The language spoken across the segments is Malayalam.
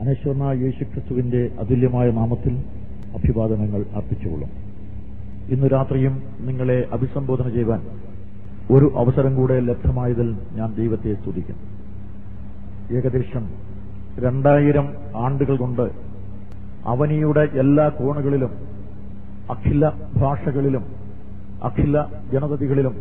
അനശ്വരനായ യേശുക്രിസ്തുവിന്റെ അതുല്യമായ നാമത്തിൽ അഭിവാദനങ്ങൾ അർപ്പിച്ചുകൊള്ളും ഇന്നു രാത്രിയും നിങ്ങളെ അഭിസംബോധന ചെയ്യുവാൻ ഒരു അവസരം കൂടെ ലഭ്യമായതിൽ ഞാൻ ദൈവത്തെ സ്തുതിക്കുന്നു ഏകദേശം രണ്ടായിരം ആണ്ടുകൾ കൊണ്ട് അവനിയുടെ എല്ലാ കോണുകളിലും അഖില ഭാഷകളിലും അഖില ജനതതികളിലും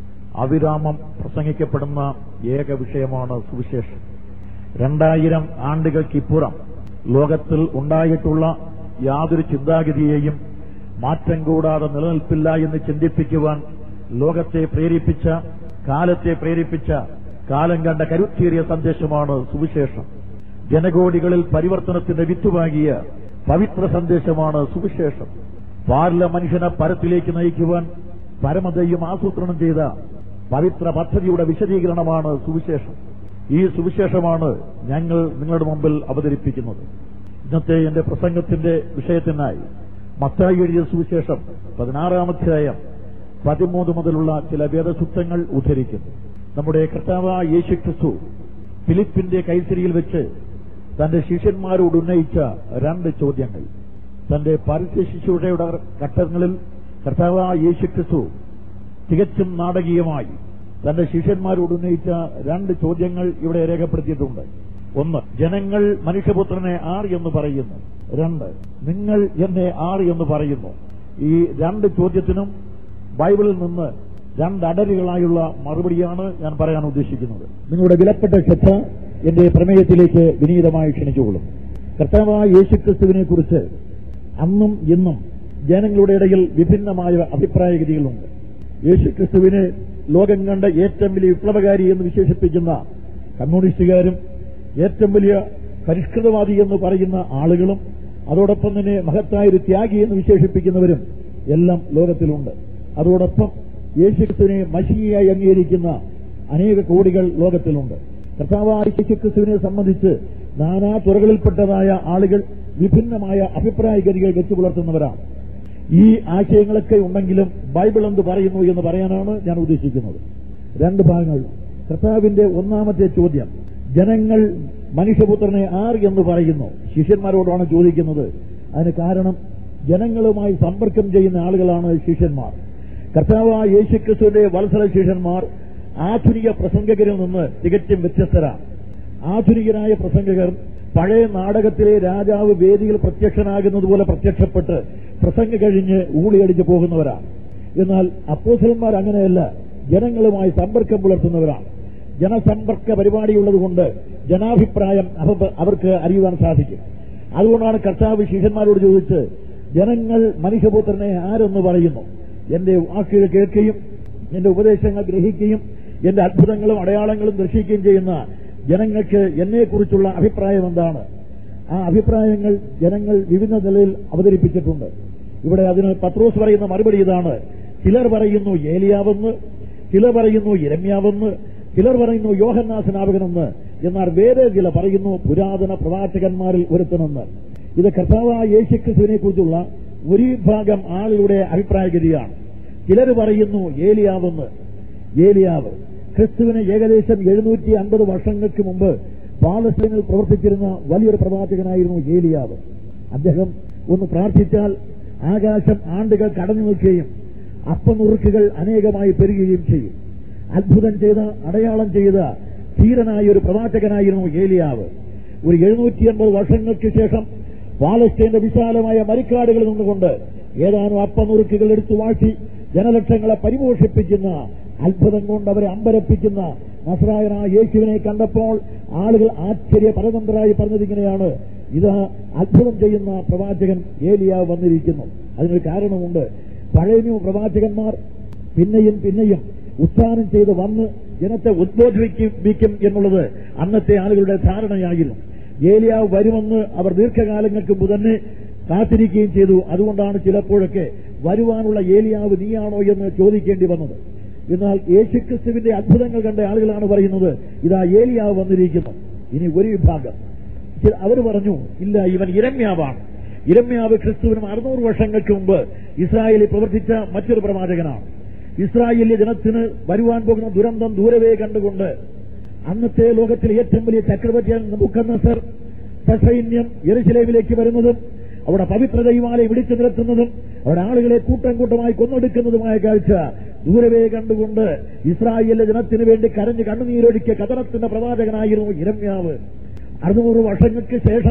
അവിരാമം പ്രസംഗിക്കപ്പെടുന്ന ഏക വിഷയമാണ് സുവിശേഷം രണ്ടായിരം ആണ്ടുകൾക്കിപ്പുറം ലോകത്തിൽ ഉണ്ടായിട്ടുള്ള യാതൊരു ചിന്താഗതിയെയും മാറ്റം കൂടാതെ നിലനിൽപ്പില്ല എന്ന് ചിന്തിപ്പിക്കുവാൻ ലോകത്തെ പ്രേരിപ്പിച്ച കാലത്തെ പ്രേരിപ്പിച്ച കാലം കണ്ട കരുത്തേറിയ സന്ദേശമാണ് സുവിശേഷം ജനകോടികളിൽ പരിവർത്തനത്തിന്റെ വിത്തുവാങ്ങിയ പവിത്ര സന്ദേശമാണ് സുവിശേഷം പാർല മനുഷ്യനെ പരത്തിലേക്ക് നയിക്കുവാൻ പരമതയും ആസൂത്രണം ചെയ്ത പവിത്ര പദ്ധതിയുടെ വിശദീകരണമാണ് സുവിശേഷം ഈ സുവിശേഷമാണ് ഞങ്ങൾ നിങ്ങളുടെ മുമ്പിൽ അവതരിപ്പിക്കുന്നത് ഇന്നത്തെ എന്റെ പ്രസംഗത്തിന്റെ വിഷയത്തിനായി മത്തായി എഴുതിയ സുവിശേഷം പതിനാറാമധ്യായം പതിമൂന്ന് മുതലുള്ള ചില വേദസൂക്തങ്ങൾ ഉദ്ധരിക്കുന്നു നമ്മുടെ കർത്താവായ യേശു ക്രിസ്തു ഫിലിപ്പിന്റെ കൈത്തിരിയിൽ വെച്ച് തന്റെ ശിഷ്യന്മാരോട് ഉന്നയിച്ച രണ്ട് ചോദ്യങ്ങൾ തന്റെ പാരിശിശുയുടെ ഘട്ടങ്ങളിൽ കർത്താവായ യേശു ക്രിസ്തു തികച്ചും നാടകീയമായി തന്റെ ശിഷ്യന്മാരോട് ഉന്നയിച്ച രണ്ട് ചോദ്യങ്ങൾ ഇവിടെ രേഖപ്പെടുത്തിയിട്ടുണ്ട് ഒന്ന് ജനങ്ങൾ മനുഷ്യപുത്രനെ ആർ എന്ന് പറയുന്നു രണ്ട് നിങ്ങൾ എന്നെ ആർ എന്ന് പറയുന്നു ഈ രണ്ട് ചോദ്യത്തിനും ബൈബിളിൽ നിന്ന് രണ്ട് അടരുകളായുള്ള മറുപടിയാണ് ഞാൻ പറയാൻ ഉദ്ദേശിക്കുന്നത് നിങ്ങളുടെ വിലപ്പെട്ട ശ്രദ്ധ എന്റെ പ്രമേയത്തിലേക്ക് വിനീതമായി ക്ഷണിച്ചുകൊള്ളും കർത്താവായ യേശുക്രിസ്തുവിനെ കുറിച്ച് അന്നും ഇന്നും ജനങ്ങളുടെ ഇടയിൽ വിഭിന്നമായ അഭിപ്രായഗതികളുണ്ട് യേശുക്രിസ്തുവിനെ ലോകം കണ്ട ഏറ്റവും വലിയ വിപ്ലവകാരി എന്ന് വിശേഷിപ്പിക്കുന്ന കമ്മ്യൂണിസ്റ്റുകാരും ഏറ്റവും വലിയ പരിഷ്കൃതവാദി എന്ന് പറയുന്ന ആളുകളും അതോടൊപ്പം തന്നെ മഹത്തായ ഒരു ത്യാഗി എന്ന് വിശേഷിപ്പിക്കുന്നവരും എല്ലാം ലോകത്തിലുണ്ട് അതോടൊപ്പം യേശുക്രിസ്തുവിനെ മഷിയായി അംഗീകരിക്കുന്ന അനേക കോടികൾ ലോകത്തിലുണ്ട് കർത്താവായ യേശുക്രിസ്തുവിനെ സംബന്ധിച്ച് നാനാ തുറകളിൽപ്പെട്ടതായ ആളുകൾ വിഭിന്നമായ അഭിപ്രായഗതികൾ വെച്ചു പുലർത്തുന്നവരാണ് ഈ ആശയങ്ങളൊക്കെ ഉണ്ടെങ്കിലും ബൈബിൾ എന്ത് പറയുന്നു എന്ന് പറയാനാണ് ഞാൻ ഉദ്ദേശിക്കുന്നത് രണ്ട് ഭാഗങ്ങൾ കർത്താവിന്റെ ഒന്നാമത്തെ ചോദ്യം ജനങ്ങൾ മനുഷ്യപുത്രനെ ആർ എന്ന് പറയുന്നു ശിഷ്യന്മാരോടാണ് ചോദിക്കുന്നത് അതിന് കാരണം ജനങ്ങളുമായി സമ്പർക്കം ചെയ്യുന്ന ആളുകളാണ് ശിഷ്യന്മാർ കർത്താവായ യേശുക്രിസ്തുവിന്റെ വത്സല ശിഷ്യന്മാർ ആധുനിക പ്രസംഗകരിൽ നിന്ന് തികച്ചും വ്യത്യസ്തരാണ് ആധുനികരായ പ്രസംഗകർ പഴയ നാടകത്തിലെ രാജാവ് വേദിയിൽ പ്രത്യക്ഷനാകുന്നത് പോലെ പ്രത്യക്ഷപ്പെട്ട് പ്രസംഗ കഴിഞ്ഞ് ഊളിയടിച്ചു പോകുന്നവരാണ് എന്നാൽ അപ്പോസലന്മാർ അങ്ങനെയല്ല ജനങ്ങളുമായി സമ്പർക്കം പുലർത്തുന്നവരാണ് ജനസമ്പർക്ക പരിപാടിയുള്ളതുകൊണ്ട് ജനാഭിപ്രായം അവർക്ക് അറിയുവാൻ സാധിക്കും അതുകൊണ്ടാണ് കർത്താവ് ശിഷ്യന്മാരോട് ചോദിച്ച് ജനങ്ങൾ മനുഷ്യപുത്രനെ ആരെന്ന് പറയുന്നു എന്റെ വാക്കുകൾ കേൾക്കുകയും എന്റെ ഉപദേശങ്ങൾ ഗ്രഹിക്കുകയും എന്റെ അത്ഭുതങ്ങളും അടയാളങ്ങളും ദർശിക്കുകയും ചെയ്യുന്ന ജനങ്ങൾക്ക് എന്നെക്കുറിച്ചുള്ള അഭിപ്രായം എന്താണ് ആ അഭിപ്രായങ്ങൾ ജനങ്ങൾ വിവിധ നിലയിൽ അവതരിപ്പിച്ചിട്ടുണ്ട് ഇവിടെ അതിന് പത്രോസ് പറയുന്ന മറുപടി ഇതാണ് ചിലർ പറയുന്നു ഏലിയാവെന്ന് ചിലർ പറയുന്നു ഇരമ്യാവെന്ന് ചിലർ പറയുന്നു യോഹന്നാസനാവകനെന്ന് എന്നാൽ വേറെ ചില പറയുന്നു പുരാതന പ്രവാചകന്മാരിൽ ഒരുത്തനെന്ന് ഇത് കർത്താവായ യേശുക്രിസ്തുവിനെ കുറിച്ചുള്ള ഒരു വിഭാഗം ആളുകളുടെ അഭിപ്രായഗതിയാണ് ചിലർ പറയുന്നു ഏലിയാവെന്ന് ഏലിയാവ് ക്രിസ്തുവിന് ഏകദേശം എഴുന്നൂറ്റി അൻപത് വർഷങ്ങൾക്ക് മുമ്പ് പാലസ്തീനിൽ പ്രവർത്തിച്ചിരുന്ന വലിയൊരു പ്രവാചകനായിരുന്നു ഏലിയാവ് അദ്ദേഹം ഒന്ന് പ്രാർത്ഥിച്ചാൽ ആകാശം ആണ്ടുകൾ കടന്നു നിൽക്കുകയും അപ്പനുറുക്കുകൾ അനേകമായി പെരുകുകയും ചെയ്യും അത്ഭുതം ചെയ്ത അടയാളം ചെയ്ത ധീരനായ ഒരു പ്രവാചകനായിരുന്നു ഏലിയാവ് ഒരു എഴുന്നൂറ്റി അൻപത് വർഷങ്ങൾക്ക് ശേഷം പാലസ്തീന്റെ വിശാലമായ മരിക്കാടുകളിൽ നിന്നുകൊണ്ട് ഏതാനും അപ്പനുറുക്കുകൾ എടുത്തു വാഴ്ത്തി ജനലക്ഷങ്ങളെ പരിപോഷിപ്പിക്കുന്ന അത്ഭുതം കൊണ്ട് അവരെ അമ്പരപ്പിക്കുന്ന നസ്രായനായ യേശുവിനെ കണ്ടപ്പോൾ ആളുകൾ ആശ്ചര്യ പരതന്ത്രരായി പറഞ്ഞതിങ്ങനെയാണ് ഇത് അത്ഭുതം ചെയ്യുന്ന പ്രവാചകൻ ഏലിയാവ് വന്നിരിക്കുന്നു അതിനൊരു കാരണമുണ്ട് പഴയ പ്രവാചകന്മാർ പിന്നെയും പിന്നെയും ഉത്ഥാനം ചെയ്ത് വന്ന് ജനത്തെ ഉദ്ബോധിപ്പിക്കും എന്നുള്ളത് അന്നത്തെ ആളുകളുടെ ധാരണയായിരുന്നു ഏലിയാവ് വരുമെന്ന് അവർ ദീർഘകാലങ്ങൾക്ക് മുമ്പ് തന്നെ കാത്തിരിക്കുകയും ചെയ്തു അതുകൊണ്ടാണ് ചിലപ്പോഴൊക്കെ വരുവാനുള്ള ഏലിയാവ് നീയാണോ എന്ന് ചോദിക്കേണ്ടി വന്നത് എന്നാൽ യേശുക്രിസ്തുവിന്റെ അത്ഭുതങ്ങൾ കണ്ട ആളുകളാണ് പറയുന്നത് ഇതാ ഏലിയാവ് വന്നിരിക്കുന്നു ഇനി ഒരു വിഭാഗം അവർ പറഞ്ഞു ഇല്ല ഇവൻ ഇരമ്യാവാണ് ഇരമ്യാവ് ക്രിസ്തുവിനും അറുന്നൂറ് വർഷങ്ങൾക്ക് മുമ്പ് ഇസ്രായേലിൽ പ്രവർത്തിച്ച മറ്റൊരു പ്രവാചകനാണ് ഇസ്രായേലിലെ ജനത്തിന് വരുവാൻ പോകുന്ന ദുരന്തം ദൂരവേ കണ്ടുകൊണ്ട് അന്നത്തെ ലോകത്തിലെ ഏറ്റവും വലിയ ചക്രവർത്തിയാൻ നബുക്കന്നസർ സസൈന്യം യെരുശലേമിലേക്ക് വരുന്നതും അവിടെ പവിത്ര ദൈവാലയം ഇടിച്ചു നിരത്തുന്നതും അവിടെ ആളുകളെ കൂട്ടം കൂട്ടമായി കൊന്നൊടുക്കുന്നതുമായ കാഴ്ച ദൂരവേ കണ്ടുകൊണ്ട് ഇസ്രായേലിലെ ജനത്തിനു വേണ്ടി കരഞ്ഞ് കണ്ണുനീരൊഴുക്കിയ കഥനത്തിന്റെ പ്രവാചകനായിരുന്നു ഇരമ്യാവ് അറുന്നൂറ് വർഷങ്ങൾക്ക് ശേഷം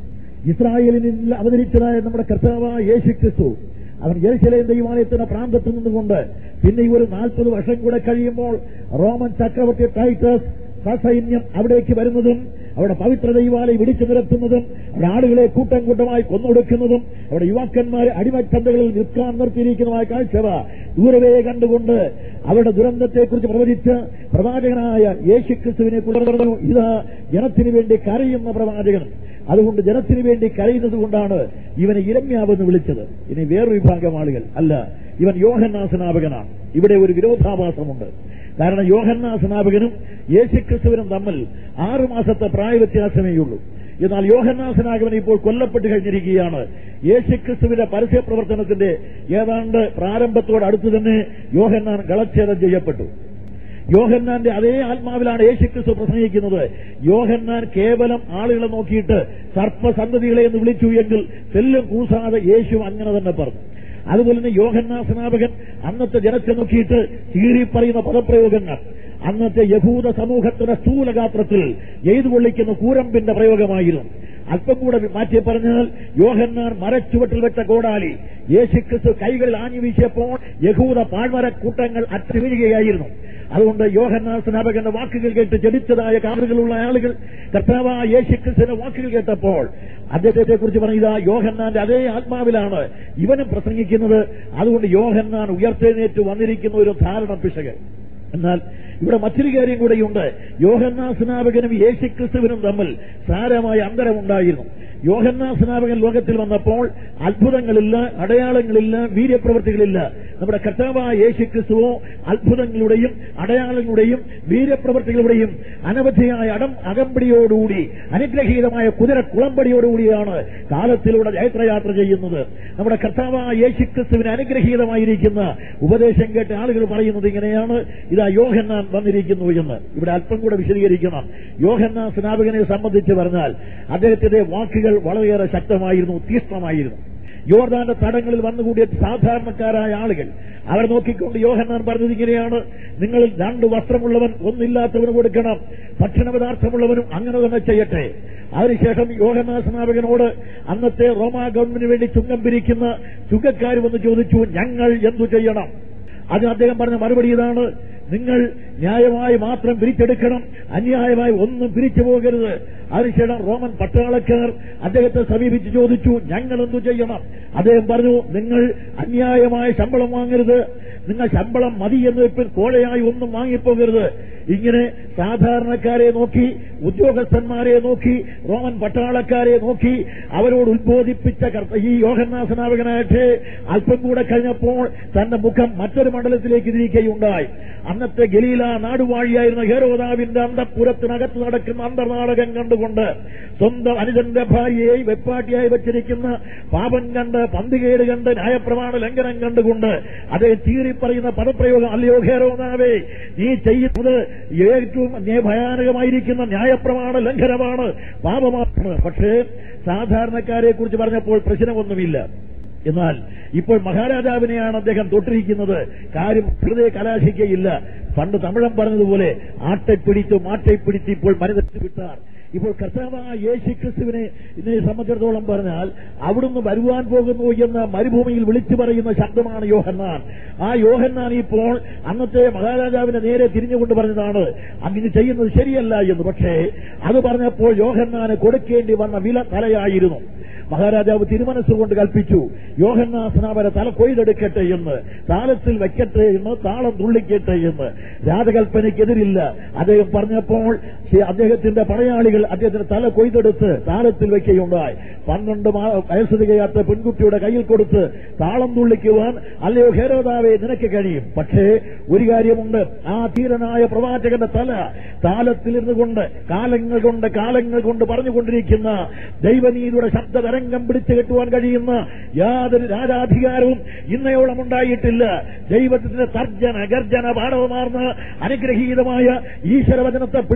ഇസ്രായേലിനിൽ അവതരിച്ചതായ നമ്മുടെ കർത്താവായ യേശു ക്രിസ്തു അവൻ യെരുശലേം ദൈവാലയത്തിന്റെ പ്രാന്തത്തിൽ നിന്നുകൊണ്ട് പിന്നെ ഈ ഒരു നാൽപ്പത് വർഷം കൂടെ കഴിയുമ്പോൾ റോമൻ ചക്രവർത്തി ടൈറ്റസ് സസൈന്യം അവിടേക്ക് വരുന്നതും അവിടെ പവിത്ര ദൈവാലയം ഇടിച്ചു നിരത്തുന്നതും അവിടെ ആളുകളെ കൂട്ടം കൂട്ടമായി കൊന്നൊടുക്കുന്നതും അവിടെ യുവാക്കന്മാരെ അടിമച്ചന്തകളിൽ നിൽക്കാൻ നിർത്തിയിരിക്കുന്നതുമായ കാഴ്ചവ ദൂരവേ കണ്ടുകൊണ്ട് അവരുടെ ദുരന്തത്തെക്കുറിച്ച് പ്രവചിച്ച് പ്രവാചകനായ യേശു ക്രിസ്തുവിനെ തുടർന്നു ഇതാ ജനത്തിനു വേണ്ടി കരയുന്ന പ്രവാചകൻ അതുകൊണ്ട് ജനത്തിനു വേണ്ടി കരയുന്നത് കൊണ്ടാണ് ഇവനെ ഇരമ്യാവെന്ന് വിളിച്ചത് ഇനി വേറൊരു വിഭാഗം ആളുകൾ അല്ല ഇവൻ യോഹന്നാ സ്നാപകനാണ് ഇവിടെ ഒരു വിരോധാഭാസമുണ്ട് കാരണം യോഹന്നാ സ്നാപകനും യേശുക്രിസ്തുവിനും തമ്മിൽ ആറു മാസത്തെ പ്രായവ്യത്യാസമേയുള്ളൂ എന്നാൽ യോഹന്നാ സ്നാപകൻ ഇപ്പോൾ കൊല്ലപ്പെട്ട് കഴിഞ്ഞിരിക്കുകയാണ് യേശുക്രിസ്തുവിന്റെ പരസ്യ പ്രവർത്തനത്തിന്റെ ഏതാണ്ട് പ്രാരംഭത്തോട് അടുത്ത് തന്നെ യോഹന്നാൻ കളച്ഛേദം ചെയ്യപ്പെട്ടു യോഹന്നാന്റെ അതേ ആത്മാവിലാണ് യേശുക്രിസ്തു പ്രസംഗിക്കുന്നത് യോഹന്നാൻ കേവലം ആളുകളെ നോക്കിയിട്ട് സർപ്പസന്തതികളെ എന്ന് വിളിച്ചു എങ്കിൽ തെല്ലും കൂസാതെ യേശു അങ്ങനെ തന്നെ പറഞ്ഞു അതുപോലെ തന്നെ യോഹന്നാ സ്നാപകൻ അന്നത്തെ ജനത്തെ നോക്കിയിട്ട് ചീറി പറയുന്ന പദപ്രയോഗങ്ങൾ അന്നത്തെ യഹൂദ സമൂഹത്തിന്റെ സ്ഥൂലഗാത്രത്തിൽ എയ്തു കൊള്ളിക്കുന്ന കൂരമ്പിന്റെ പ്രയോഗമായിരുന്നു അല്പം കൂടെ മാറ്റി പറഞ്ഞാൽ യോഹന്നാൻ മരച്ചുവട്ടിൽ വെച്ച കോടാലി യേശുക്രിസ്തു കൈകളിൽ ആഞ്ഞു വീശിയപ്പോൾ യഹൂദ പാഴ്മര കൂട്ടങ്ങൾ അറ്റു വീഴുകയായിരുന്നു അതുകൊണ്ട് യോഹന്നാൻ സ്നാപകന്റെ വാക്കുകൾ കേട്ട് ജനിച്ചതായ കാറുകളുള്ള ആളുകൾ കർത്താവായ യേശുക്രിസ്തുവിന്റെ വാക്കുകൾ കേട്ടപ്പോൾ അദ്ദേഹത്തെ കുറിച്ച് പറഞ്ഞത് യോഹന്നാന്റെ അതേ ആത്മാവിലാണ് ഇവനും പ്രസംഗിക്കുന്നത് അതുകൊണ്ട് യോഹന്നാൻ ഉയർത്തെഴുന്നേറ്റ് വന്നിരിക്കുന്ന ഒരു ധാരണ പിശക് എന്നാൽ ഇവിടെ മറ്റൊരു കാര്യം കൂടെയുണ്ട് യോഹന്നാ സ്നാപകനും യേശുക്രിസ്തുവിനും തമ്മിൽ സാരമായ അന്തരമുണ്ടായിരുന്നു യോഹന്നാ സ്നാപകൻ ലോകത്തിൽ വന്നപ്പോൾ അത്ഭുതങ്ങളില്ല അടയാളങ്ങളില്ല വീര്യപ്രവൃത്തികളില്ല നമ്മുടെ കർത്താവായ യേശുക്രിസ്തുവോ അത്ഭുതങ്ങളുടെയും അടയാളങ്ങളുടെയും വീര്യപ്രവൃത്തികളുടെയും അനവധിയായ അടം അകമ്പടിയോടുകൂടി അനുഗ്രഹീതമായ കുതിര കുളമ്പടിയോടുകൂടിയാണ് കാലത്തിലൂടെ ജയത്രയാത്ര ചെയ്യുന്നത് നമ്മുടെ കർത്താവായ യേശുക്രിസ്തുവിന് അനുഗ്രഹീതമായിരിക്കുന്ന ഉപദേശം കേട്ട് ആളുകൾ പറയുന്നത് ഇങ്ങനെയാണ് ഇതാ യോഹന്നാൻ വന്നിരിക്കുന്നു എന്ന് ഇവിടെ അല്പം കൂടെ വിശദീകരിക്കണം യോഹന്നാൻ സ്നാപകനെ സംബന്ധിച്ച് പറഞ്ഞാൽ അദ്ദേഹത്തിന്റെ വാക്കുകൾ വളരെയേറെ ശക്തമായിരുന്നു തീഷ്ണമായിരുന്നു യോർദാന്റെ തടങ്ങളിൽ വന്നുകൂടിയ സാധാരണക്കാരായ ആളുകൾ അവർ നോക്കിക്കൊണ്ട് യോഹന്നാൻ പറഞ്ഞത് ഇങ്ങനെയാണ് നിങ്ങൾ രണ്ട് വസ്ത്രമുള്ളവൻ ഒന്നില്ലാത്തവന് കൊടുക്കണം ഭക്ഷണപദാർത്ഥമുള്ളവനും അങ്ങനെ തന്നെ ചെയ്യട്ടെ അതിനുശേഷം യോഹന്നാ സ്നാപകനോട് അന്നത്തെ റോമാ ഗവൺമെന്റിന് വേണ്ടി ചുങ്കം പിരിക്കുന്ന ചുങ്കക്കാർ വന്ന് ചോദിച്ചു ഞങ്ങൾ എന്തു ചെയ്യണം അതിന് അദ്ദേഹം പറഞ്ഞ മറുപടി ഇതാണ് നിങ്ങൾ ന്യായമായി മാത്രം പിരിച്ചെടുക്കണം അന്യായമായി ഒന്നും പിരിച്ചു പോകരുത് അതിനുശേഷം റോമൻ പട്ടാളക്കാർ അദ്ദേഹത്തെ സമീപിച്ച് ചോദിച്ചു ഞങ്ങൾ എന്തു ചെയ്യണം അദ്ദേഹം പറഞ്ഞു നിങ്ങൾ അന്യായമായ ശമ്പളം വാങ്ങരുത് നിങ്ങൾ ശമ്പളം മതി എന്ന് ഇപ്പം കോഴയായി ഒന്നും വാങ്ങിപ്പോകരുത് ഇങ്ങനെ സാധാരണക്കാരെ നോക്കി ഉദ്യോഗസ്ഥന്മാരെ നോക്കി റോമൻ പട്ടാളക്കാരെ നോക്കി അവരോട് ഉത്ബോധിപ്പിച്ച കർത്ത- ഈ യോഹന്നാസനാവകനായിട്ട് അല്പം കൂടെ കഴിഞ്ഞപ്പോൾ തന്റെ മുഖം മറ്റൊരു മണ്ഡലത്തിലേക്ക് തിരിക്കുകയുണ്ടായി അന്നത്തെ ഗലീല നാടുവാഴിയായിരുന്ന ഹേരോദാവിന്റെ അന്തപുരത്തിനകത്ത് നടക്കുന്ന അന്തർനാടകം കണ്ടുകൊണ്ട് സ്വന്തം അനുജന്റെ ഭാര്യയെ വെപ്പാട്ടിയായി വച്ചിരിക്കുന്ന പാപം കണ്ട് പന്തികേട് കണ്ട് ന്യായപ്രമാണ ലംഘനം കണ്ടുകൊണ്ട് അതേ ചീറി പറയുന്ന പദപ്രയോഗം അല്ലയോ ഹേരോദാവേ നീ ചെയ്യുന്നത് ഏറ്റവും നേ- ഭയാനകമായിരിക്കുന്ന ന്യായപ്രമാണ ലംഘനമാണ് പാപമാണ് പക്ഷേ സാധാരണക്കാരെ കുറിച്ച് പറഞ്ഞപ്പോൾ പ്രശ്നമൊന്നുമില്ല എന്നാൽ ഇപ്പോൾ മഹാരാജാവിനെയാണ് അദ്ദേഹം തൊട്ടിരിക്കുന്നത് കാര്യം ഹൃദയ കലാശിക്കയില്ല പണ്ട് തമിഴൻ പറഞ്ഞതുപോലെ ആട്ടെ പിടിച്ചു മാട്ടെ പിടിച്ച് ഇപ്പോൾ മരുന്നെടുത്ത് വിട്ടാർ ഇപ്പോൾ കർത്താവായ യേശു ക്രിസ്തുവിനെ ഇതിനെ സംബന്ധിച്ചിടത്തോളം പറഞ്ഞാൽ അവിടുന്ന് വരുവാൻ പോകുന്നു എന്ന് മരുഭൂമിയിൽ വിളിച്ചു പറയുന്ന ശബ്ദമാണ് യോഹന്നാൻ ആ യോഹന്നാൻ ഇപ്പോൾ അന്നത്തെ മഹാരാജാവിന്റെ നേരെ തിരിഞ്ഞുകൊണ്ട് പറഞ്ഞതാണ് അങ്ങനെ ചെയ്യുന്നത് ശരിയല്ല എന്ന് പക്ഷേ അത് പറഞ്ഞപ്പോൾ യോഹന്നാന് കൊടുക്കേണ്ടി വന്ന വില തലയായിരുന്നു മഹാരാജാവ് തിരുമനസ്സുകൊണ്ട് കൽപ്പിച്ചു യോഹന്നാ സ്നാപന തല കൊയ്തെടുക്കട്ടെ എന്ന് താളത്തിൽ വെക്കട്ടെ എന്ന് താളം തുള്ളിക്കട്ടെ എന്ന് രാജകൽപ്പനയ്ക്കെതിരില്ല അദ്ദേഹം പറഞ്ഞപ്പോൾ ശ്രീ അദ്ദേഹത്തിന്റെ പടയാളികൾ അദ്ദേഹത്തിന്റെ തല കൊയ്തെടുത്ത് താളത്തിൽ വെക്കുകയുണ്ടായി പന്ത്രണ്ട് മാ- വയസ്സ് തികയാത്ത പെൺകുട്ടിയുടെ കയ്യിൽ കൊടുത്ത് താളം തുള്ളിക്കുവാൻ അല്ലയോ ഹേരോദാവെ നിനക്ക് കഴിയും പക്ഷേ ഒരു കാര്യമുണ്ട് ആ ധീരനായ പ്രവാചകന്റെ തല താലത്തിലിരുന്നു കൊണ്ട് കാലങ്ങൾ കൊണ്ട് കാലങ്ങൾ കൊണ്ട് പറഞ്ഞുകൊണ്ടിരിക്കുന്ന ദൈവനീതിയുടെ ശബ്ദ തരംഗം പിടിച്ചു കെട്ടുവാൻ കഴിയുന്ന യാതൊരു രാജാധികാരവും ഇന്നയോളം ഉണ്ടായിട്ടില്ല ദൈവത്തിന്റെ തർജന ഗർജന പാഠവമാർന്ന അനുഗ്രഹീതമായ ഈശ്വരവചനത്തെ പിടിച്ചു നിർത്തുവാൻ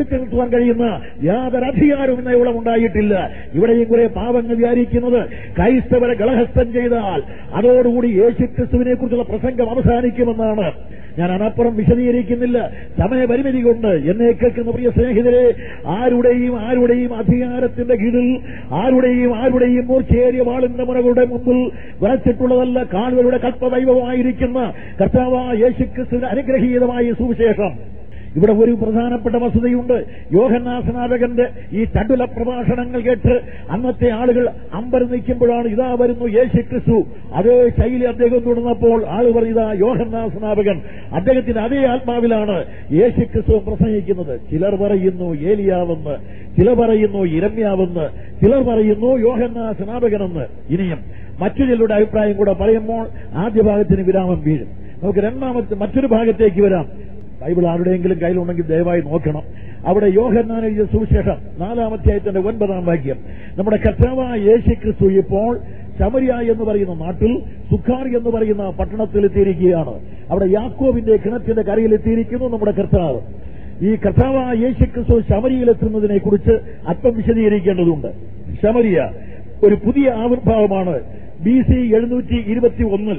ചെയ്യുവാൻ കഴിയുന്ന യാതൊരു അധികാരവും ഇന്ന് ഇവിടെ ഉണ്ടായിട്ടില്ല ഇവിടെയും കുറെ പാവങ്ങൾ വിചാരിക്കുന്നത് ക്രൈസ്തവരെ കളഹസ്ഥം ചെയ്താൽ അതോടുകൂടി യേശു ക്രിസ്തുവിനെ കുറിച്ചുള്ള പ്രസംഗം അവസാനിക്കുമെന്നാണ് ഞാൻ അനപ്പുറം വിശദീകരിക്കുന്നില്ല സമയപരിമിതി കൊണ്ട് എന്നെ കേൾക്കുന്ന പ്രിയ സ്നേഹിതരെ ആരുടെയും ആരുടെയും അധികാരത്തിന്റെ കീഴിൽ ആരുടെയും ആരുടെയും മൂർച്ചയേറിയ വാളിന്റെ മുറകളുടെ മുമ്പിൽ വരച്ചിട്ടുള്ളതല്ല കാളുകളുടെ കൽപ്പദൈവമായിരിക്കുന്ന കർത്താവ് യേശുക്രിസ്തുവിന്റെ അനുഗ്രഹീതമായ സുവിശേഷം ഇവിടെ ഒരു പ്രധാനപ്പെട്ട വസ്തുതയുണ്ട് യോഹന്നാസനാഥകന്റെ ഈ ചടുല പ്രഭാഷണങ്ങൾ കേട്ട് അന്നത്തെ ആളുകൾ അമ്പരം നിൽക്കുമ്പോഴാണ് ഇതാ വരുന്നു യേശു ക്രിസ്തു അതേ ശൈലി അദ്ദേഹം തുടർന്നപ്പോൾ ആള് പറഞ്ഞു ഇതാ യോഹന്നാസനാഥകൻ അദ്ദേഹത്തിന്റെ അതേ ആത്മാവിലാണ് യേശു ക്രിസ്തു പ്രസംഗിക്കുന്നത് ചിലർ പറയുന്നു ഏലിയാവെന്ന് ചിലർ പറയുന്നു ഇരമ്യാവെന്ന് ചിലർ പറയുന്നു യോഹന്നാസനാഥകനെന്ന് ഇനിയും മറ്റു ചിലരുടെ അഭിപ്രായം കൂടെ പറയുമ്പോൾ ആദ്യ ഭാഗത്തിന് വിരാമം വീഴും നമുക്ക് രണ്ടാമത്തെ മറ്റൊരു ഭാഗത്തേക്ക് വരാം ബൈബിൾ ആരുടെയെങ്കിലും കയ്യിലുണ്ടെങ്കിൽ ദയവായി നോക്കണം അവിടെ യോഹന്നാൻ എഴുതിയ സുവിശേഷം നാലാമധ്യായത്തിന്റെ ഒൻപതാം വാക്യം നമ്മുടെ കർത്താവായ യേശു ക്രിസ്തു ഇപ്പോൾ ശമരിയ എന്ന് പറയുന്ന നാട്ടിൽ സുഖാർ എന്ന് പറയുന്ന പട്ടണത്തിൽ എത്തിയിരിക്കുകയാണ് അവിടെ യാക്കോബിന്റെ കിണറ്റിന്റെ കരയിൽ എത്തിയിരിക്കുന്നു നമ്മുടെ കർത്താവ് ഈ കർത്താവായ യേശു ക്രിസ്തു ശമരിയിലെത്തുന്നതിനെ കുറിച്ച് അല്പം വിശദീകരിക്കേണ്ടതുണ്ട് ശമരിയ ഒരു പുതിയ ആവിർഭാവമാണ് ബി സി എഴുന്നൂറ്റി ഇരുപത്തി ഒന്നിൽ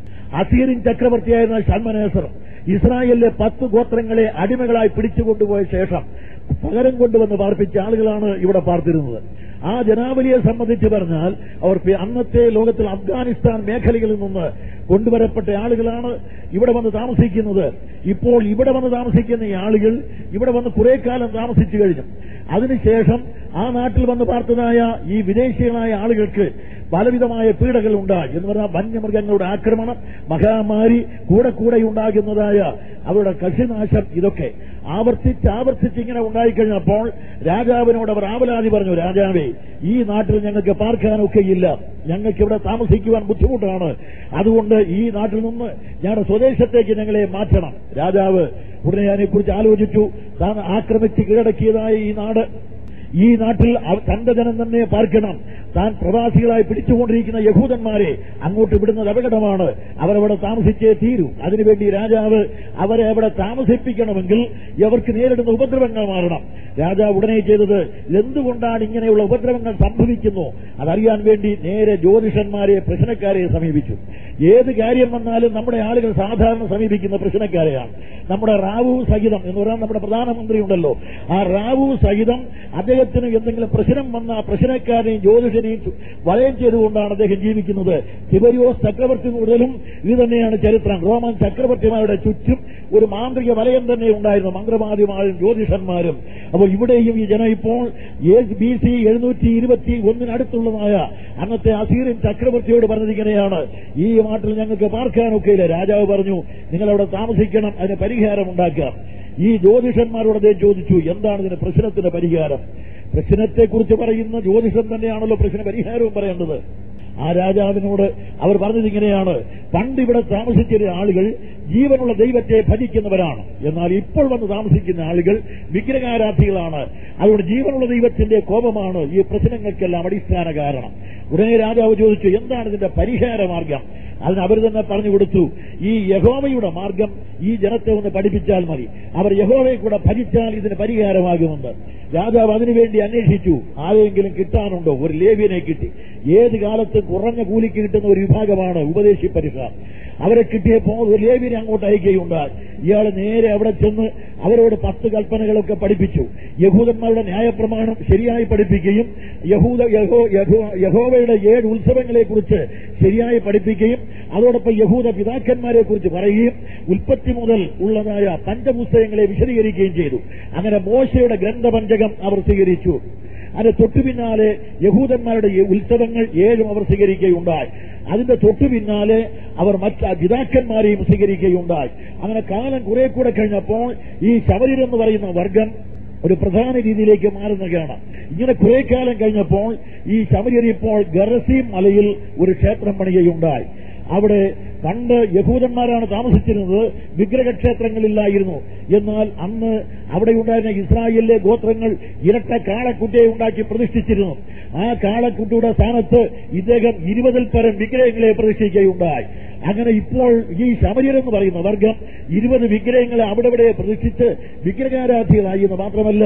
അസീറിൻ ചക്രവർത്തിയായിരുന്ന ഷൽമനേസർ ഇസ്രായേലിലെ പത്ത് ഗോത്രങ്ങളെ അടിമകളായി പിടിച്ചുകൊണ്ടുപോയ ശേഷം പകരം കൊണ്ടുവന്ന് പാർപ്പിച്ച ആളുകളാണ് ഇവിടെ പാർത്തിരുന്നത് ആ ജനാവലിയെ സംബന്ധിച്ച് പറഞ്ഞാൽ അവർ പി- അന്നത്തെ ലോകത്തിൽ അഫ്ഗാനിസ്ഥാൻ മേഖലകളിൽ നിന്ന് കൊണ്ടുവരപ്പെട്ട ആളുകളാണ് ഇവിടെ വന്ന് താമസിക്കുന്നത് ഇപ്പോൾ ഇവിടെ വന്ന് താമസിക്കുന്ന ഈ ആളുകൾ ഇവിടെ വന്ന് കുറെ കാലം താമസിച്ചു കഴിഞ്ഞു അതിനുശേഷം ആ നാട്ടിൽ വന്ന് പാർത്തതായ ഈ വിദേശികളായ ആളുകൾക്ക് പലവിധമായ പീഡകൾ ഉണ്ടായി എന്ന് പറഞ്ഞാൽ വന്യമൃഗങ്ങളുടെ ആക്രമണം മഹാമാരി കൂടെ കൂടെ ഉണ്ടാകുന്നതായ അവരുടെ കൃഷിനാശം ഇതൊക്കെ ആവർത്തിച്ച് ആവർത്തിച്ച് ഇങ്ങനെ ഉണ്ടായിക്കഴിഞ്ഞപ്പോൾ രാജാവിനോട് അവർ ആവലാതി പറഞ്ഞു രാജാവേ ഈ നാട്ടിൽ ഞങ്ങൾക്ക് പാർക്കാനൊക്കെയില്ല ഞങ്ങൾക്ക് ഇവിടെ താമസിക്കുവാൻ ബുദ്ധിമുട്ടാണ് അതുകൊണ്ട് ഈ നാട്ടിൽ നിന്ന് ഞങ്ങളുടെ സ്വദേശത്തേക്ക് ഞങ്ങളെ മാറ്റണം രാജാവ് ഉടനെ അതിനെക്കുറിച്ച് ആലോചിച്ചു താൻ ആക്രമിച്ച് കീഴടക്കിയതായ ഈ നാട് ഈ നാട്ടിൽ അവ- തന്റെ ജനം തന്നെ പാർക്കണം താൻ പ്രവാസികളായി പിടിച്ചുകൊണ്ടിരിക്കുന്ന യഹൂദന്മാരെ അങ്ങോട്ട് വിടുന്നത് അപകടമാണ് അവരവിടെ താമസിച്ചേ തീരൂ അതിനുവേണ്ടി രാജാവ് അവരെ അവിടെ താമസിപ്പിക്കണമെങ്കിൽ അവർക്ക് നേരിടുന്ന ഉപദ്രവങ്ങൾ മാറണം രാജാവ് ഉടനെ ചെയ്തത് എന്തുകൊണ്ടാണ് ഇങ്ങനെയുള്ള ഉപദ്രവങ്ങൾ സംഭവിക്കുന്നു അതറിയാൻ വേണ്ടി നേരെ ജ്യോതിഷന്മാരെ പ്രശ്നക്കാരെ സമീപിച്ചു ഏത് കാര്യം വന്നാലും നമ്മുടെ ആളുകൾ സാധാരണ സമീപിക്കുന്ന പ്രശ്നക്കാരെയാണ് നമ്മുടെ റാവു സഹിതം എന്ന് പറഞ്ഞാൽ നമ്മുടെ പ്രധാനമന്ത്രി ഉണ്ടല്ലോ ആ റാവു സഹിതം അദ്ദേഹത്തിന് എന്തെങ്കിലും പ്രശ്നം വന്ന ആ പ്രശ്നക്കാരനെയും ജ്യോതിഷനെയും ചു- വലയം ചെയ്തുകൊണ്ടാണ് അദ്ദേഹം ജീവിക്കുന്നത് തിബരിയോസ് ചക്രവർത്തി മുതലും ഇത് തന്നെയാണ് ചരിത്രം റോമൻ ചക്രവർത്തിമാരുടെ ചുറ്റും ഒരു മാന്ത്രിക വലയം തന്നെ ഉണ്ടായിരുന്നു മന്ത്രവാദിമാരും ജ്യോതിഷന്മാരും അപ്പോൾ ഇവിടെയും ഈ ജനം ഇപ്പോൾ ബി സി എഴുന്നൂറ്റി ഇരുപത്തി ഒന്നിനടുത്തുള്ളതായ അന്നത്തെ അസീറിൻ ചക്രവർത്തിയോട് പറഞ്ഞതിങ്ങനെയാണ് ഈ നാട്ടിൽ ഞങ്ങൾക്ക് പാർക്കാനൊക്കെയില്ല രാജാവ് പറഞ്ഞു നിങ്ങൾ അവിടെ താമസിക്കണം അതിന് പരിഹാരം ഉണ്ടാക്കാം ഈ ജ്യോതിഷന്മാരോട് അദ്ദേഹം ചോദിച്ചു എന്താണ് ഇതിന് പ്രശ്നത്തിന്റെ പരിഹാരം പ്രശ്നത്തെക്കുറിച്ച് പറയുന്ന ജ്യോതിഷം തന്നെയാണല്ലോ പ്രശ്ന പരിഹാരവും പറയേണ്ടത് ആ രാജാവിനോട് അവർ പറഞ്ഞത് ഇങ്ങനെയാണ് പണ്ട് ഇവിടെ താമസിച്ചിരുന്ന ആളുകൾ ജീവനുള്ള ദൈവത്തെ ഭജിക്കുന്നവരാണ് എന്നാൽ ഇപ്പോൾ വന്ന് താമസിക്കുന്ന ആളുകൾ വിഗ്രഹാരാധികളാണ് അതുകൊണ്ട് ജീവനുള്ള ദൈവത്തിന്റെ കോപമാണ് ഈ പ്രശ്നങ്ങൾക്കെല്ലാം അടിസ്ഥാന കാരണം ഉടനെ രാജാവ് ചോദിച്ചു എന്താണ് ഇതിന്റെ പരിഹാര മാർഗം അതിന് അവർ തന്നെ പറഞ്ഞു കൊടുത്തു ഈ യഹോവയുടെ മാർഗം ഈ ജനത്തെ ഒന്ന് പഠിപ്പിച്ചാൽ മതി അവർ യഹോവയെ കൂടെ ഭജിച്ചാൽ ഇതിന് പരിഹാരമാകുമെന്ന് രാജാവ് അതിനുവേണ്ടി അന്വേഷിച്ചു ആരെങ്കിലും കിട്ടാനുണ്ടോ ഒരു ലേവ്യനെ കിട്ടി ഏത് കാലത്തും കുറഞ്ഞ കൂലിക്ക് കിട്ടുന്ന ഒരു വിഭാഗമാണ് ഉപദേശി പരിസ അവരെ കിട്ടിയപ്പോൾ ഒരു ലേവ്യനെ അങ്ങോട്ട് അയക്കുകയുണ്ടായി ഇയാൾ നേരെ അവിടെ ചെന്ന് അവരോട് പത്ത് കൽപ്പനകളൊക്കെ പഠിപ്പിച്ചു യഹൂദന്മാരുടെ ന്യായപ്രമാണം ശരിയായി പഠിപ്പിക്കുകയും യഹൂദ യഹോ യഹോ- യഹോവയുടെ ഏഴ് ഉത്സവങ്ങളെ കുറിച്ച് ശരിയായി പഠിപ്പിക്കുകയും അതോടൊപ്പം യഹൂദ പിതാക്കന്മാരെ കുറിച്ച് പറയുകയും ഉൽപ്പത്തി മുതൽ ഉള്ളതായ പഞ്ചപുസ്തകങ്ങളെ വിശദീകരിക്കുകയും ചെയ്തു അങ്ങനെ മോശയുടെ ഗ്രന്ഥപഞ്ചകം അവർ സ്വീകരിച്ചു അതിന് തൊട്ടു പിന്നാലെ യഹൂദന്മാരുടെ ഈ ഉത്സവങ്ങൾ ഏഴും അവർ സ്വീകരിക്കുകയുണ്ടായി അതിന്റെ തൊട്ടു പിന്നാലെ അവർ മറ്റ് പിതാക്കന്മാരെയും സ്വീകരിക്കുകയുണ്ടായി അങ്ങനെ കാലം കുറെ കൂടെ കഴിഞ്ഞപ്പോൾ ഈ ശബരിരെന്ന് പറയുന്ന വർഗം ഒരു പ്രധാന രീതിയിലേക്ക് മാറുന്നതാണ് ഇങ്ങനെ കുറെ കാലം കഴിഞ്ഞപ്പോൾ ഈ ശബരിയർ ഇപ്പോൾ ഗറസീം മലയിൽ ഒരു ക്ഷേത്രം പണിയുകയുണ്ടായി അവിടെ പണ്ട് യഹൂദന്മാരാണ് താമസിച്ചിരുന്നത് വിഗ്രഹക്ഷേത്രങ്ങളില്ലായിരുന്നു എന്നാൽ അന്ന് അവിടെ ഉണ്ടായിരുന്ന ഇസ്രായേലിലെ ഗോത്രങ്ങൾ ഇരട്ട കാളക്കുട്ടിയെ ഉണ്ടാക്കി പ്രതിഷ്ഠിച്ചിരുന്നു ആ കാളക്കുട്ടിയുടെ സ്ഥാനത്ത് ഇദ്ദേഹം ഇരുപതിൽ പരം വിഗ്രഹങ്ങളെ പ്രതിഷ്ഠിക്കുകയുണ്ടായി അങ്ങനെ ഇപ്പോൾ ഈ ശമരിയർ എന്ന് പറയുന്ന വർഗം ഇരുപത് വിഗ്രഹങ്ങളെ അവിടെ ഇവിടെ പ്രതിഷ്ഠിച്ച് വിഗ്രഹാരാധികളായി എന്ന് മാത്രമല്ല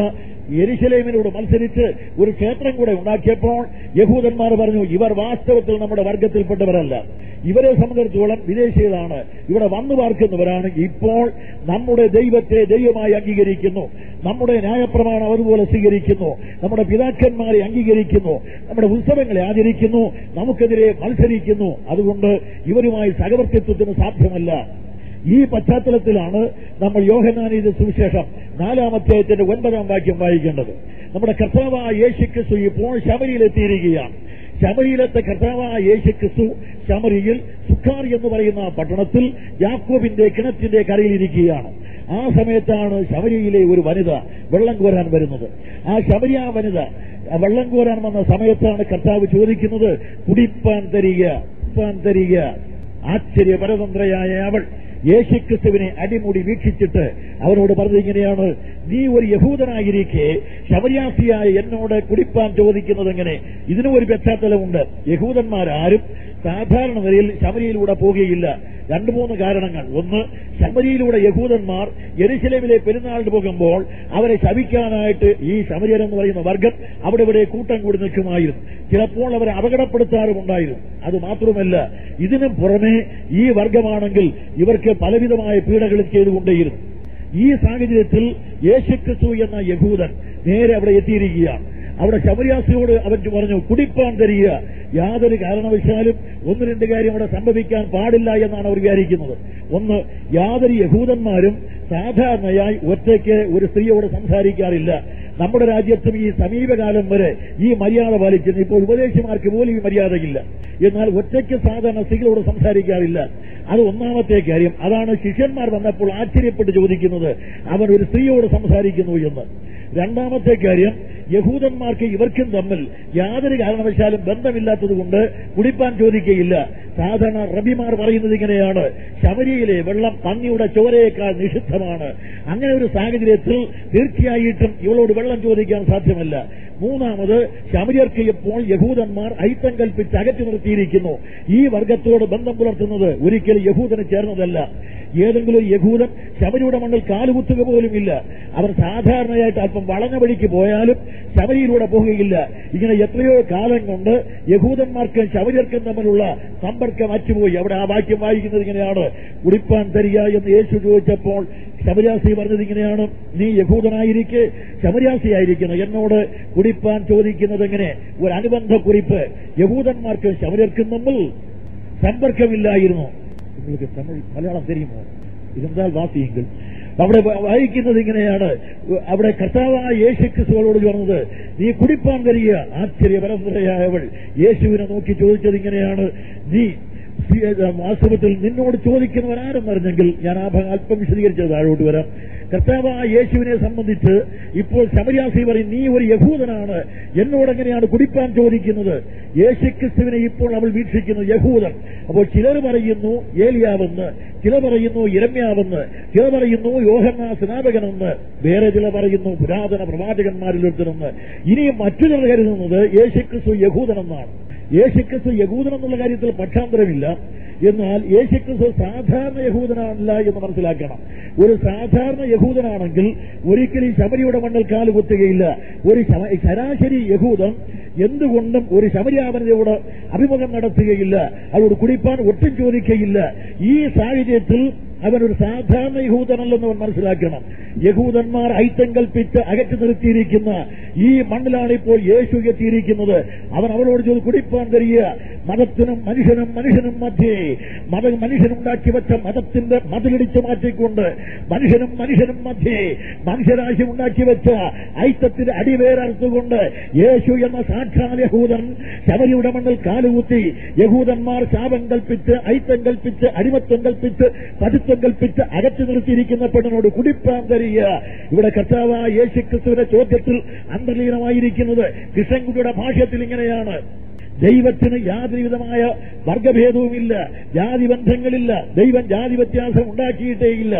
യെരുശലേമിനോട് മത്സരിച്ച് ഒരു ക്ഷേത്രം കൂടെ ഉണ്ടാക്കിയപ്പോൾ യഹൂദന്മാർ പറഞ്ഞു ഇവർ വാസ്തവത്തിൽ നമ്മുടെ വർഗത്തിൽപ്പെട്ടവരല്ല ഇവരെ സംബന്ധിച്ചിടത്തോളം വിദേശീയതാണ് ഇവിടെ വന്നു പാർക്കുന്നവരാണ് ഇപ്പോൾ നമ്മുടെ ദൈവത്തെ ദൈവമായി അംഗീകരിക്കുന്നു നമ്മുടെ ന്യായപ്രമാണം അതുപോലെ സ്വീകരിക്കുന്നു നമ്മുടെ പിതാക്കന്മാരെ അംഗീകരിക്കുന്നു നമ്മുടെ ഉത്സവങ്ങളെ ആചരിക്കുന്നു നമുക്കെതിരെ മത്സരിക്കുന്നു അതുകൊണ്ട് ഇവരുമായി സഹവർത്തിത്വത്തിന് സാധ്യമല്ല ഈ പശ്ചാത്തലത്തിലാണ് നമ്മൾ യോഹനാനീത സുവിശേഷം നാലാമധ്യായത്തിന്റെ ഒൻപതാം വാക്യം വായിക്കേണ്ടത് നമ്മുടെ കർത്താവായ യേശു ക്രിസ്തു ഇപ്പോൾ ശബരിയിലെത്തിയിരിക്കുകയാണ് ശബരിയിലത്തെ കർത്താവായ യേശു ക്രിസ്തു ശമരിയിൽ സുഖാർ എന്ന് പറയുന്ന പട്ടണത്തിൽ യാക്കോബിന്റെ കിണറ്റിന്റെ കരയിലിരിക്കുകയാണ് ആ സമയത്താണ് ശബരിയിലെ ഒരു വനിത വെള്ളം കോരാൻ വരുന്നത് ആ ശബരി ആ വനിത ആ വെള്ളം കോരാൻ വന്ന സമയത്താണ് കർത്താവ് ചോദിക്കുന്നത് കുടിപ്പാൻ തരിക കുടിപ്പാൻ തരിക ആശ്ചര്യപരതന്ത്രയായ അവൾ യേശുക്രിസ്തുവിനെ അടിമുടി വീക്ഷിച്ചിട്ട് അവനോട് പറഞ്ഞിങ്ങനെയാണ് നീ ഒരു യഹൂദനായിരിക്കെ ശബരിയാസിയായ എന്നോട് കുടിപ്പാൻ ചോദിക്കുന്നത് എങ്ങനെ ഇതിനും ഒരു പശ്ചാത്തലമുണ്ട് യഹൂദന്മാരാരും സാധാരണ നിലയിൽ ശബരിയിലൂടെ പോകുകയില്ല രണ്ടു മൂന്ന് കാരണങ്ങൾ ഒന്ന് ശബരിയിലൂടെ യഹൂദന്മാർ യെരുശലേമിലെ പെരുന്നാളിന് പോകുമ്പോൾ അവരെ ശപിക്കാനായിട്ട് ഈ ശമരിയർ എന്ന് പറയുന്ന വർഗം അവിടെ ഇവിടെ കൂട്ടം കൂടി നിൽക്കുമായിരുന്നു ചിലപ്പോൾ അവരെ അപകടപ്പെടുത്താറുമുണ്ടായിരുന്നു അത് മാത്രമല്ല ഇതിനും പുറമെ ഈ വർഗമാണെങ്കിൽ ഇവർക്ക് പലവിധമായ പീഡകളും ചെയ്തുകൊണ്ടേയിരുന്നു ഈ സാഹചര്യത്തിൽ യേശുക്രിസ്തു എന്ന യഹൂദൻ നേരെ അവിടെ എത്തിയിരിക്കുകയാണ് അവിടെ ശബരിയാസിയോട് അവൻ പറഞ്ഞു കുടിപ്പാൻ തരിക യാതൊരു കാരണവശാലും ഒന്ന് രണ്ട് കാര്യം അവിടെ സംഭവിക്കാൻ പാടില്ല എന്നാണ് അവർ വിചാരിക്കുന്നത് ഒന്ന് യാതൊരു യഹൂദന്മാരും സാധാരണയായി ഒറ്റയ്ക്ക് ഒരു സ്ത്രീയോട് സംസാരിക്കാറില്ല നമ്മുടെ രാജ്യത്തും ഈ സമീപകാലം വരെ ഈ മര്യാദ പാലിക്കുന്നു ഇപ്പോൾ ഉപദേശിമാർക്ക് പോലും ഈ മര്യാദയില്ല എന്നാൽ ഒറ്റയ്ക്ക് സാധാരണ സ്ത്രീകളോട് സംസാരിക്കാറില്ല അത് ഒന്നാമത്തെ കാര്യം അതാണ് ശിഷ്യന്മാർ വന്നപ്പോൾ ആശ്ചര്യപ്പെട്ട് ചോദിക്കുന്നത് അവൻ ഒരു സ്ത്രീയോട് സംസാരിക്കുന്നു എന്ന് രണ്ടാമത്തെ കാര്യം യഹൂദന്മാർക്ക് ഇവർക്കും തമ്മിൽ യാതൊരു കാരണവശാലും ബന്ധമില്ലാത്തതുകൊണ്ട് കുടിപ്പാൻ ചോദിക്കുകയില്ല സാധാരണ റബിമാർ പറയുന്നത് ഇങ്ങനെയാണ് ശബരിയിലെ വെള്ളം പന്നിയുടെ ചോരയേക്കാൾ നിഷിദ്ധമാണ് അങ്ങനെ ഒരു സാഹചര്യത്തിൽ തീർച്ചയായിട്ടും ഇവളോട് വെള്ളം ചോദിക്കാൻ സാധ്യമല്ല മൂന്നാമത് ശബരിയർക്ക് ഇപ്പോൾ യഹൂദന്മാർ ഐത്തം കൽപ്പിച്ച് അകറ്റി നിർത്തിയിരിക്കുന്നു ഈ വർഗത്തോട് ബന്ധം പുലർത്തുന്നത് ഒരിക്കലും യഹൂദന് ചേർന്നതല്ല ഏതെങ്കിലും ഒരു യഹൂദൻ ശബരിയുടെ മണ്ണിൽ കാലുകുത്തുക പോലുമില്ല അവർ സാധാരണയായിട്ട് അല്പം വളഞ്ഞ വഴിക്ക് പോയാലും ശബരിയിലൂടെ പോകുകയില്ല ഇങ്ങനെ എത്രയോ കാലം കൊണ്ട് യഹൂദന്മാർക്കും ശബരിയർക്കും തമ്മിലുള്ള സമ്പർക്കം അറ്റുപോയി അവിടെ ആ വാക്യം വായിക്കുന്നത് ഇങ്ങനെയാണ് കുടിപ്പാൻ തരിക എന്ന് യേശു ചോദിച്ചപ്പോൾ ശബരിയാസി പറഞ്ഞത് ഇങ്ങനെയാണ് നീ യഹൂദനായിരിക്കെ ശബരിയാസിയായിരിക്കണം എന്നോട് കുടിപ്പാൻ ചോദിക്കുന്നത് എങ്ങനെ ഒരു അനുബന്ധ കുറിപ്പ് യഹൂദന്മാർക്കും ശബരിയർക്കും തമ്മിൽ സമ്പർക്കമില്ലായിരുന്നു നിങ്ങൾക്ക് തമിഴ് മലയാളം തെരിയുമോ ഇതെന്താൽ വാസിയെങ്കിൽ അവിടെ വായിക്കുന്നത് ഇങ്ങനെയാണ് അവിടെ കർത്താവായ യേശു ക്രിസ്തുവോട് പറഞ്ഞത് നീ കുടിപ്പാൻ തരിക ആശ്ചര്യപരമ്പരയായവൾ യേശുവിനെ നോക്കി ചോദിച്ചത് ഇങ്ങനെയാണ് നീ വാസ്തവത്തിൽ നിന്നോട് ചോദിക്കുന്നവൻ ആരെന്നറിഞ്ഞെങ്കിൽ ഞാൻ ആ ഭാഗം അല്പം വിശദീകരിച്ചത് താഴോട്ട് വരാം കർത്താവായ യേശുവിനെ സംബന്ധിച്ച് ഇപ്പോൾ ശമര്യാസി പറയും നീ ഒരു യഹൂദനാണ് എന്നോട് എങ്ങനെയാണ് കുടിപ്പാൻ ചോദിക്കുന്നത് യേശുക്രിസ്തുവിനെ ഇപ്പോൾ അവൾ വീക്ഷിക്കുന്നു യഹൂദൻ അപ്പോൾ ചിലർ പറയുന്നു ഏലിയാവെന്ന് ചില പറയുന്നു ഇരമ്യാവെന്ന് ചില പറയുന്നു യോഹന്നാ സ്നാപകനെന്ന് വേറെ ചില പറയുന്നു പുരാതന പ്രവാചകന്മാരിൽ ഒരുത്തനെന്ന് ഇനിയും മറ്റു ചിലർ കരുതുന്നത് യേശുക്രിസ്തു യഹൂദനെന്നാണ് യേശുക്രിസ്തു യഹൂദൻ എന്നുള്ള കാര്യത്തിൽ പക്ഷാന്തരമില്ല എന്നാൽ യേശുക്രിസ്തു സാധാരണ യഹൂദനല്ല എന്ന് മനസ്സിലാക്കണം ഒരു സാധാരണ യഹൂദനാണെങ്കിൽ ഒരിക്കലും ശബരിയുടെ മണ്ണിൽ കാല് കുത്തുകയില്ല ഒരു ശരാശരി യഹൂദൻ എന്തുകൊണ്ടും ഒരു ശബരിയാവനതയോട് അഭിമുഖം നടത്തുകയില്ല അവരോട് കുടിപ്പാൻ ഒട്ടും ചോദിക്കുകയില്ല ഈ സാഹചര്യത്തിൽ അവനൊരു സാധാരണ യഹൂദനല്ലെന്ന് അവൻ മനസ്സിലാക്കണം യഹൂദന്മാർ ഐത്തം കൽപ്പിച്ച് അകറ്റി നിർത്തിയിരിക്കുന്ന ഈ മണ്ണിലാണ് ഇപ്പോൾ യേശു എത്തിയിരിക്കുന്നത് അവൻ അവരോട് ചോദി കുടിപ്പാൻ തരിക മതത്തിനും മനുഷ്യനും മനുഷ്യനും മധ്യേ മത മനുഷ്യനുണ്ടാക്കി വെച്ച മതത്തിന്റെ മതിലിടിച്ചു മാറ്റിക്കൊണ്ട് മനുഷ്യനും മനുഷ്യനും മധ്യേ മനുഷ്യരാശി ഉണ്ടാക്കി വെച്ച ഐത്തത്തിന്റെ അടിവേരറുത്തുകൊണ്ട് യേശു എന്ന സാക്ഷാൽ യഹൂദൻ ശബരിയുടെ മണ്ണിൽ കാലുകുത്തി യഹൂദന്മാർ ശാപം കൽപ്പിച്ച് ഐത്തം കൽപ്പിച്ച് അടിമത്വം കൽപ്പിച്ച് പതിത്വം കൽപ്പിച്ച് അകറ്റി നിർത്തിയിരിക്കുന്ന പെണ്ണിനോട് കുടിപ്പാൻ തരിക ഇവിടെ കർത്താവായ യേശു ക്രിസ്തുവിന്റെ ചോദ്യത്തിൽ അന്തർലീനമായിരിക്കുന്നത് കൃഷ്ണൻകുട്ടിയുടെ ഭാഷ്യത്തിൽ ഇങ്ങനെയാണ് ദൈവത്തിന് യാതൊരു വിധമായ വർഗഭേദവുമില്ല ജാതി ബന്ധങ്ങളില്ല ദൈവം ജാതി വ്യത്യാസം ഉണ്ടാക്കിയിട്ടേയില്ല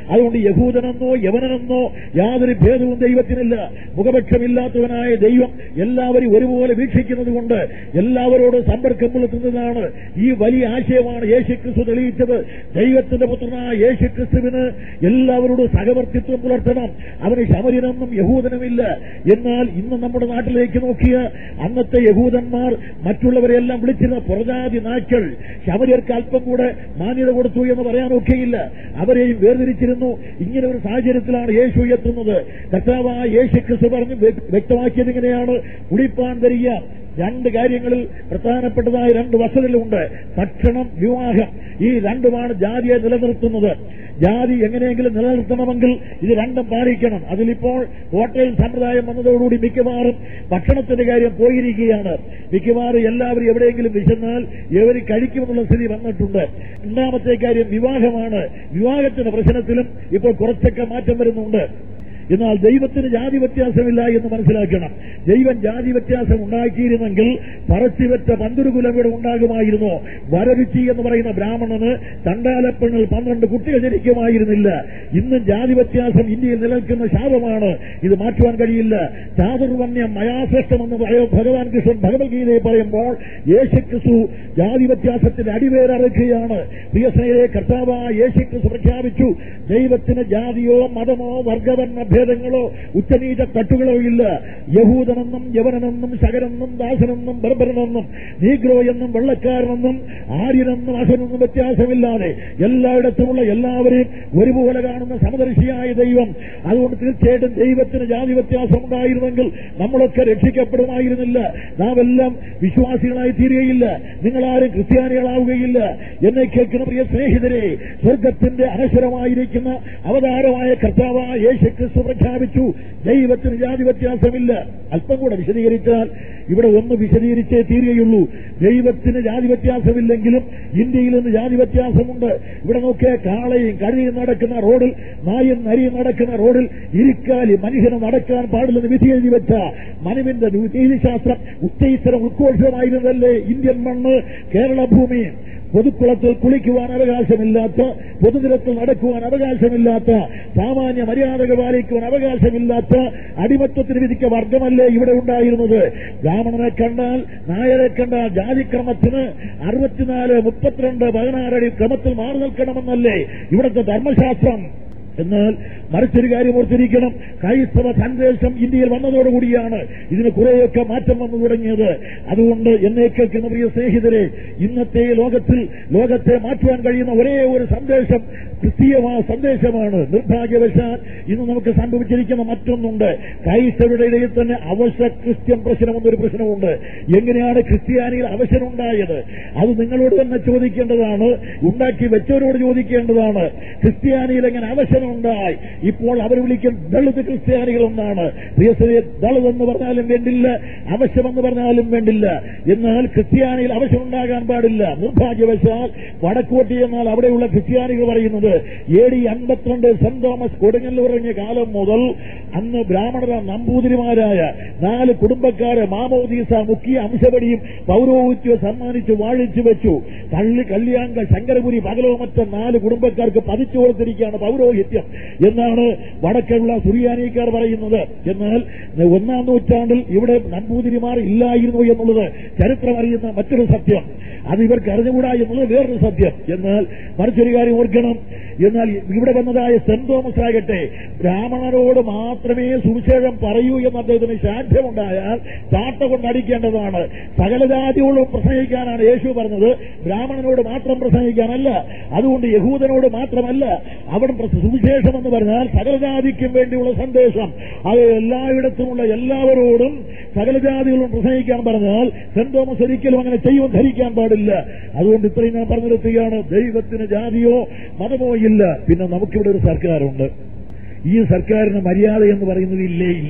അതുകൊണ്ട് യഹൂദനെന്നോ യവനെന്നോ യാതൊരു ഭേദവും ദൈവത്തിനില്ല മുഖപക്ഷമില്ലാത്തവനായ ദൈവം എല്ലാവരും ഒരുപോലെ വീക്ഷിക്കുന്നത് കൊണ്ട് എല്ലാവരോടും സമ്പർക്കം പുലർത്തുന്നതാണ് ഈ വലിയ ആശയമാണ് യേശുക്രിസ്തു തെളിയിച്ചത് ദൈവത്തിന്റെ പുത്രനായ യേശുക്രിസ്തുവിന് എല്ലാവരോടും സഹവർത്തിത്വം പുലർത്തണം അവന് ശമരിനെന്നും യഹൂദനുമില്ല എന്നാൽ ഇന്ന് നമ്മുടെ നാട്ടിലേക്ക് നോക്കിയ അന്നത്തെ യഹൂദന്മാർ മറ്റുള്ളവരെല്ലാം വിളിച്ചിരുന്ന പുറജാതി നായ്ക്കൾ ശമരിയർക്ക് അല്പം കൂടെ മാന്യത കൊടുത്തു എന്ന് പറയാൻ ഒക്കെയില്ല അവരെയും വേർതിരിച്ചിരുന്നു ഇങ്ങനെ ഒരു സാഹചര്യത്തിലാണ് യേശു എത്തുന്നത് കർത്താവായ യേശു ക്രിസ്തു പറഞ്ഞ് വ്യ- വ്യക്തമാക്കിയത് ഇങ്ങനെയാണ് കുടിപ്പാൻ തരിക രണ്ട് കാര്യങ്ങളിൽ പ്രധാനപ്പെട്ടതായ രണ്ട് വസ്തുതകളുണ്ട് ഭക്ഷണം വിവാഹം ഈ രണ്ടുമാണ് ജാതിയെ നിലനിർത്തുന്നത് ജാതി എങ്ങനെയെങ്കിലും നിലനിർത്തണമെങ്കിൽ ഇത് രണ്ടും പാലിക്കണം അതിലിപ്പോൾ ഹോട്ടൽ സമ്പ്രദായം വന്നതോടുകൂടി മിക്കവാറും ഭക്ഷണത്തിന്റെ കാര്യം പോയിരിക്കുകയാണ് മിക്കവാറും എല്ലാവരും എവിടെയെങ്കിലും വിശന്നാൽ എവര് കഴിക്കുമെന്നുള്ള സ്ഥിതി വന്നിട്ടുണ്ട് രണ്ടാമത്തെ കാര്യം വിവാഹമാണ് വിവാഹത്തിന്റെ പ്രശ്നത്തിലും ഇപ്പോൾ കുറച്ചൊക്കെ മാറ്റം വരുന്നുണ്ട് എന്നാൽ ദൈവത്തിന് ജാതി വ്യത്യാസമില്ല എന്ന് മനസ്സിലാക്കണം ദൈവം ജാതി വ്യത്യാസം ഉണ്ടാക്കിയിരുന്നെങ്കിൽ പറച്ചിവെച്ച പന്തുരുകുലം ഇവിടെ ഉണ്ടാകുമായിരുന്നോ വരരുചി എന്ന് പറയുന്ന ബ്രാഹ്മണന് തണ്ടാലപ്പെണ്ണിൽ പന്ത്രണ്ട് കുട്ടികൾ ജനിക്കുമായിരുന്നില്ല ഇന്നും ജാതി വ്യത്യാസം ഇന്ത്യയിൽ നിലനിൽക്കുന്ന ശാപമാണ് ഇത് മാറ്റുവാൻ കഴിയില്ല ചാതുർവന്യം മയാശ്രേഷ്ഠമെന്ന് പറയ- ഭഗവാൻ കൃഷ്ണൻ ഭഗവത്ഗീതയെ പറയുമ്പോൾ യേശുക്രിസ്തു ജാതി വ്യത്യാസത്തിന്റെ അടിവേരറുകയാണ് പ്രിയ സ്നേഹിതരെ കർത്താവായ യേശുക്രിസ്തു പ്രഖ്യാപിച്ചു ദൈവത്തിന് ജാതിയോ മതമോ വർഗവർണ്ണ ഭേദങ്ങളോ ഉച്ചനീച തട്ടുകളോ ഇല്ല യഹൂദനെന്നും യവനെന്നും ശകരെന്നും ദാസനെന്നും ബർബരനെന്നും നീഗ്രോ എന്നും വെള്ളക്കാരനെന്നും ആര്യനെന്നും അസനെന്നും വ്യത്യാസമില്ലാതെ എല്ലായിടത്തുമുള്ള എല്ലാവരെയും ഒരുപോലെ കാണുന്ന സമദർശിയായ ദൈവം അതുകൊണ്ട് തീർച്ചയായിട്ടും ദൈവത്തിന് ജാതി വ്യത്യാസം ഉണ്ടായിരുന്നെങ്കിൽ നമ്മളൊക്കെ രക്ഷിക്കപ്പെടുമായിരുന്നില്ല നാം എല്ലാം വിശ്വാസികളായി തീരുകയില്ല നിങ്ങളാരും ക്രിസ്ത്യാനികളാവുകയില്ല എന്നെ കേൾക്കുന്ന പ്രിയ സ്നേഹിതരെ സ്വർഗത്തിന്റെ അനശ്വരമായിരിക്കുന്ന അവതാരമായ കർത്താവായ യേശു ക്രിസ്തു പ്രഖ്യാപിച്ചു ദൈവത്തിന് ജാതി വ്യത്യാസമില്ല അല്പം കൂടെ വിശദീകരിച്ചാൽ ഇവിടെ ഒന്ന് വിശദീകരിച്ചേ തീരുകയുള്ളൂ ദൈവത്തിന് ജാതി വ്യത്യാസമില്ലെങ്കിലും ഇന്ത്യയിൽ നിന്ന് ജാതി വ്യത്യാസമുണ്ട് ഇവിടെ നോക്കിയ കാളയും കഴുയും നടക്കുന്ന റോഡിൽ നായും നരിയും നടക്കുന്ന റോഡിൽ ഇരിക്കാലി മനുഷ്യന് നടക്കാൻ പാടില്ലെന്ന് വിധി എഴുതി വെച്ച മനുവിന്റെ നീതിശാസ്ത്രം ഉത്തേശ്വരം ഉദ്ഘോഷമായിരുന്നതല്ലേ ഇന്ത്യൻ മണ്ണ് കേരള ഭൂമി പൊതുക്കുളത്തിൽ കുളിക്കുവാൻ അവകാശമില്ലാത്ത പൊതുനിരത്തിൽ നടക്കുവാൻ അവകാശമില്ലാത്ത സാമാന്യ മര്യാദകൾ പാലിക്കുവാൻ അവകാശമില്ലാത്ത അടിമത്വത്തിന് വിധിക്ക വർഗമല്ലേ ഇവിടെ ഉണ്ടായിരുന്നത് ബ്രാഹ്മണനെ കണ്ടാൽ നായരെ കണ്ടാൽ ജാതിക്രമത്തിന് അറുപത്തിനാല് മുപ്പത്തിരണ്ട് പതിനാറടി ക്രമത്തിൽ മാറി നിൽക്കണമെന്നല്ലേ ഇവിടുത്തെ ധർമ്മശാസ്ത്രം എന്നാൽ മറിച്ചൊരു കാര്യം ഓർത്തിരിക്കണം ക്രൈസ്തവ സന്ദേശം ഇന്ത്യയിൽ വന്നതോടുകൂടിയാണ് ഇതിന് കുറേയൊക്കെ മാറ്റം വന്നു തുടങ്ങിയത് അതുകൊണ്ട് എന്നെ കേൾക്കുന്ന പ്രിയ സ്നേഹിതരെ ഇന്നത്തെ ലോകത്തിൽ ലോകത്തെ മാറ്റുവാൻ കഴിയുന്ന ഒരേ ഒരു സന്ദേശം ക്രിസ്തീയമായ സന്ദേശമാണ് നിർഭാഗ്യവശാൽ ഇന്ന് നമുക്ക് സംഭവിച്ചിരിക്കുന്ന മറ്റൊന്നുണ്ട് ക്രൈസ്തവരുടെ ഇടയിൽ തന്നെ അവശ ക്രിസ്ത്യൻ പ്രശ്നം എന്നൊരു പ്രശ്നമുണ്ട് എങ്ങനെയാണ് ക്രിസ്ത്യാനിയിൽ അവശനുണ്ടായത് അത് നിങ്ങളോട് തന്നെ ചോദിക്കേണ്ടതാണ് ഉണ്ടാക്കി വെച്ചവരോട് ചോദിക്കേണ്ടതാണ് ക്രിസ്ത്യാനിയിൽ എങ്ങനെ അവശനുണ്ടായി ഇപ്പോൾ അവർ വിളിക്കും ദളിത് ക്രിസ്ത്യാനികൾ എന്നാണ് പ്രിയസ്ഥയെ ദളിത് എന്ന് പറഞ്ഞാലും വേണ്ടില്ല അവശമെന്ന് പറഞ്ഞാലും വേണ്ടില്ല എന്നാൽ ക്രിസ്ത്യാനിയിൽ അവശമുണ്ടാകാൻ പാടില്ല നിർഭാഗ്യവശാൽ വടക്കോട്ടി എന്നാൽ അവിടെയുള്ള ക്രിസ്ത്യാനികൾ പറയുന്നത് എ ഡി അൻപത്തിരണ്ട് സെന്റ് തോമസ് കൊടുങ്ങല്ലൂർ ഇറങ്ങിയ കാലം മുതൽ അന്ന് ബ്രാഹ്മണര നമ്പൂതിരിമാരായ നാല് കുടുംബക്കാരെ മാമോദീസ മുഖ്യ അംശപടിയും പൗരോഹിത്യവും സമ്മാനിച്ച് വാഴിച്ചു വെച്ചു കള്ളി കല്യാങ്ക ശങ്കരപുരി പകലോ മറ്റ നാല് കുടുംബക്കാർക്ക് പതിച്ചു കൊടുത്തിരിക്കുകയാണ് പൗരോഹിത്യം എന്നാണ് വടക്കുള്ള സുറിയാനിക്കാർ പറയുന്നത് എന്നാൽ ഒന്നാം നൂറ്റാണ്ടിൽ ഇവിടെ നമ്പൂതിരിമാർ ഇല്ലായിരുന്നു എന്നുള്ളത് ചരിത്രം അറിയുന്ന മറ്റൊരു സത്യം അത് ഇവർക്ക് അറിഞ്ഞുകൂടാ എന്നുള്ളത് വേറൊരു സത്യം എന്നാൽ മറിച്ചൊരു കാര്യം ഓർക്കണം എന്നാൽ ഇവിടെ വന്നതായ സെന്റ് തോമസ് ആകട്ടെ ബ്രാഹ്മണരോട് മാത്രമേ സുവിശേഷം പറയൂ എന്ന് അദ്ദേഹത്തിന് സാധ്യമുണ്ടായാൽ ചാട്ട കൊണ്ടടിക്കേണ്ടതാണ് സകല ജാതിയോടും പ്രസംഗിക്കാനാണ് യേശു പറഞ്ഞത് ബ്രാഹ്മണനോട് മാത്രം പ്രസംഗിക്കാനല്ല അതുകൊണ്ട് യഹൂദനോട് മാത്രമല്ല അവിടെ പ്രസ- സുവിശേഷം എന്ന് പറഞ്ഞാൽ സകല ജാതിക്കും വേണ്ടിയുള്ള സന്ദേശം അത് എല്ലായിടത്തുമുള്ള എല്ലാവരോടും സകല ജാതികളും പ്രസംഗിക്കാൻ പറഞ്ഞാൽ സെന്റ് തോമസ് ഒരിക്കലും അങ്ങനെ ചെയ്യുമെന്ന് ധരിക്കാൻ പാടില്ല അതുകൊണ്ട് ഇത്രയും ഞാൻ പറഞ്ഞു നിർത്തുകയാണ് ദൈവത്തിന് ജാതിയോ മതമോ ഇല്ല പിന്നെ നമുക്കിവിടെ ഒരു സർക്കാരുണ്ട് ഈ സർക്കാരിന് മര്യാദ എന്ന് പറയുന്നത് ഇല്ലേ ഇല്ല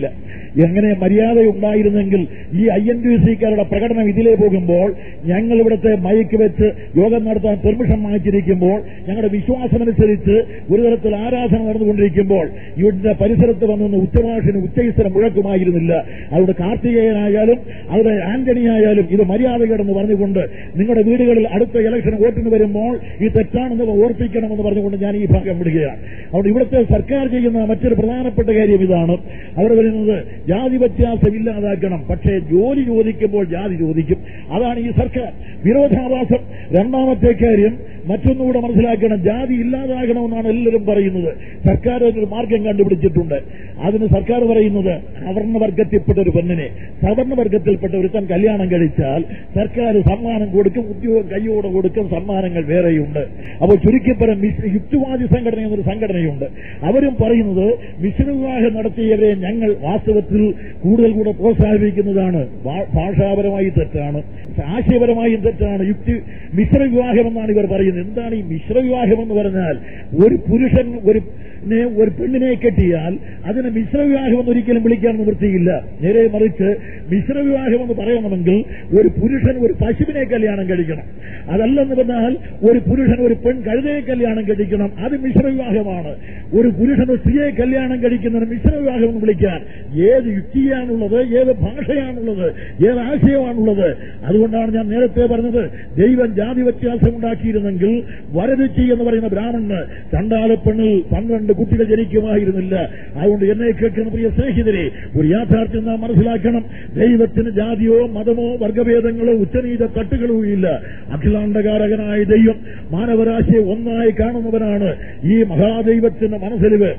എങ്ങനെ മര്യാദ ഉണ്ടായിരുന്നെങ്കിൽ ഈ ഐ എൻ ഡി സിക്കാരുടെ പ്രകടനം ഇതിലേ പോകുമ്പോൾ ഞങ്ങൾ ഇവിടുത്തെ മൈക്ക് വെച്ച് യോഗം നടത്താൻ പെർമിഷൻ വാങ്ങിച്ചിരിക്കുമ്പോൾ ഞങ്ങളുടെ വിശ്വാസമനുസരിച്ച് ഒരു തരത്തിൽ ആരാധന നടന്നുകൊണ്ടിരിക്കുമ്പോൾ ഇവിടുത്തെ പരിസരത്ത് വന്നിരുന്ന ഉച്ചഭാഷന് ഉച്ചയിസ്തരം മുഴക്കുമായിരുന്നില്ല അവിടെ കാർത്തികേയനായാലും അവിടെ ആന്റണി ആയാലും ഇത് മര്യാദകേടെന്ന് പറഞ്ഞുകൊണ്ട് നിങ്ങളുടെ വീടുകളിൽ അടുത്ത ഇലക്ഷൻ വോട്ടിന് വരുമ്പോൾ ഈ തെറ്റാണെന്ന് ഓർപ്പിക്കണമെന്ന് പറഞ്ഞുകൊണ്ട് ഞാൻ ഈ ഭാഗം വിടുകയാണ് അതുകൊണ്ട് ഇവിടുത്തെ സർക്കാർ ചെയ്യുന്ന മറ്റൊരു പ്രധാനപ്പെട്ട കാര്യം ഇതാണ് അവർ പറയുന്നത് ജാതി വ്യത്യാസം ഇല്ലാതാക്കണം പക്ഷേ ജോലി ചോദിക്കുമ്പോൾ ജാതി ചോദിക്കും അതാണ് ഈ സർക്കാർ വിരോധാഭാസം രണ്ടാമത്തെ കാര്യം മറ്റൊന്നുകൂടെ മനസ്സിലാക്കണം ജാതി ഇല്ലാതാകണമെന്നാണ് എല്ലാവരും പറയുന്നത് സർക്കാർ ഒരു മാർഗം കണ്ടുപിടിച്ചിട്ടുണ്ട് അതിന് സർക്കാർ പറയുന്നത് അവർണവർഗത്തിൽപ്പെട്ട ഒരു പെണ്ണിനെ സവർണവർഗത്തിൽപ്പെട്ട ഒരുത്തൻ കല്യാണം കഴിച്ചാൽ സർക്കാർ സമ്മാനം കൊടുക്കും ഉദ്യോഗം കൈയോടെ കൊടുക്കും സമ്മാനങ്ങൾ വേറെയുണ്ട് അപ്പോൾ ചുരുക്കിപ്പറം യുക്തിവാദി സംഘടന എന്നൊരു സംഘടനയുണ്ട് അവരും പറയുന്നത് മിശ്രവിവാഹം നടത്തിയവരെ ഞങ്ങൾ വാസ്തവത്തിൽ കൂടുതൽ കൂടെ പ്രോത്സാഹിപ്പിക്കുന്നതാണ് ഭാ- ഭാഷാപരമായി തെറ്റാണ് ആശയപരമായും തെറ്റാണ് യുക്തി മിശ്രവിവാഹം എന്നാണ് ഇവർ പറയുന്നത് എന്താണ് ഈ മിശ്രവിവാഹം എന്ന് പറഞ്ഞാൽ ഒരു പുരുഷൻ ഒരു നെ ഒരു പെണ്ണിനെ കെട്ടിയാൽ അതിനെ മിശ്രവിവാഹം എന്ന് ഒരിക്കലും വിളിക്കാൻ നിവൃത്തിയില്ല നേരെ മറിച്ച് മിശ്രവിവാഹം എന്ന് പറയണമെങ്കിൽ ഒരു പുരുഷൻ ഒരു പശുവിനെ കല്യാണം കഴിക്കണം അതല്ലെന്ന് പറഞ്ഞാൽ ഒരു പുരുഷൻ ഒരു പെൺ കഴുതയെ കല്യാണം കഴിക്കണം അത് മിശ്രവിവാഹമാണ് ഒരു പുരുഷൻ ഒരു സ്ത്രീയെ കല്യാണം കഴിക്കുന്നതിന് മിശ്രവിവാഹം എന്ന് വിളിക്കാൻ ഏത് യുക്തിയാണുള്ളത് ഏത് ഭാഷയാണുള്ളത് ഏത് ആശയമാണുള്ളത് അതുകൊണ്ടാണ് ഞാൻ നേരത്തെ പറഞ്ഞത് ദൈവം ജാതി വ്യത്യാസം ഉണ്ടാക്കിയിരുന്നെങ്കിൽ വരരുചി എന്ന് പറയുന്ന ബ്രാഹ്മണന് ചണ്ടാലപ്പെണ്ണിൽ പന്ത്രണ്ട് കുട്ടികൾ ജനിക്കുമായിരുന്നില്ല അതുകൊണ്ട് എന്നെ കേൾക്കുന്ന പ്രിയ സ്നേഹിതരെ ഒരു യാഥാർത്ഥ്യം നാം മനസ്സിലാക്കണം ദൈവത്തിന് ജാതിയോ മതമോ വർഗഭേദങ്ങളോ ഉച്ചനീച തട്ടുകളോ ഇല്ല അഖിലാണ്ടകാരകനായ ദൈവം മാനവരാശിയെ ഒന്നായി കാണുന്നവനാണ് ഈ മഹാദൈവത്തിന്റെ മനസ്സിലിവ്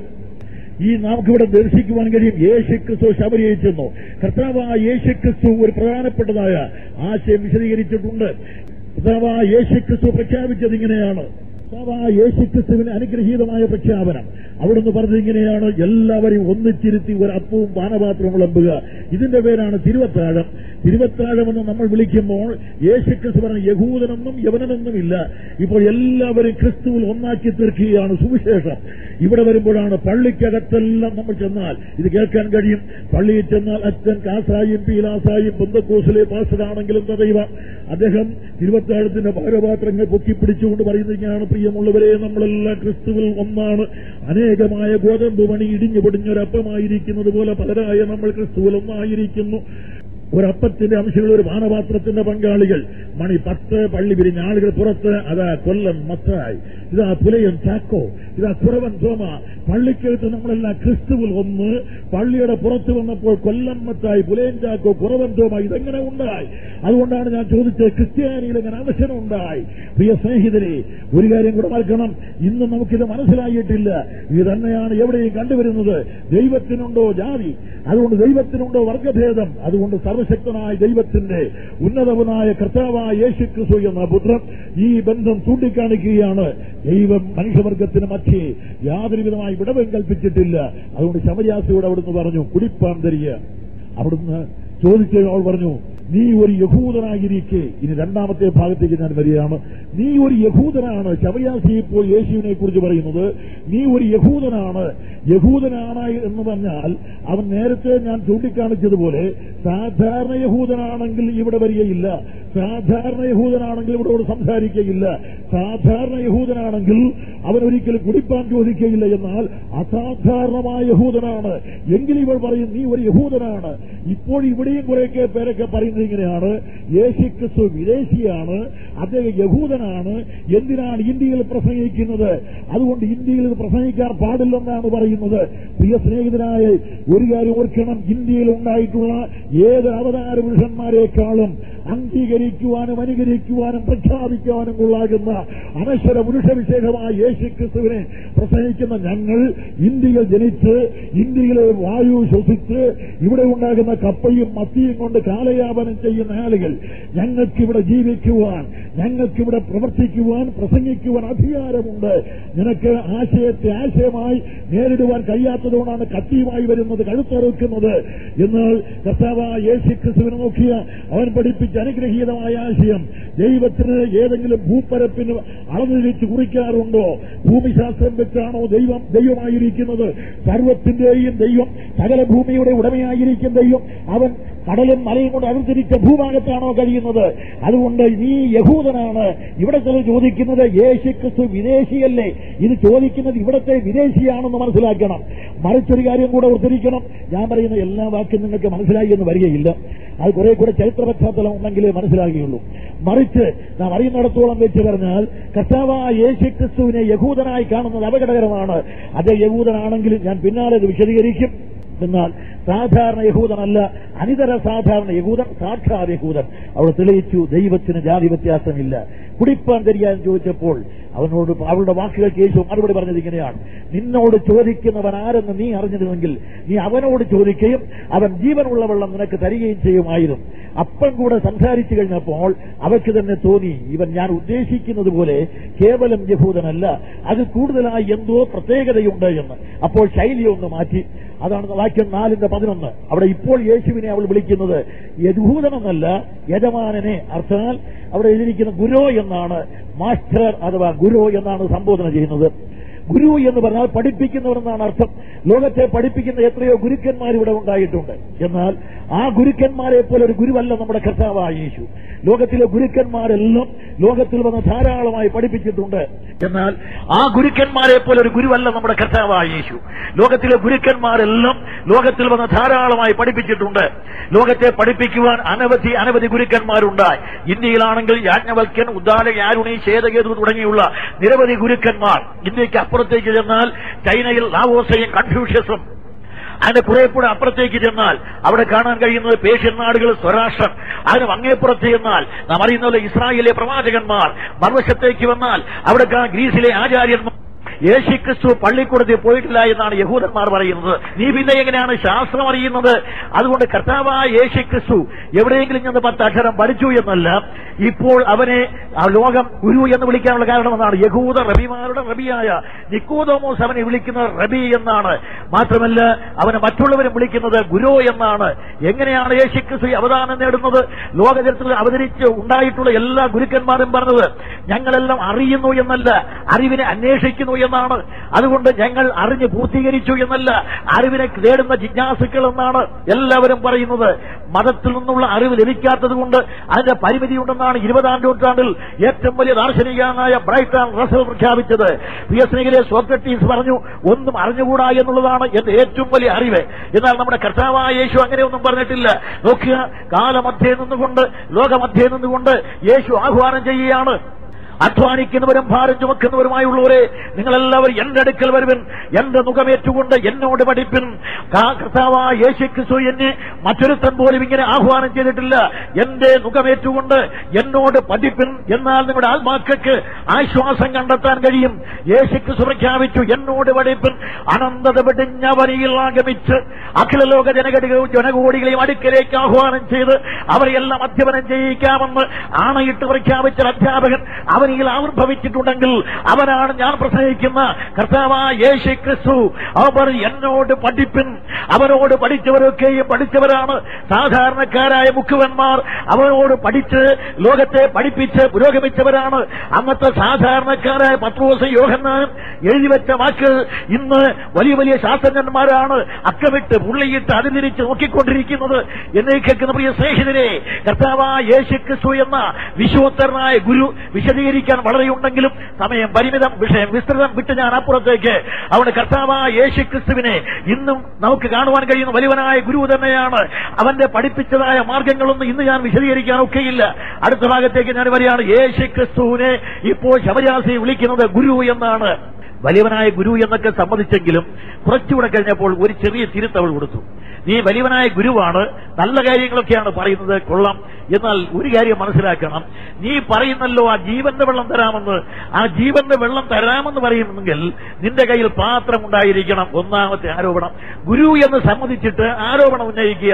ഈ നമുക്കിവിടെ ദർശിക്കുവാൻ കഴിയും യേശു ക്രിസ്തു ശബരിയിൽ ചെന്നു കർത്താവായ യേശു ക്രിസ്തു ഒരു പ്രധാനപ്പെട്ടതായ ആശയം വിശദീകരിച്ചിട്ടുണ്ട് കർത്താവായ യേശു ക്രിസ്തു പ്രഖ്യാപിച്ചത് ഇങ്ങനെയാണ് കർത്താവായ യേശു ക്രിസ്തുവിന് അനുഗ്രഹീതമായ പ്രഖ്യാപനം അവിടുന്ന് പറഞ്ഞത് ഇങ്ങനെയാണ് എല്ലാവരെയും ഒന്നിച്ചിരുത്തി ഒരു അപ്പവും പാനപാത്രവും വിളമ്പുക ഇതിന്റെ പേരാണ് തിരുവത്താഴം തിരുവത്താഴമെന്ന് നമ്മൾ വിളിക്കുമ്പോൾ യേശു ക്രിസ്തു പറഞ്ഞ യഹൂദനെന്നും യവനനെന്നും ഇല്ല ഇപ്പോൾ എല്ലാവരും ക്രിസ്തുവിൽ ഒന്നാക്കി തീർക്കുകയാണ് സുവിശേഷം ഇവിടെ വരുമ്പോഴാണ് പള്ളിക്കകത്തെല്ലാം നമ്മൾ ചെന്നാൽ ഇത് കേൾക്കാൻ കഴിയും പള്ളിയിൽ ചെന്നാൽ അച്ഛൻ കാസായും പീലാസായും ബന്ധക്കോസിലെ പാസ്റ്ററാണെങ്കിലും തദൈവ അദ്ദേഹം തിരുവത്താഴത്തിന്റെ ഭാരപാത്രങ്ങൾ പൊക്കിപ്പിടിച്ചുകൊണ്ട് പറയുന്നതാണ് പ്രിയമുള്ളവരെ നമ്മളെല്ലാം ക്രിസ്തുവിൽ ഒന്നാണ് അനേകമായ ഗോതമ്പ് മണി ഇടിഞ്ഞു പൊടിഞ്ഞൊരപ്പമായിരിക്കുന്നത് പോലെ പലരായ നമ്മൾ ക്രിസ്തുവിൽ ഒന്നായിരിക്കുന്നു ഒരപ്പത്തിന്റെ അംശങ്ങൾ ഒരു പാനപാത്രത്തിന്റെ പങ്കാളികൾ മണി പത്ത് പള്ളി പിരിഞ്ഞ ആളുകൾ പുറത്ത് അതാ കൊല്ലം മത്തായി ഇതാ പുലയൻ ചാക്കോ ഇതാ കുറവൻ തോമ പള്ളിക്കകത്ത് നമ്മളെല്ലാം ക്രിസ്തുവിൽ ഒന്ന് പള്ളിയുടെ പുറത്ത് വന്നപ്പോൾ കൊല്ലം മത്തായി പുലയൻ ചാക്കോ കുറവൻ തോമ ഇതെങ്ങനെ ഉണ്ടായി അതുകൊണ്ടാണ് ഞാൻ ചോദിച്ചത് ക്രിസ്ത്യാനിയിൽ എങ്ങനെ അവസരം ഉണ്ടായി പ്രിയ സ്നേഹിതരെ ഒരു കാര്യം കൂടെ മറക്കണം ഇന്ന് നമുക്കിത് മനസ്സിലായിട്ടില്ല ഇത് തന്നെയാണ് എവിടെയും കണ്ടുവരുന്നത് ദൈവത്തിനുണ്ടോ ജാതി അതുകൊണ്ട് ദൈവത്തിനുണ്ടോ വർഗഭേദം അതുകൊണ്ട് സർവശക്തനായ ദൈവത്തിന്റെ ഉന്നതവനായ കർത്താവായ യേശു ക്രിസ്തു എന്ന പുത്രൻ ഈ ബന്ധം ചൂണ്ടിക്കാണിക്കുകയാണ് ദൈവം മനുഷ്യവർഗത്തിന് മധ്യേ യാതൊരു വിധമായി വിടവും കൽപ്പിച്ചിട്ടില്ല അതുകൊണ്ട് ശമര്യാസിയോട് അവിടുന്ന് പറഞ്ഞു കുടിപ്പാൻ തരിക അവിടുന്ന് ചോദിച്ച അവൾ പറഞ്ഞു നീ ഒരു യഹൂദനായിരിക്കെ ഇനി രണ്ടാമത്തെ ഭാഗത്തേക്ക് ഞാൻ വരികയാണ് നീ ഒരു യഹൂദനാണ് ശബരിയാസി ഇപ്പോൾ യേശുവിനെ കുറിച്ച് പറയുന്നത് നീ ഒരു യഹൂദനാണ് യഹൂദനാണ് എന്ന് പറഞ്ഞാൽ അവൻ നേരത്തെ ഞാൻ ചൂണ്ടിക്കാണിച്ചതുപോലെ സാധാരണ യഹൂദനാണെങ്കിൽ ഇവിടെ വരികയില്ല സാധാരണ യഹൂദനാണെങ്കിൽ ഇവിടെ സംസാരിക്കുകയില്ല സാധാരണ യഹൂദനാണെങ്കിൽ അവൻ ഒരിക്കലും കുടിപ്പാൻ ചോദിക്കുകയില്ല എന്നാൽ അസാധാരണമായ യഹൂദനാണ് എങ്കിൽ ഇവൾ പറയും നീ ഒരു യഹൂദനാണ് ഇപ്പോൾ ഇവിടെയും കുറെയൊക്കെ പേരൊക്കെ പറയുന്നത് ഇങ്ങനെയാണ് യേശു ക്രിസ്തു വിദേശിയാണ് അദ്ദേഹം യഹൂദനാണ് എന്തിനാണ് ഇന്ത്യയിൽ പ്രസംഗിക്കുന്നത് അതുകൊണ്ട് ഇന്ത്യയിൽ ഇത് പ്രസംഗിക്കാൻ പാടില്ലെന്നാണ് പറയുന്നത് പ്രിയ സ്നേഹിതനായ ഒരു കാര്യം ഓർക്കണം ഇന്ത്യയിൽ ഉണ്ടായിട്ടുള്ള ഏത് അവതാര പുരുഷന്മാരെക്കാളും അംഗീകരിക്കുവാനും അനുകരിക്കുവാനും പ്രഖ്യാപിക്കുവാനും കൊള്ളാകുന്ന അനശ്വര പുരുഷവിശേഷമായ യേശു ക്രിസ്തുവിനെ പ്രസംഗിക്കുന്ന ഞങ്ങൾ ഇന്ത്യയിൽ ജനിച്ച് ഇന്ത്യയിലെ വായു ശ്വസിച്ച് ഇവിടെ ഉണ്ടാകുന്ന കപ്പയും മത്തിയും കൊണ്ട് കാലയാപനം ചെയ്യുന്ന ആളുകൾ ഞങ്ങൾക്കിവിടെ ജീവിക്കുവാൻ ഞങ്ങൾക്കിവിടെ പ്രവർത്തിക്കുവാൻ പ്രസംഗിക്കുവാൻ അധികാരമുണ്ട് നിനക്ക് ആശയത്തെ ആശയമായി നേരിടുവാൻ കഴിയാത്തതുകൊണ്ടാണ് കത്തിയുമായി വരുന്നത് കഴുത്തറുക്കുന്നത് എന്നാൽ കർത്താവ് യേശു ക്രിസ്തുവിനെ നോക്കിയ അവൻ പഠിപ്പിച്ച മറ്റ് അനുഗ്രഹീതമായ ആശയം ദൈവത്തിന് ഏതെങ്കിലും ഭൂപ്പരപ്പിന് അളന്നിരിച്ച് കുറിക്കാറുണ്ടോ ഭൂമിശാസ്ത്രം വെച്ചാണോ ദൈവം ദൈവമായിരിക്കുന്നത് സർവത്തിന്റെയും ദൈവം സകല ഭൂമിയുടെ ഉടമയായിരിക്കും ദൈവം അവൻ കടലും മലയും കൊണ്ട് അതിർത്തിരിച്ച ഭൂഭാഗത്താണോ കഴിയുന്നത് അതുകൊണ്ട് നീ യഹൂദനാണ് ഇവിടെ ചിലർ ചോദിക്കുന്നത് യേശുക്രിസ്തു വിദേശിയല്ലേ ഇത് ചോദിക്കുന്നത് ഇവിടത്തെ വിദേശിയാണെന്ന് മനസ്സിലാക്കണം മറിച്ചൊരു കാര്യം കൂടെ ഓർത്തിരിക്കണം ഞാൻ പറയുന്ന എല്ലാ വാക്കും നിങ്ങൾക്ക് മനസ്സിലായി എന്ന് വരികയില്ല അത് കുറെ കൂടെ ചരിത്ര പശ്ചാത്തലം ഉണ്ടെങ്കിലേ മനസ്സിലാകുകയുള്ളൂ മറിച്ച് നാം അറിയുന്നിടത്തോളം വെച്ച് പറഞ്ഞാൽ കർത്താവായ യേശുക്രിസ്തുവിനെ യഹൂദനായി കാണുന്നത് അപകടകരമാണ് അത് യഹൂദനാണെങ്കിലും ഞാൻ പിന്നാലെ ഇത് വിശദീകരിക്കും എന്നാൽ സാധാരണ യഹൂദനല്ല അനിതര സാധാരണ യഹൂദൻ സാക്ഷാത് യഹൂദൻ അവിടെ തെളിയിച്ചു ദൈവത്തിന് ജാതി വ്യത്യാസമില്ല കുടിപ്പാൻ തരിയാൻ ചോദിച്ചപ്പോൾ അവനോട് അവളുടെ വാക്കുകൾക്ക് യേശു മറുപടി പറഞ്ഞത് ഇങ്ങനെയാണ് നിന്നോട് ചോദിക്കുന്നവൻ ആരെന്ന് നീ അറിഞ്ഞിരുന്നെങ്കിൽ നീ അവനോട് ചോദിക്കുകയും അവൻ ജീവനുള്ള വെള്ളം നിനക്ക് തരികയും ചെയ്യുമായിരുന്നു അപ്പം കൂടെ സംസാരിച്ചു കഴിഞ്ഞപ്പോൾ അവയ്ക്ക് തന്നെ തോന്നി ഇവൻ ഞാൻ ഉദ്ദേശിക്കുന്നത് പോലെ കേവലം യഹൂദനല്ല അത് കൂടുതലായി എന്തോ പ്രത്യേകതയുണ്ട് എന്ന് അപ്പോൾ ശൈലി ഒന്ന് മാറ്റി അതാണ് വാക്യം നാലിന്റെ പതിനൊന്ന് അവിടെ ഇപ്പോൾ യേശുവിനെ അവൾ വിളിക്കുന്നത് യദൂതനെന്നല്ല യജമാനനെ അർത്ഥാൽ അവിടെ എഴുതിയിരിക്കുന്ന ഗുരു എന്നാണ് മാസ്റ്റർ അഥവാ ഗുരു എന്നാണ് സംബോധന ചെയ്യുന്നത് ഗുരു എന്ന് പറഞ്ഞാൽ പഠിപ്പിക്കുന്നവർ എന്നാണ് അർത്ഥം ലോകത്തെ പഠിപ്പിക്കുന്ന എത്രയോ ഗുരുക്കന്മാർ ഇവിടെ ഉണ്ടായിട്ടുണ്ട് എന്നാൽ ആ ഗുരുക്കന്മാരെ പോലെ ഒരു ഗുരുവല്ല നമ്മുടെ കർത്താവായ യേശു ലോകത്തിലെ ഗുരുക്കന്മാരെല്ലാം ലോകത്തിൽ വന്ന് ധാരാളമായി പഠിപ്പിച്ചിട്ടുണ്ട് എന്നാൽ ആ ഗുരുക്കന്മാരെ പോലെ ഒരു ഗുരുവല്ല നമ്മുടെ കർത്താവായ യേശു ലോകത്തിലെ ഗുരുക്കന്മാരെല്ലാം ലോകത്തിൽ വന്ന് ധാരാളമായി പഠിപ്പിച്ചിട്ടുണ്ട് ലോകത്തെ പഠിപ്പിക്കുവാൻ അനവധി അനവധി ഗുരുക്കന്മാരുണ്ടായി ഇന്ത്യയിലാണെങ്കിൽ യാജ്ഞവൽക്കൻ ഉദ്ദാല യാരുണി ശേതകേതു തുടങ്ങിയുള്ള നിരവധി ഗുരുക്കന്മാർ ഇന്ത്യക്ക് അപ്പുറത്തേക്ക് ചെന്നാൽ ചൈനയിൽ ലാവോസയും കൺഫ്യൂഷ്യസും അതിന്റെ കുറെ കൂടെ അപ്പുറത്തേക്ക് ചെന്നാൽ അവിടെ കാണാൻ കഴിയുന്നത് പേഷ്യൻ നാടുകൾ സ്വരാഷ്ട്രം അതിന് അങ്ങേപ്പുറത്ത് ചെന്നാൽ നാം അറിയുന്നത് ഇസ്രായേലിലെ പ്രവാചകന്മാർ മറുവശത്തേക്ക് വന്നാൽ അവിടെ കാണാൻ ഗ്രീസിലെ ആചാര്യന്മാർ യേശുക്രിസ്തു പള്ളിക്കൂടത്തിൽ പോയിട്ടില്ല എന്നാണ് യഹൂദന്മാർ പറയുന്നത് നീ പിന്നെ എങ്ങനെയാണ് ശാസ്ത്രം അറിയുന്നത് അതുകൊണ്ട് കർത്താവായ യേശുക്രിസ്തു എവിടെയെങ്കിലും ചെന്ന് പത്ത് അക്ഷരം പഠിച്ചു എന്നല്ല ഇപ്പോൾ അവനെ ആ ലോകം ഗുരു എന്ന് വിളിക്കാനുള്ള കാരണം എന്നാണ് യഹൂദ റബിമാരുടെ റബിയായ നിക്കോദോമോസ് അവനെ വിളിക്കുന്നത് റബി എന്നാണ് മാത്രമല്ല അവനെ മറ്റുള്ളവരും വിളിക്കുന്നത് ഗുരു എന്നാണ് എങ്ങനെയാണ് യേശുക്രിസ്തു ഈ അവദാനം നേടുന്നത് ലോകചരിത്രത്തിൽ അവതരിച്ച് ഉണ്ടായിട്ടുള്ള എല്ലാ ഗുരുക്കന്മാരും പറഞ്ഞത് ഞങ്ങളെല്ലാം അറിയുന്നു എന്നല്ല അറിവിനെ അന്വേഷിക്കുന്നു എന്നാണ് അതുകൊണ്ട് ഞങ്ങൾ അറിഞ്ഞ് പൂർത്തീകരിച്ചു എന്നല്ല അറിവിനെ തേടുന്ന ജിജ്ഞാസുക്കൾ എന്നാണ് എല്ലാവരും പറയുന്നത് മതത്തിൽ നിന്നുള്ള അറിവ് ലഭിക്കാത്തത് കൊണ്ട് അതിന്റെ പരിമിതി ഉണ്ടെന്നാണ് ഇരുപതാം നൂറ്റാണ്ടിൽ ഏറ്റവും വലിയ ദാർശനികനായ ബ്രൈറ്റൺ റസൽ പ്രഖ്യാപിച്ചത് പി എസ് നിഗിലെ സോക്രട്ടീസ് പറഞ്ഞു ഒന്നും അറിഞ്ഞുകൂടാ എന്നുള്ളതാണ് എന്റെ ഏറ്റവും വലിയ അറിവ് എന്നാൽ നമ്മുടെ കർത്താവായ യേശു അങ്ങനെയൊന്നും പറഞ്ഞിട്ടില്ല നോക്കുക കാലമധ്യേ നിന്നുകൊണ്ട് ലോകമധ്യേ നിന്നുകൊണ്ട് യേശു ആഹ്വാനം ചെയ്യുകയാണ് അധ്വാനിക്കുന്നവരും ഭാരം ചുമക്കുന്നവരുമായുള്ളവരെ നിങ്ങളെല്ലാവരും എന്റെ അടുക്കൽ വരുവിൻ എന്റെ മുഖമേറ്റുകൊണ്ട് എന്നോട് പഠിപ്പിൻ കാ- കർത്താവായ യേശുക്രിസ്തു എന്നെ മറ്റൊരുത്തൻ പോലും ഇങ്ങനെ ആഹ്വാനം ചെയ്തിട്ടില്ല എന്റെ മുഖമേറ്റുകൊണ്ട് എന്നോട് പഠിപ്പിൻ എന്നാൽ നിങ്ങളുടെ ആത്മാക്കൾക്ക് ആശ്വാസം കണ്ടെത്താൻ കഴിയും യേശുക്രിസ്തു പ്രഖ്യാപിച്ചു എന്നോട് പഠിപ്പിൻ അനന്തത വെടിഞ്ഞവനിയിൽ ആഗമിച്ച് അഖില ലോക ജനകടി ജനകോടികളെയും അടുക്കലേക്ക് ആഹ്വാനം ചെയ്ത് അവരെല്ലാം അധ്യപനം ചെയ്യിക്കാമെന്ന് ആണയിട്ട് പ്രഖ്യാപിച്ച ഒരു അധ്യാപകൻ അവനിൽ ആവിർഭവിച്ചിട്ടുണ്ടെങ്കിൽ അവനാണ് ഞാൻ പ്രസംഗിക്കുന്ന കർത്താവായ യേശു ക്രിസ്തു അവർ എന്നോട് പഠിപ്പിൻ അവനോട് പഠിച്ചവരൊക്കെയും പഠിച്ചവരാണ് സാധാരണക്കാരായ മുഖ്യവന്മാർ അവനോട് പഠിച്ച് ലോകത്തെ പഠിപ്പിച്ച് പുരോഗമിച്ചവരാണ് അന്നത്തെ സാധാരണക്കാരായ പത്രോസ് യോഹന്നാനും എഴുതിവെച്ച വാക്ക് ഇന്ന് വലിയ വലിയ ശാസ്ത്രജ്ഞന്മാരാണ് അക്കമിട്ട് പുള്ളിയിട്ട് അതിരിച്ച് നോക്കിക്കൊണ്ടിരിക്കുന്നത് എന്നെ കേൾക്കുന്ന പ്രിയ സ്നേഹിതരെ കർത്താവായ യേശു ക്രിസ്തു എന്ന വിശ്വോത്തരനായ ഗുരു വിശദീകരിക്കാൻ വളരെയുണ്ടെങ്കിലും സമയം പരിമിതം വിഷയം വിസ്തൃതം വിട്ട് ഞാൻ അപ്പുറത്തേക്ക് അവിടെ കർത്താവായ യേശു ക്രിസ്തുവിനെ ഇന്നും നമുക്ക് കാണുവാൻ കഴിയുന്ന വലിയവനായ ഗുരു തന്നെയാണ് അവന്റെ പഠിപ്പിച്ചതായ മാർഗങ്ങളൊന്നും ഇന്ന് ഞാൻ വിശദീകരിക്കാൻ ഒക്കെയില്ല അടുത്ത ഭാഗത്തേക്ക് ഞാൻ വരികയാണ് യേശു ക്രിസ്തുവിനെ ഇപ്പോൾ ശബരിയാസി വിളിക്കുന്നത് ഗുരു എന്നാണ് വലിയവനായ ഗുരു എന്നൊക്കെ സമ്മതിച്ചെങ്കിലും കുറച്ചുകൂടെ കഴിഞ്ഞപ്പോൾ ഒരു ചെറിയ തിരുത്തവൾ കൊടുത്തു നീ വലിയവനായ ഗുരുവാണ് നല്ല കാര്യങ്ങളൊക്കെയാണ് പറയുന്നത് കൊള്ളാം എന്നാൽ ഒരു കാര്യം മനസ്സിലാക്കണം നീ പറയുന്നല്ലോ ആ ജീവന്റെ വെള്ളം തരാമെന്ന് ആ ജീവന്റെ വെള്ളം തരാമെന്ന് പറയുമെങ്കിൽ നിന്റെ കയ്യിൽ പാത്രം ഉണ്ടായിരിക്കണം ഒന്നാമത്തെ ആരോപണം ഗുരു എന്ന് സമ്മതിച്ചിട്ട് ആരോപണം ഉന്നയിക്കുകയാണ്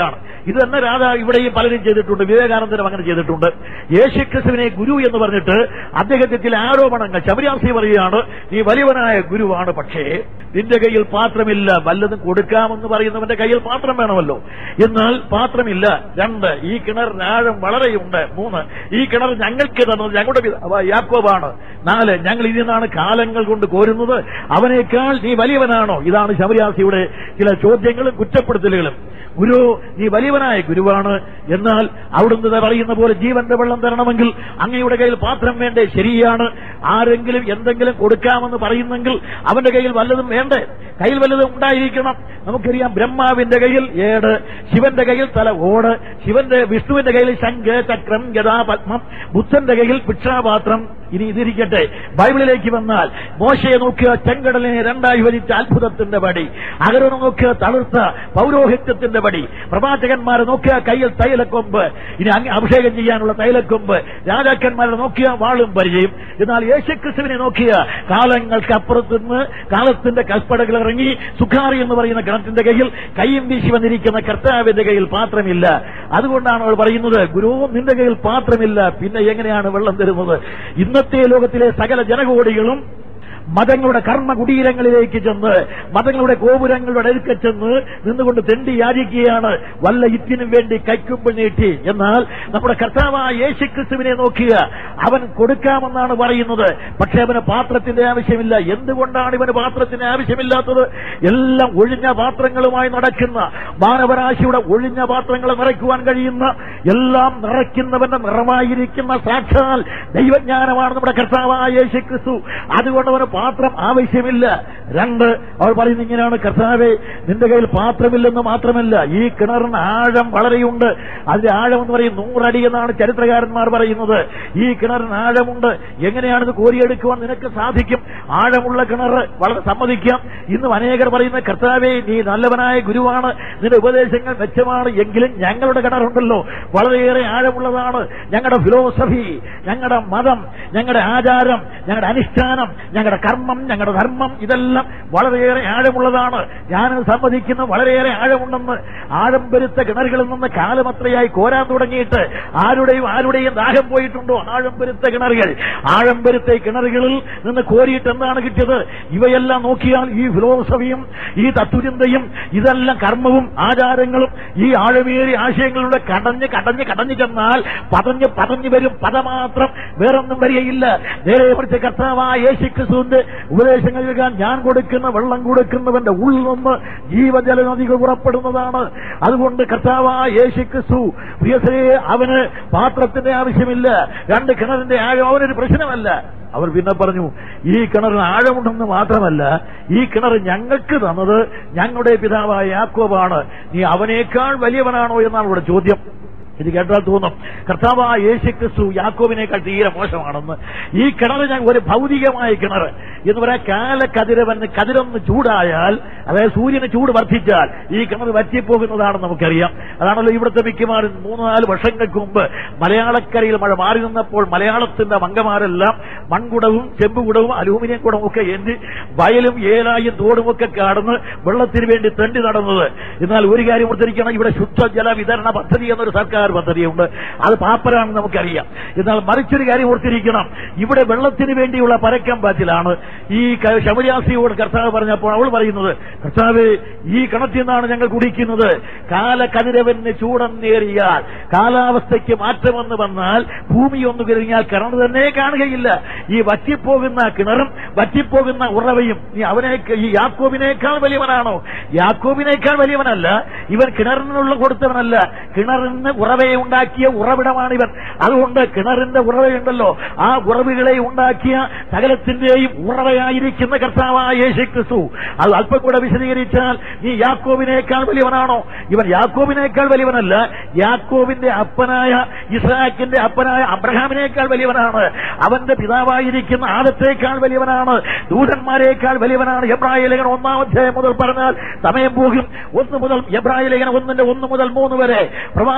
ഇത് തന്നെ രാധ ഇവിടെയും പലരും ചെയ്തിട്ടുണ്ട് വിവേകാനന്ദനും അങ്ങനെ ചെയ്തിട്ടുണ്ട് യേശുക്രിസ്തുവിനെ ഗുരു എന്ന് പറഞ്ഞിട്ട് അദ്ദേഹത്തെ ചില ആരോപണങ്ങൾ ശബരിയാസി പറയുകയാണ് നീ വലിയവനായ ഗുരുവാണ് പക്ഷേ നിന്റെ കയ്യിൽ പാത്രമില്ല വല്ലതും കൊടുക്കാമെന്ന് പറയുന്നവന്റെ കയ്യിൽ പാത്രം വേണമല്ലോ എന്നാൽ പാത്രമില്ല രണ്ട് ഈ കിണറിന് ആഴം വളരെയുണ്ട് മൂന്ന് ഈ കിണർ ഞങ്ങൾക്ക് തന്നത് ഞങ്ങളുടെ പിതാവ് യാക്കോബാണ് നാല് ഞങ്ങൾ ഇതിൽ നിന്നാണ് കാലങ്ങൾ കൊണ്ട് കോരുന്നത് അവനേക്കാൾ നീ വലിയവനാണോ ഇതാണ് ശബരിയാസിയുടെ ചില ചോദ്യങ്ങളും കുറ്റപ്പെടുത്തലുകളും ഗുരു നീ വലിയവനായ ഗുരുവാണ് എന്നാൽ അവിടുന്ന് പറയുന്ന പോലെ ജീവന്റെ വെള്ളം തരണമെങ്കിൽ അങ്ങയുടെ കയ്യിൽ പാത്രം വേണ്ടേ ശരിയാണ് ആരെങ്കിലും എന്തെങ്കിലും കൊടുക്കാമെന്ന് പറയുന്നെങ്കിൽ അവന്റെ കയ്യിൽ വല്ലതും വേണ്ടേ കയ്യിൽ വല്ലതും ഉണ്ടായിരിക്കണം നമുക്കറിയാം ബ്രഹ്മാവിന്റെ കയ്യിൽ ഏട് ശിവന്റെ കയ്യിൽ തല ഓട് ശിവന്റെ വിഷ്ണുവിന്റെ കയ്യിൽ ശംഖ് ചക്രം ഗദാ പത്മം ബുദ്ധന്റെ കയ്യിൽ ഭിക്ഷാപാത്രം ഇനി ഇതിരിക്കട്ടെ ബൈബിളിലേക്ക് വന്നാൽ മോശയെ നോക്കുക ചെങ്കടലിനെ രണ്ടായി വലിച്ച അത്ഭുതത്തിന്റെ പടി അകരനെ നോക്കുക തളിർത്ത പൗരോഹിത്യത്തിന്റെ പടി പ്രവാചകന്മാരെ നോക്കുക കയ്യിൽ തൈലക്കൊമ്പ് ഇനി അങ്ങ് അഭിഷേകം ചെയ്യാനുള്ള തൈലക്കൊമ്പ് രാജാക്കന്മാരെ നോക്കിയ വാളും പരിചയം എന്നാൽ യേശുക്രിസ്തുവിനെ നോക്കിയ കാലങ്ങൾക്ക് അപ്പുറത്തുനിന്ന് കാലത്തിന്റെ കൽപ്പടകൾ ഇറങ്ങി സുഖാറി എന്ന് പറയുന്ന കിണറ്റിന്റെ കയ്യിൽ കയ്യും വീശി വന്നിരിക്കുന്ന കർത്താവിന്റെ കയ്യിൽ പാത്രമില്ല അതുകൊണ്ടാണ് അവൾ പറയുന്നത് ഗുരു നിന്റെ കയ്യിൽ പാത്രമില്ല പിന്നെ എങ്ങനെയാണ് വെള്ളം തരുന്നത് ഇന്നത്തെ ലോകത്തിലെ സകല ജനകോടികളും മതങ്ങളുടെ കർമ്മകുടീരങ്ങളിലേക്ക് ചെന്ന് മതങ്ങളുടെ ഗോപുരങ്ങളുടെ അടുക്ക ചെന്ന് നിന്നുകൊണ്ട് തെണ്ടി യാചിക്കുകയാണ് വല്ല ഇത്തിനും വേണ്ടി കൈക്കുമ്പോൾ നീട്ടി എന്നാൽ നമ്മുടെ കർത്താവായ യേശുക്രിസ്തുവിനെ നോക്കുക അവൻ കൊടുക്കാമെന്നാണ് പറയുന്നത് പക്ഷെ അവന് പാത്രത്തിന്റെ ആവശ്യമില്ല എന്തുകൊണ്ടാണ് ഇവന് പാത്രത്തിന് ആവശ്യമില്ലാത്തത് എല്ലാം ഒഴിഞ്ഞ പാത്രങ്ങളുമായി നടക്കുന്ന മാനവരാശിയുടെ ഒഴിഞ്ഞ പാത്രങ്ങൾ നിറയ്ക്കുവാൻ കഴിയുന്ന എല്ലാം നിറയ്ക്കുന്നവന്റെ നിറമായിരിക്കുന്ന സാക്ഷാൽ ദൈവജ്ഞാനമാണ് നമ്മുടെ കർത്താവായ യേശുക്രിസ്തു അതുകൊണ്ട് അവന് പാത്രം ആവശ്യമില്ല രണ്ട് അവൾ പറയുന്നത് ഇങ്ങനെയാണ് കർത്താവെ നിന്റെ കയ്യിൽ പാത്രമില്ലെന്ന് മാത്രമല്ല ഈ കിണറിന് ആഴം വളരെയുണ്ട് അതിന്റെ ആഴം എന്ന് പറയും നൂറടി എന്നാണ് ചരിത്രകാരന്മാർ പറയുന്നത് ഈ കിണറിന് ആഴമുണ്ട് എങ്ങനെയാണ് ഇത് കോരിയെടുക്കുവാൻ നിനക്ക് സാധിക്കും ആഴമുള്ള കിണർ വളരെ സമ്മതിക്കാം ഇന്നും അനേകർ പറയുന്ന കർത്താവെ നീ നല്ലവനായ ഗുരുവാണ് നിന്റെ ഉപദേശങ്ങൾ മെച്ചമാണ് എങ്കിലും ഞങ്ങളുടെ കിണറുണ്ടല്ലോ വളരെയേറെ ആഴമുള്ളതാണ് ഞങ്ങളുടെ ഫിലോസഫി ഞങ്ങളുടെ മതം ഞങ്ങളുടെ ആചാരം ഞങ്ങളുടെ അനുഷ്ഠാനം ഞങ്ങളുടെ കർമ്മം ഞങ്ങളുടെ ധർമ്മം ഇതെല്ലാം വളരെയേറെ ആഴമുള്ളതാണ് ഞാനത് സമ്മതിക്കുന്ന വളരെയേറെ ആഴമുണ്ടെന്ന് ആഴം വരുത്ത കിണറുകളിൽ നിന്ന് കാലമത്രയായി കോരാൻ തുടങ്ങിയിട്ട് ആരുടെയും ആരുടെയും ദാഹം പോയിട്ടുണ്ടോ ആഴം വരുത്ത കിണറുകൾ ആഴം വരുത്ത ഈ കിണറുകളിൽ നിന്ന് കോരിയിട്ട് എന്താണ് കിട്ടിയത് ഇവയെല്ലാം നോക്കിയാൽ ഈ ഫിലോസഫിയും ഈ തത്വചിന്തയും ഇതെല്ലാം കർമ്മവും ആചാരങ്ങളും ഈ ആഴമേറിയ ആശയങ്ങളിലൂടെ കടഞ്ഞ് കടഞ്ഞ് കടഞ്ഞു ചെന്നാൽ പതഞ്ഞ് പതഞ്ഞു വരും പദമാത്രം വേറൊന്നും വരികയില്ല നേരെ മറിച്ച് കർത്താവായ യേശുക്രിസ്തുവിന്റെ ഉപദേശങ്ങൾ കേൾക്കാൻ ഞാൻ കൊടുക്കുന്ന വെള്ളം കൊടുക്കുന്നവന്റെ ഉള്ളിൽ നിന്ന് ജീവജല നദികൾ പുറപ്പെടുന്നതാണ് അതുകൊണ്ട് കർത്താവായ യേശുക്രിസ്തു പ്രിയസേ അവന് പാത്രത്തിന്റെ ആവശ്യമില്ല രണ്ട് കിണറിന്റെ ആഴം അവനൊരു പ്രശ്നമല്ല അവർ പിന്നെ പറഞ്ഞു ഈ കിണറിന് ആഴമുണ്ടെന്ന് മാത്രമല്ല ഈ കിണർ ഞങ്ങൾക്ക് തന്നത് ഞങ്ങളുടെ പിതാവായ യാക്കോബാണ് നീ അവനേക്കാൾ വലിയവനാണോ എന്നാണ് ഇവിടെ ചോദ്യം ഇത് കേട്ടാൽ തോന്നും കർത്താവായ യേശു ക്രിസ്തു യാക്കോബിനേക്കാൾ തീരെ മോശമാണെന്ന് ഈ കിണർ ഞാൻ ഒരു ഭൗതികമായ കിണർ എന്ന് പറയാൻ കാലക്കതിരവന് കതിരൊന്ന് ചൂടായാൽ അതായത് സൂര്യന് ചൂട് വർദ്ധിച്ചാൽ ഈ കിണർ വറ്റിപ്പോകുന്നതാണെന്ന് നമുക്കറിയാം അതാണല്ലോ ഇവിടുത്തെ മിക്കമാരും മൂന്ന് നാല് വർഷങ്ങൾക്ക് മുമ്പ് മലയാളക്കരയിൽ മഴ മാറി നിന്നപ്പോൾ മലയാളത്തിന്റെ മംഗമാരെല്ലാം മൺകുടവും ചെമ്പുകുടവും അലൂമിനിയം കുടവും ഒക്കെ എന്തി വയലും ഏലായും തോടും ഒക്കെ കടന്ന് വെള്ളത്തിന് വേണ്ടി തെണ്ടി നടന്നത് എന്നാൽ ഒരു കാര്യം ഓർത്തിരിക്കണം ഇവിടെ ശുദ്ധജല വിതരണ പദ്ധതി എന്നൊരു സർക്കാർ പദ്ധതിയുണ്ട് അത് പാപ്പരാണെന്ന് നമുക്കറിയാം എന്നാൽ മറിച്ചൊരു കാര്യം ഓർത്തിരിക്കണം ഇവിടെ വെള്ളത്തിന് വേണ്ടിയുള്ള പരക്കം പാച്ചിലാണ് ഈ ക- ശബരിയാസിയോട് കർത്താവ് പറഞ്ഞപ്പോൾ അവൾ പറയുന്നത് കർത്താവ് ഈ കിണറ്റിൽ നിന്നാണ് ഞങ്ങൾ കുടിക്കുന്നത് കാലകതിരവന് ചൂടന്നേറിയാൽ കാലാവസ്ഥയ്ക്ക് മാറ്റമെന്ന് വന്നാൽ ഭൂമി ഒന്ന് കിറങ്ങിയാൽ കിണർ തന്നെ കാണുകയില്ല ഈ വറ്റിപ്പോകുന്ന കിണറും വറ്റിപ്പോകുന്ന ഉറവയും ഈ അവനെ ഈ യാക്കോബിനേക്കാൾ വലിയവനാണോ യാക്കോബിനേക്കാൾ വലിയവനല്ല ഇവൻ കിണറിനുള്ള കൊടുത്തവനല്ല കിണറിന് ഉറവയെ ഉണ്ടാക്കിയ ഉറവിടമാണ് ഇവൻ അതുകൊണ്ട് കിണറിന്റെ ഉറവയുണ്ടല്ലോ ആ ഉറവുകളെ ഉണ്ടാക്കിയ സകലത്തിന്റെയും ഉറവയായിരിക്കുന്ന കർത്താവായ യേശു ക്രിസ്തു അത് അല്പം കൂടെ വിശദീകരിച്ചാൽ നീ യാക്കോബിനേക്കാൾ വലിയവനാണോ ഇവൻ യാക്കോബിനേക്കാൾ വലിയവനല്ല യാക്കോബിന്റെ അപ്പനായ ഇസ്ഹാക്കിന്റെ അപ്പനായ അബ്രഹാമിനേക്കാൾ വലിയവനാണ് അവന്റെ പിതാവായിരിക്കുന്ന ആദത്തേക്കാൾ വലിയവനാണ് ദൂതന്മാരെക്കാൾ വലിയവനാണ് എബ്രായ ലേഖനം ഒന്നാം അധ്യായം മുതൽ പറഞ്ഞാൽ സമയം പോകും ഒന്ന് മുതൽ എബ്രായ ലേഖനം ഒന്നിന്റെ ഒന്ന് മുതൽ മൂന്ന് വരെ പ്രവാചകന്മാർ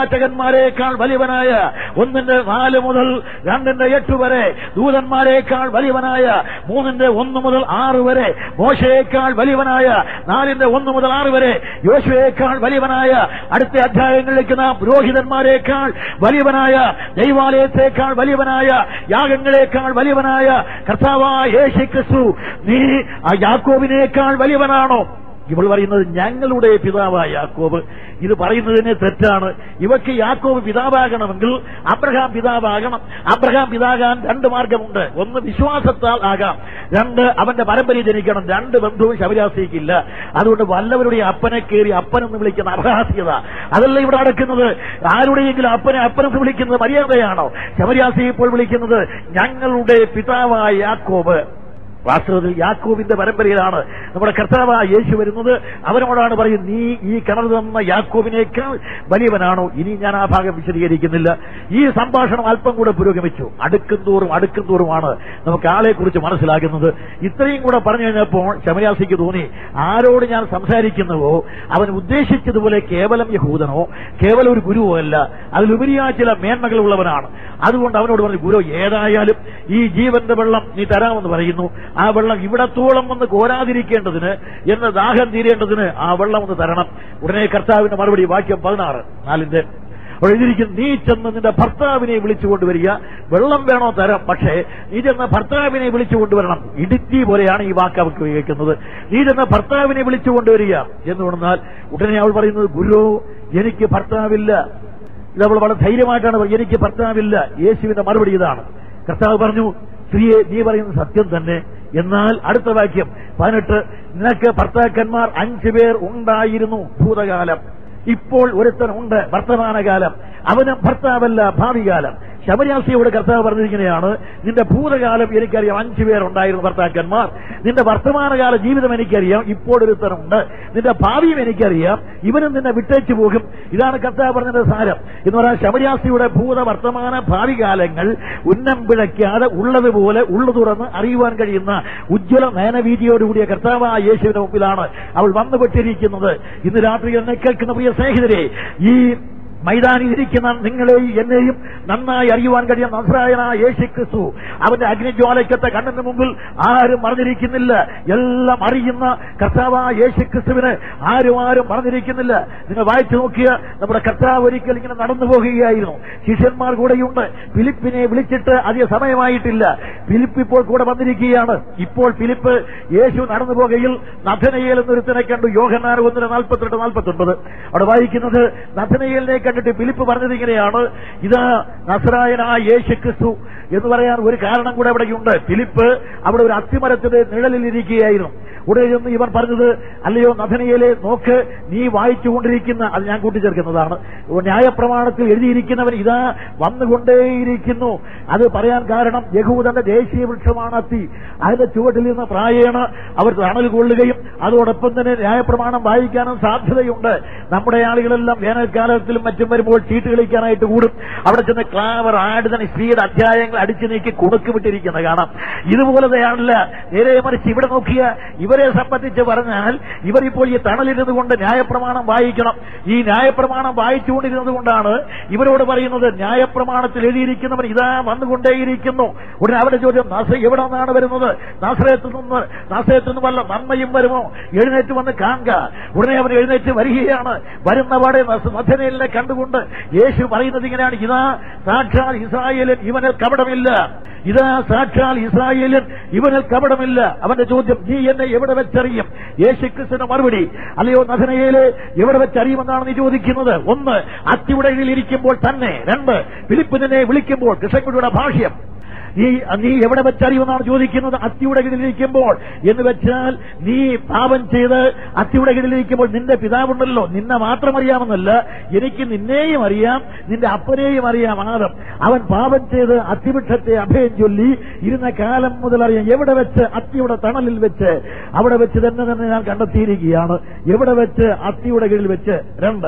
ദൂതന്മാരെക്കാൾ വലിയവനായ ഒന്നിന്റെ നാല് മുതൽ രണ്ടിന്റെ എട്ട് വരെ ദൂതന്മാരെക്കാൾ വലിയവനായ മൂന്നിന്റെ ഒന്ന് മുതൽ ആറ് വരെ മോശയേക്കാൾ വലിയവനായ നാലിന്റെ ഒന്ന് മുതൽ ആറ് വരെ യോശുവേക്കാൾ വലിയവനായ അടുത്ത അധ്യായങ്ങളിലേക്ക് നാം പുരോഹിതന്മാരെക്കാൾ വലിയവനായ ദൈവാലയത്തെക്കാൾ വലിയവനായ യാഗങ്ങളെക്കാൾ വലിയവനായ കർത്താവായ യേശു ക്രിസ്തു നീ ആ യാക്കോബിനേക്കാൾ വലിയവനാണോ ഇവൾ പറയുന്നത് ഞങ്ങളുടെ പിതാവായ യാക്കോബ് ഇത് പറയുന്നതിന് തെറ്റാണ് ഇവർക്ക് യാക്കോബ് പിതാവാകണമെങ്കിൽ അബ്രഹാം പിതാവാകണം അബ്രഹാം പിതാകാൻ രണ്ട് മാർഗമുണ്ട് ഒന്ന് വിശ്വാസത്താൽ ആകാം രണ്ട് അവന്റെ പരമ്പരയിൽ ജനിക്കണം രണ്ട് ബന്ധുവും ശബരിയാസിക്കില്ല അതുകൊണ്ട് വല്ലവരുടെയും അപ്പനെ കയറി അപ്പനെന്ന് വിളിക്കുന്ന അർഹാസ്യത അതല്ല ഇവിടെ നടക്കുന്നത് ആരുടെയെങ്കിലും അപ്പനെ അപ്പനെന്ന് വിളിക്കുന്നത് മര്യാദയാണോ ശബരിയാസി ഇപ്പോൾ വിളിക്കുന്നത് ഞങ്ങളുടെ പിതാവായ യാക്കോബ് വാസ്തവത്തിൽ യാക്കോബിന്റെ പരമ്പരയിലാണ് നമ്മുടെ കർത്താവായ യേശു വരുന്നത് അവനോടാണ് പറയും നീ ഈ കിണർ തന്ന യാക്കോബിനേക്കാൾ വലിയവനാണോ ഇനി ഞാൻ ആ ഭാഗം വിശദീകരിക്കുന്നില്ല ഈ സംഭാഷണം അല്പം കൂടെ പുരോഗമിച്ചു അടുക്കും തോറും അടുക്കും തോറുമാണ് നമുക്ക് ആളെ കുറിച്ച് മനസ്സിലാകുന്നത് ഇത്രയും കൂടെ പറഞ്ഞു കഴിഞ്ഞപ്പോൾ ശമരാസിക്ക് തോന്നി ആരോട് ഞാൻ സംസാരിക്കുന്നുവോ അവൻ ഉദ്ദേശിച്ചതുപോലെ കേവലം യഹൂദനോ കേവലം ഒരു ഗുരുവോ അല്ല അതിലുപരിയായ ചില മേന്മകൾ ഉള്ളവനാണ് അതുകൊണ്ട് അവനോട് പറഞ്ഞു ഗുരു ഏതായാലും ഈ ജീവന്റെ വെള്ളം നീ തരാമെന്ന് പറയുന്നു ആ വെള്ളം ഇവിടത്തോളം ഒന്ന് കോരാതിരിക്കേണ്ടതിന് എന്ന ദാഹം തീരേണ്ടതിന് ആ വെള്ളം ഒന്ന് തരണം ഉടനെ കർത്താവിന്റെ മറുപടി വാക്യം പതിനാറ് നാലിന്റെ അവിടെ എഴുതിയിരിക്കുന്നു നീ ചെന്ന് നിന്റെ ഭർത്താവിനെ വിളിച്ചു കൊണ്ടുവരിക വെള്ളം വേണോ തരാം പക്ഷേ നീ ചെന്ന ഭർത്താവിനെ വിളിച്ചു കൊണ്ടുവരണം ഇടുത്തി പോലെയാണ് ഈ വാക്ക് അവർക്ക് ഉപയോഗിക്കുന്നത് നീ ചെന്ന ഭർത്താവിനെ വിളിച്ചു കൊണ്ടുവരിക എന്ന് പറഞ്ഞാൽ ഉടനെ അവൾ പറയുന്നത് ഗുരു എനിക്ക് ഭർത്താവില്ല ഇത് അവൾ വളരെ ധൈര്യമായിട്ടാണ് പറയുന്നത്, എനിക്ക് ഭർത്താവില്ല യേശുവിന്റെ മറുപടി ഇതാണ് കർത്താവ് പറഞ്ഞു സ്ത്രീയെ നീ പറയുന്നത് സത്യം തന്നെ എന്നാൽ അടുത്ത വാക്യം പതിനെട്ട് നിനക്ക് ഭർത്താക്കന്മാർ അഞ്ചു പേർ ഉണ്ടായിരുന്നു ഭൂതകാലം ഇപ്പോൾ ഒരുത്തൻ ഉണ്ട് വർത്തമാനകാലം അവനും ഭർത്താവല്ല ഭാവികാലം ശബരിയാസിയോട് കർത്താവ് പറഞ്ഞിരിക്കുകയാണ് നിന്റെ ഭൂതകാലം എനിക്കറിയാം അഞ്ചു പേരുണ്ടായിരുന്നു ഭർത്താക്കന്മാർ നിന്റെ വർത്തമാനകാല ജീവിതം എനിക്കറിയാം ഇപ്പോൾ ഒരുത്തനുണ്ട് നിന്റെ ഭാവിയും എനിക്കറിയാം ഇവനും നിന്നെ വിട്ടേച്ചു പോകും ഇതാണ് കർത്താവ് പറഞ്ഞതിന്റെ സാരം എന്ന് പറഞ്ഞാൽ ശബരിയാസിയുടെ ഭൂത വർത്തമാന ഭാവി കാലങ്ങൾ ഉന്നം പിഴയ്ക്കാതെ ഉള്ളതുപോലെ ഉള്ളു തുറന്ന് അറിയുവാൻ കഴിയുന്ന ഉജ്ജ്വല നയനവീതിയോടുകൂടിയ കർത്താവായ യേശുവിന്റെ മുമ്പിലാണ് അവൾ വന്നുപെട്ടിരിക്കുന്നത് ഇന്ന് രാത്രി എന്നെ കേൾക്കുന്ന പ്രിയ സ്നേഹിതരെ ഈ മൈതാനിൽ ഇരിക്കുന്ന നിങ്ങളെയും എന്നെയും നന്നായി അറിയുവാൻ കഴിയുന്ന നസ്രായനായ യേശു ക്രിസ്തു അവന്റെ അഗ്നിജ്വാലയ്ക്കത്തെ കണ്ണിന് മുമ്പിൽ ആരും മറഞ്ഞിരിക്കുന്നില്ല എല്ലാം അറിയുന്ന കർത്താവായ യേശു ക്രിസ്തുവിന് ആരും ആരും മറഞ്ഞിരിക്കുന്നില്ല നിങ്ങൾ വായിച്ചു നോക്കിയ നമ്മുടെ കർത്താവ് ഒരിക്കൽ ഇങ്ങനെ നടന്നു പോകുകയായിരുന്നു ശിഷ്യന്മാർ കൂടെയുണ്ട് ഫിലിപ്പിനെ വിളിച്ചിട്ട് അധിക സമയമായിട്ടില്ല ഫിലിപ്പ് ഇപ്പോൾ കൂടെ വന്നിരിക്കുകയാണ് ഇപ്പോൾ ഫിലിപ്പ് യേശു നടന്നു പോകുകയിൽ നഥനയേൽ എന്നൊരുത്തനെ കണ്ടു യോഹനാർ ഒന്നിന് നാൽപ്പത്തെട്ട് നാൽപ്പത്തൊൻപത് അവിടെ വായിക്കുന്നത് നഥനയേലിനെ കണ്ടിട്ട് ഫിലിപ്പ് പറഞ്ഞത് ഇങ്ങനെയാണ് ഇതാ നസറായനായ യേശു ക്രിസ്തു എന്ന് പറയാൻ ഒരു കാരണം കൂടെ അവിടെയുണ്ട് ഫിലിപ്പ് അവിടെ ഒരു അത്തിമരത്തിന്റെ നിഴലിൽ ഇരിക്കുകയായിരുന്നു ഉടനെ ചെന്ന് ഇവൻ പറഞ്ഞത് അല്ലയോ നഥനയേലെ നോക്ക് നീ വായിച്ചുകൊണ്ടിരിക്കുന്ന അത് ഞാൻ കൂട്ടിച്ചേർക്കുന്നതാണ് ന്യായപ്രമാണത്തിൽ എഴുതിയിരിക്കുന്നവൻ ഇതാ വന്നുകൊണ്ടേയിരിക്കുന്നു അത് പറയാൻ കാരണം യഹൂദന്റെ ദേശീയ വൃക്ഷമാണ് അത്തി അതിന്റെ ചുവട്ടിൽ നിന്ന് പ്രായേണ അവർ തണൽ കൊള്ളുകയും അതോടൊപ്പം തന്നെ ന്യായപ്രമാണം വായിക്കാനും സാധ്യതയുണ്ട് നമ്മുടെ ആളുകളെല്ലാം വേനൽക്കാലത്തിലും മറ്റും വരുമ്പോൾ ചീട്ട് കളിക്കാനായിട്ട് കൂടും അവിടെ ചെന്ന് ക്ലാവർ ആടുതൻ സ്ത്രീയുടെ അധ്യായങ്ങൾ അടിച്ചു നീക്കി കുണുക്ക് വിട്ടിരിക്കുന്നത് കാണാം ഇതുപോലത്തെയാണല്ല നേരെ മറിച്ച് ഇവിടെ നോക്കിയ ഇവരെ സംബന്ധിച്ച് പറഞ്ഞാൽ ഇവർ ഇപ്പോൾ ഈ തണലിരുന്നത് കൊണ്ട് ന്യായപ്രമാണം വായിക്കണം ഈ ന്യായപ്രമാണം വായിച്ചുകൊണ്ടിരുന്നത് കൊണ്ടാണ് ഇവരോട് പറയുന്നത് ന്യായപ്രമാണത്തിൽ എഴുതിയിരിക്കുന്നവൻ ഇതാ വന്നുകൊണ്ടേയിരിക്കുന്നു ഉടനെ അവരുടെ ചോദ്യം നാസ എവിടെ നിന്നാണ് വരുന്നത് നാസറയത്ത് നിന്ന് നാസറയത്ത് നിന്ന് വല്ല നന്മയും വരുമോ എഴുന്നേറ്റ് വന്ന് കാണുക ഉടനെ അവൻ എഴുന്നേറ്റ് വരികയാണ് വരുന്ന പാടെ മധ്യനയിലെ കണ്ടുകൊണ്ട് യേശു പറയുന്നത് ഇങ്ങനെയാണ് ഇതാ സാക്ഷാൽ ഇസ്രായേലൻ ഇവനിൽ കപടമില്ല ഇതാ സാക്ഷാൽ ഇസ്രായേലൻ ഇവനിൽ കപടമില്ല അവന്റെ ചോദ്യം നീ എന്നെ എവിടെ വെച്ചറിയും യേശുക്രിസ്തുവിന്റെ മറുപടി അല്ലയോ നഥനയേല് എവിടെ വെച്ചറിയുമെന്നാണ് നീ ചോദിക്കുന്നത് ഒന്ന് അത്തിയുടെ ഇരിക്കുമ്പോൾ തന്നെ രണ്ട് ഫിലിപ്പ് നിന്നെ വിളിക്കുമ്പോൾ കൃഷ്ണൻകുടിയുടെ ഭാഷ്യം നീ നീ എവിടെ വെച്ചറിയുമെന്നാണ് ചോദിക്കുന്നത് അത്തിയുടെ കീഴിലിരിക്കുമ്പോൾ എന്ന് വെച്ചാൽ നീ പാപം ചെയ്ത് അത്തിയുടെ കീഴിലിരിക്കുമ്പോൾ നിന്റെ പിതാവുണ്ടല്ലോ നിന്നെ മാത്രം അറിയാമെന്നല്ല എനിക്ക് നിന്നെയും അറിയാം നിന്റെ അപ്പനെയും അറിയാം ആദം അവൻ പാപം ചെയ്ത് അത്തിവൃക്ഷത്തെ അഭയം ചൊല്ലി ഇരുന്ന കാലം മുതൽ അറിയാം എവിടെ വെച്ച് അത്തിയുടെ തണലിൽ വെച്ച് അവിടെ വെച്ച് തന്നെ തന്നെ ഞാൻ കണ്ടെത്തിയിരിക്കുകയാണ് എവിടെ വെച്ച് അത്തിയുടെ കീഴിൽ വെച്ച് രണ്ട്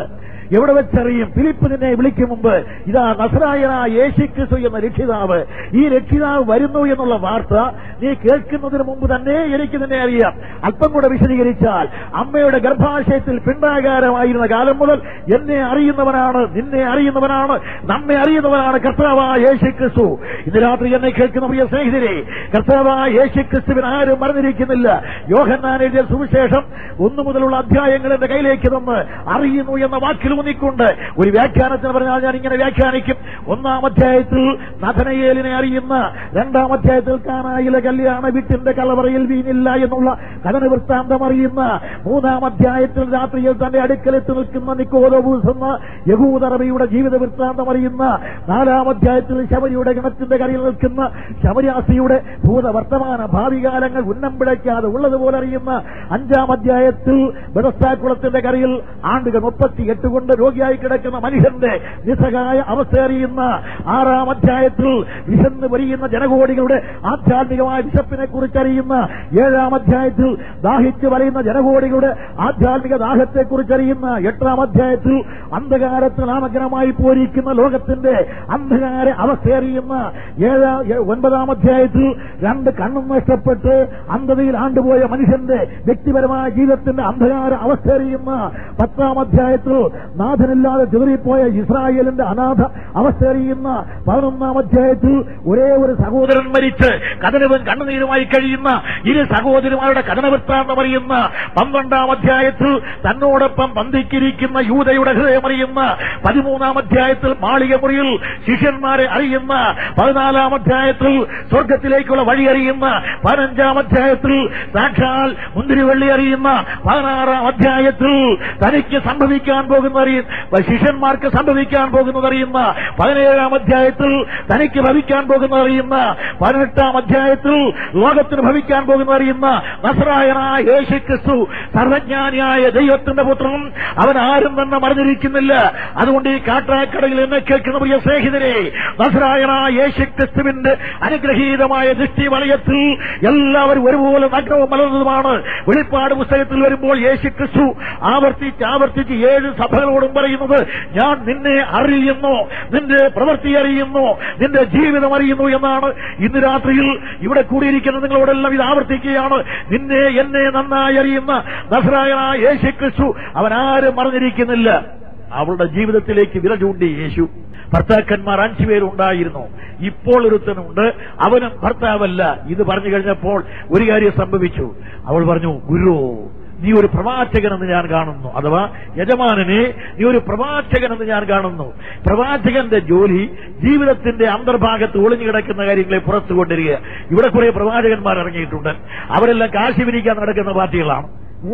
എവിടെ വെച്ചറിയും ഫിലിപ്പ് നിന്നെ വിളിക്കും മുമ്പ് ഇതാ നസറായന യേശു ക്രിസ്തു എന്ന രക്ഷിതാവ് ഈ രക്ഷിതാവ് വരുന്നു എന്നുള്ള വാർത്ത നീ കേൾക്കുന്നതിന് മുമ്പ് തന്നെ എനിക്ക് നിന്നെ അറിയാം അല്പം കൂടെ വിശദീകരിച്ചാൽ അമ്മയുടെ ഗർഭാശയത്തിൽ പിണ്ടാകാരമായിരുന്ന കാലം മുതൽ എന്നെ അറിയുന്നവനാണ് നിന്നെ അറിയുന്നവനാണ് നമ്മെ അറിയുന്നവനാണ് കർത്താവായ യേശു ക്രിസ്തു ഇന്ന് രാത്രി എന്നെ കേൾക്കുന്ന പ്രിയ സ്നേഹിതരെ കർത്താവായ യേശു ക്രിസ്തുവിന് ആരും മറന്നിരിക്കുന്നില്ല യോഹന്നാൻ എഴുതിയ സുവിശേഷം ഒന്നു മുതലുള്ള അധ്യായങ്ങൾ എന്റെ കയ്യിലേക്ക് തന്ന് അറിയുന്നു എന്ന വാക്കിൽ ഊന്നിക്കൊണ്ട് ഒരു വ്യാഖ്യാനത്തിന് പറഞ്ഞാൽ ഞാൻ ഇങ്ങനെ വ്യാഖ്യാനിക്കും ഒന്നാം അധ്യായത്തിൽ നഥനയേലിനെ അറിയുന്ന രണ്ടാം അധ്യായത്തിൽ കാനായിലെ കല്യാണ വീട്ടിന്റെ കലവറയിൽ വീണില്ല എന്നുള്ള കഥന വൃത്താന്തം അറിയുന്ന മൂന്നാം അധ്യായത്തിൽ രാത്രിയിൽ തന്റെ അടുക്കലെത്തി നിൽക്കുന്ന നിക്കോദോബൂസ് എന്ന യഹൂദറബിയുടെ ജീവിത വൃത്താന്തം അറിയുന്ന നാലാം അധ്യായത്തിൽ ശബരിയുടെ ഗണത്തിന്റെ കരയിൽ നിൽക്കുന്ന ശബരിയാസിയുടെ ഭൂത വർത്തമാന ഭാവി കാലങ്ങൾ ഉന്നം പിഴയ്ക്കാതെ ഉള്ളതുപോലെ അറിയുന്ന അഞ്ചാം അധ്യായത്തിൽ ബെഡസ്താക്കുളത്തിന്റെ കരയിൽ ആണ്ടുകൾ മുപ്പത്തിയെട്ട് കൊണ്ട് രോഗിയായി കിടക്കുന്ന മനുഷ്യന്റെ നിസ്സഹായ അവസ്ഥ അറിയുന്ന ആറാം അധ്യായത്തിൽ വിശന്ന് വരിയുന്ന ജനകോടികളുടെ ആധ്യാത്മികമായ വിശപ്പിനെ കുറിച്ചറിയുന്ന ഏഴാം അധ്യായത്തിൽ ദാഹിച്ചു വലയുന്ന ജനകോടികളുടെ ആധ്യാത്മിക ദാഹത്തെ കുറിച്ചറിയുന്ന എട്ടാം അധ്യായത്തിൽ അന്ധകാരത്തിൽ നാമഗ്രമായി പോരിക്കുന്ന ലോകത്തിന്റെ അന്ധകാര അവസ്ഥ അറിയുന്ന ഏഴാം ഏ- ഒൻപതാം അധ്യായത്തിൽ രണ്ട് കണ്ണും നഷ്ടപ്പെട്ട് അന്ധതയിൽ ആണ്ടുപോയ മനുഷ്യന്റെ വ്യക്തിപരമായ ജീവിതത്തിന്റെ അന്ധകാര അവസ്ഥ അറിയുന്ന പത്താം അധ്യായത്തിൽ നാഥനില്ലാതെ ചിതറിപ്പോയ ഇസ്രായേലിന്റെ അനാഥ അവസ്ഥ അറിയുന്ന പതിനൊന്നാം അധ്യായത്തിൽ ഒരേ ഒരു സഹോദരൻ മരിച്ച് കഥനവും കണ്ണുനീരുമായി കഴിയുന്ന ഇരു സഹോദരിമാരുടെ കഥനവൃത്താന്തം അറിയുന്ന പന്ത്രണ്ടാം അധ്യായത്തിൽ തന്നോടൊപ്പം ബന്ധിക്കിരിക്കുന്ന യൂതയുടെ ഹൃദയം അറിയുന്ന പതിമൂന്നാം അധ്യായത്തിൽ മാളിക മുറിയിൽ ശിഷ്യന്മാരെ അറിയുന്ന പതിനാലാം അധ്യായത്തിൽ സ്വർഗത്തിലേക്കുള്ള വഴി അറിയുന്ന പതിനഞ്ചാം അധ്യായത്തിൽ സാക്ഷാൽ മുന്തിരിവള്ളി അറിയുന്ന പതിനാറാം അധ്യായത്തിൽ തനിക്ക് സംഭവിക്കാൻ പോകുന്ന അറിയുന്ന ശിഷ്യന്മാർക്ക് സംഭവിക്കാൻ പോകുന്നത് അറിയുന്ന പതിനേഴാം അധ്യായത്തിൽ തനിക്ക് ഭവിക്കാൻ പോകുന്നത് അറിയുന്ന പതിനെട്ടാം അധ്യായത്തിൽ ലോകത്തിന് ഭവിക്കാൻ പോകുന്നത് അറിയുന്ന നസറായനായ യേശു ക്രിസ്തു സർവജ്ഞാനിയായ ദൈവത്തിന്റെ പുത്രനും അവൻ ആരും തന്നെ മറിഞ്ഞിരിക്കുന്നില്ല അതുകൊണ്ട് ഈ കാട്ടാക്കടയിൽ എന്നെ കേൾക്കുന്ന പ്രിയ സ്നേഹിതരെ നസറായനായ യേശു ക്രിസ്തുവിന്റെ അനുഗ്രഹീതമായ ദൃഷ്ടി വലയത്തിൽ എല്ലാവരും ഒരുപോലെ നഗ്നവും മലർന്നതുമാണ് വെളിപ്പാട് പുസ്തകത്തിൽ വരുമ്പോൾ യേശു ക്രിസ്തു ആവർത്തിച്ച് ആവർത്തിച്ച് ഏഴ് സഭകളോടും പറയുന്നത് ഞാൻ നിന്നെ അറിയുന്നു നിന്റെ പ്രവൃത്തി അറിയുന്നു നിന്റെ ജീവിതം അറിയുന്നു എന്നാണ് ഇന്ന് രാത്രിയിൽ ഇവിടെ കൂടിയിരിക്കുന്ന നിങ്ങളോടെല്ലാം ഇത് ആവർത്തിക്കുകയാണ് നിന്നെ എന്നെ നന്നായി അറിയുന്ന നസ്രായനായ യേശു ക്രിസ്തു അവൻ ആരും മറന്നിരിക്കുന്നില്ല അവളുടെ ജീവിതത്തിലേക്ക് വില ചൂണ്ടി യേശു ഭർത്താക്കന്മാർ അഞ്ചു പേരുണ്ടായിരുന്നു ഇപ്പോൾ ഒരുത്തനുണ്ട് അവനും ഭർത്താവല്ല ഇത് പറഞ്ഞു കഴിഞ്ഞപ്പോൾ ഒരു കാര്യം സംഭവിച്ചു അവൾ പറഞ്ഞു ഗുരു നീ ഒരു പ്രവാചകനെന്ന് ഞാൻ കാണുന്നു അഥവാ യജമാനനെ നീ ഒരു പ്രവാചകനെന്ന് ഞാൻ കാണുന്നു പ്രവാചകന്റെ ജോലി ജീവിതത്തിന്റെ അന്തർഭാഗത്ത് ഒളിഞ്ഞു കിടക്കുന്ന കാര്യങ്ങളെ പുറത്തു കൊണ്ടിരിക്കുക ഇവിടെ കുറെ പ്രവാചകന്മാർ ഇറങ്ങിയിട്ടുണ്ട് അവരെല്ലാം കാശി പിരിക്കാൻ നടക്കുന്ന പാർട്ടികളാണ്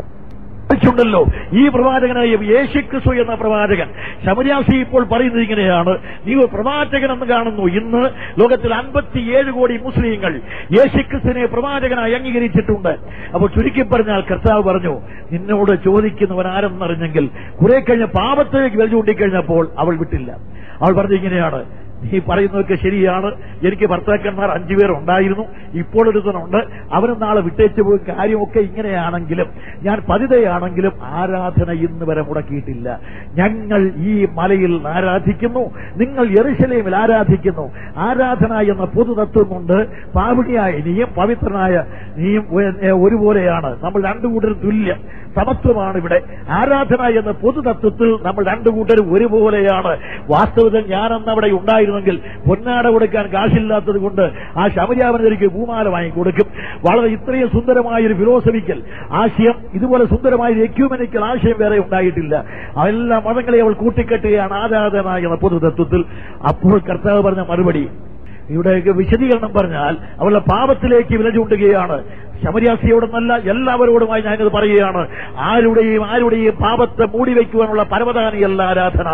ുണ്ടല്ലോ ഈ പ്രവാചകനായ യേശുക്രിസ്തു എന്ന പ്രവാചകൻ ശമര്യാസി ഇപ്പോൾ പറയുന്നത് ഇങ്ങനെയാണ് നീ ഒരു പ്രവാചകൻ എന്ന് കാണുന്നു ഇന്ന് ലോകത്തിൽ അൻപത്തിയേഴ് കോടി മുസ്ലിങ്ങൾ യേശുക്രിസ്തുവിനെ പ്രവാചകനായി അംഗീകരിച്ചിട്ടുണ്ട് അപ്പോൾ ചുരുക്കി പറഞ്ഞാൽ കർത്താവ് പറഞ്ഞു നിന്നോട് ചോദിക്കുന്നവൻ ആരെന്നറിഞ്ഞെങ്കിൽ കുറെ കഴിഞ്ഞ പാപത്തിലേക്ക് വില ചൂണ്ടിക്കഴിഞ്ഞപ്പോൾ അവൾ വിട്ടില്ല അവൾ പറഞ്ഞു ഇങ്ങനെയാണ് നീ പറയുന്നതൊക്കെ ശരിയാണ് എനിക്ക് ഭർത്താക്കന്മാർ അഞ്ചുപേർ ഉണ്ടായിരുന്നു ഇപ്പോൾ ഒരുത്തനുണ്ട് അവനും നാളെ വിട്ടേച്ചു പോയി കാര്യമൊക്കെ ഇങ്ങനെയാണെങ്കിലും ഞാൻ പതിതയാണെങ്കിലും ആരാധന ഇന്ന് വരെ മുടക്കിയിട്ടില്ല ഞങ്ങൾ ഈ മലയിൽ ആരാധിക്കുന്നു നിങ്ങൾ യെറുശലേമിൽ ആരാധിക്കുന്നു ആരാധന എന്ന പൊതുതത്വം കൊണ്ട് പാപിണിയായ നീയും പവിത്രനായ നീയും ഒ- ഒരുപോലെയാണ് നമ്മൾ രണ്ടു കൂട്ടരും തുല്യം സമത്വമാണ് ഇവിടെ ആരാധന എന്ന പൊതുതത്വത്തിൽ നമ്മൾ രണ്ടു കൂട്ടരും ഒരുപോലെയാണ് വാസ്തവത്തിൽ ഞാനന്ന് അവിടെ ഉണ്ടായിരുന്നെങ്കിൽ പൊന്നാട കൊടുക്കാൻ കാശില്ലാത്തത് കൊണ്ട് ആ ശബരിയാമനത്തിലേക്ക് ഭൂമാല വാങ്ങിക്കൊടുക്കും വളരെ ഇത്രയും സുന്ദരമായ ഒരു ഫിലോസഫിക്കൽ ആശയം ഇതുപോലെ സുന്ദരമായ ഒരു എക്യൂമനിക്കൽ ആശയം വേറെ ഉണ്ടായിട്ടില്ല എല്ലാ മതങ്ങളെ അവൾ കൂട്ടിക്കെട്ടുകയാണ് ആരാധന എന്ന പൊതുതത്വത്തിൽ അപ്പോൾ കർത്താവ് പറഞ്ഞ മറുപടി ഇവിടെയൊക്കെ വിശദീകരണം പറഞ്ഞാൽ അവളുടെ പാപത്തിലേക്ക് വില ചൂണ്ടുകയാണ് ശമര്യാസിയോടൊന്നല്ല എല്ലാവരോടുമായി ഞാനിത് പറയുകയാണ് ആരുടെയും ആരുടെയും പാപത്തെ മൂടി വയ്ക്കുവാനുള്ള പരമദാനിയല്ല ആരാധന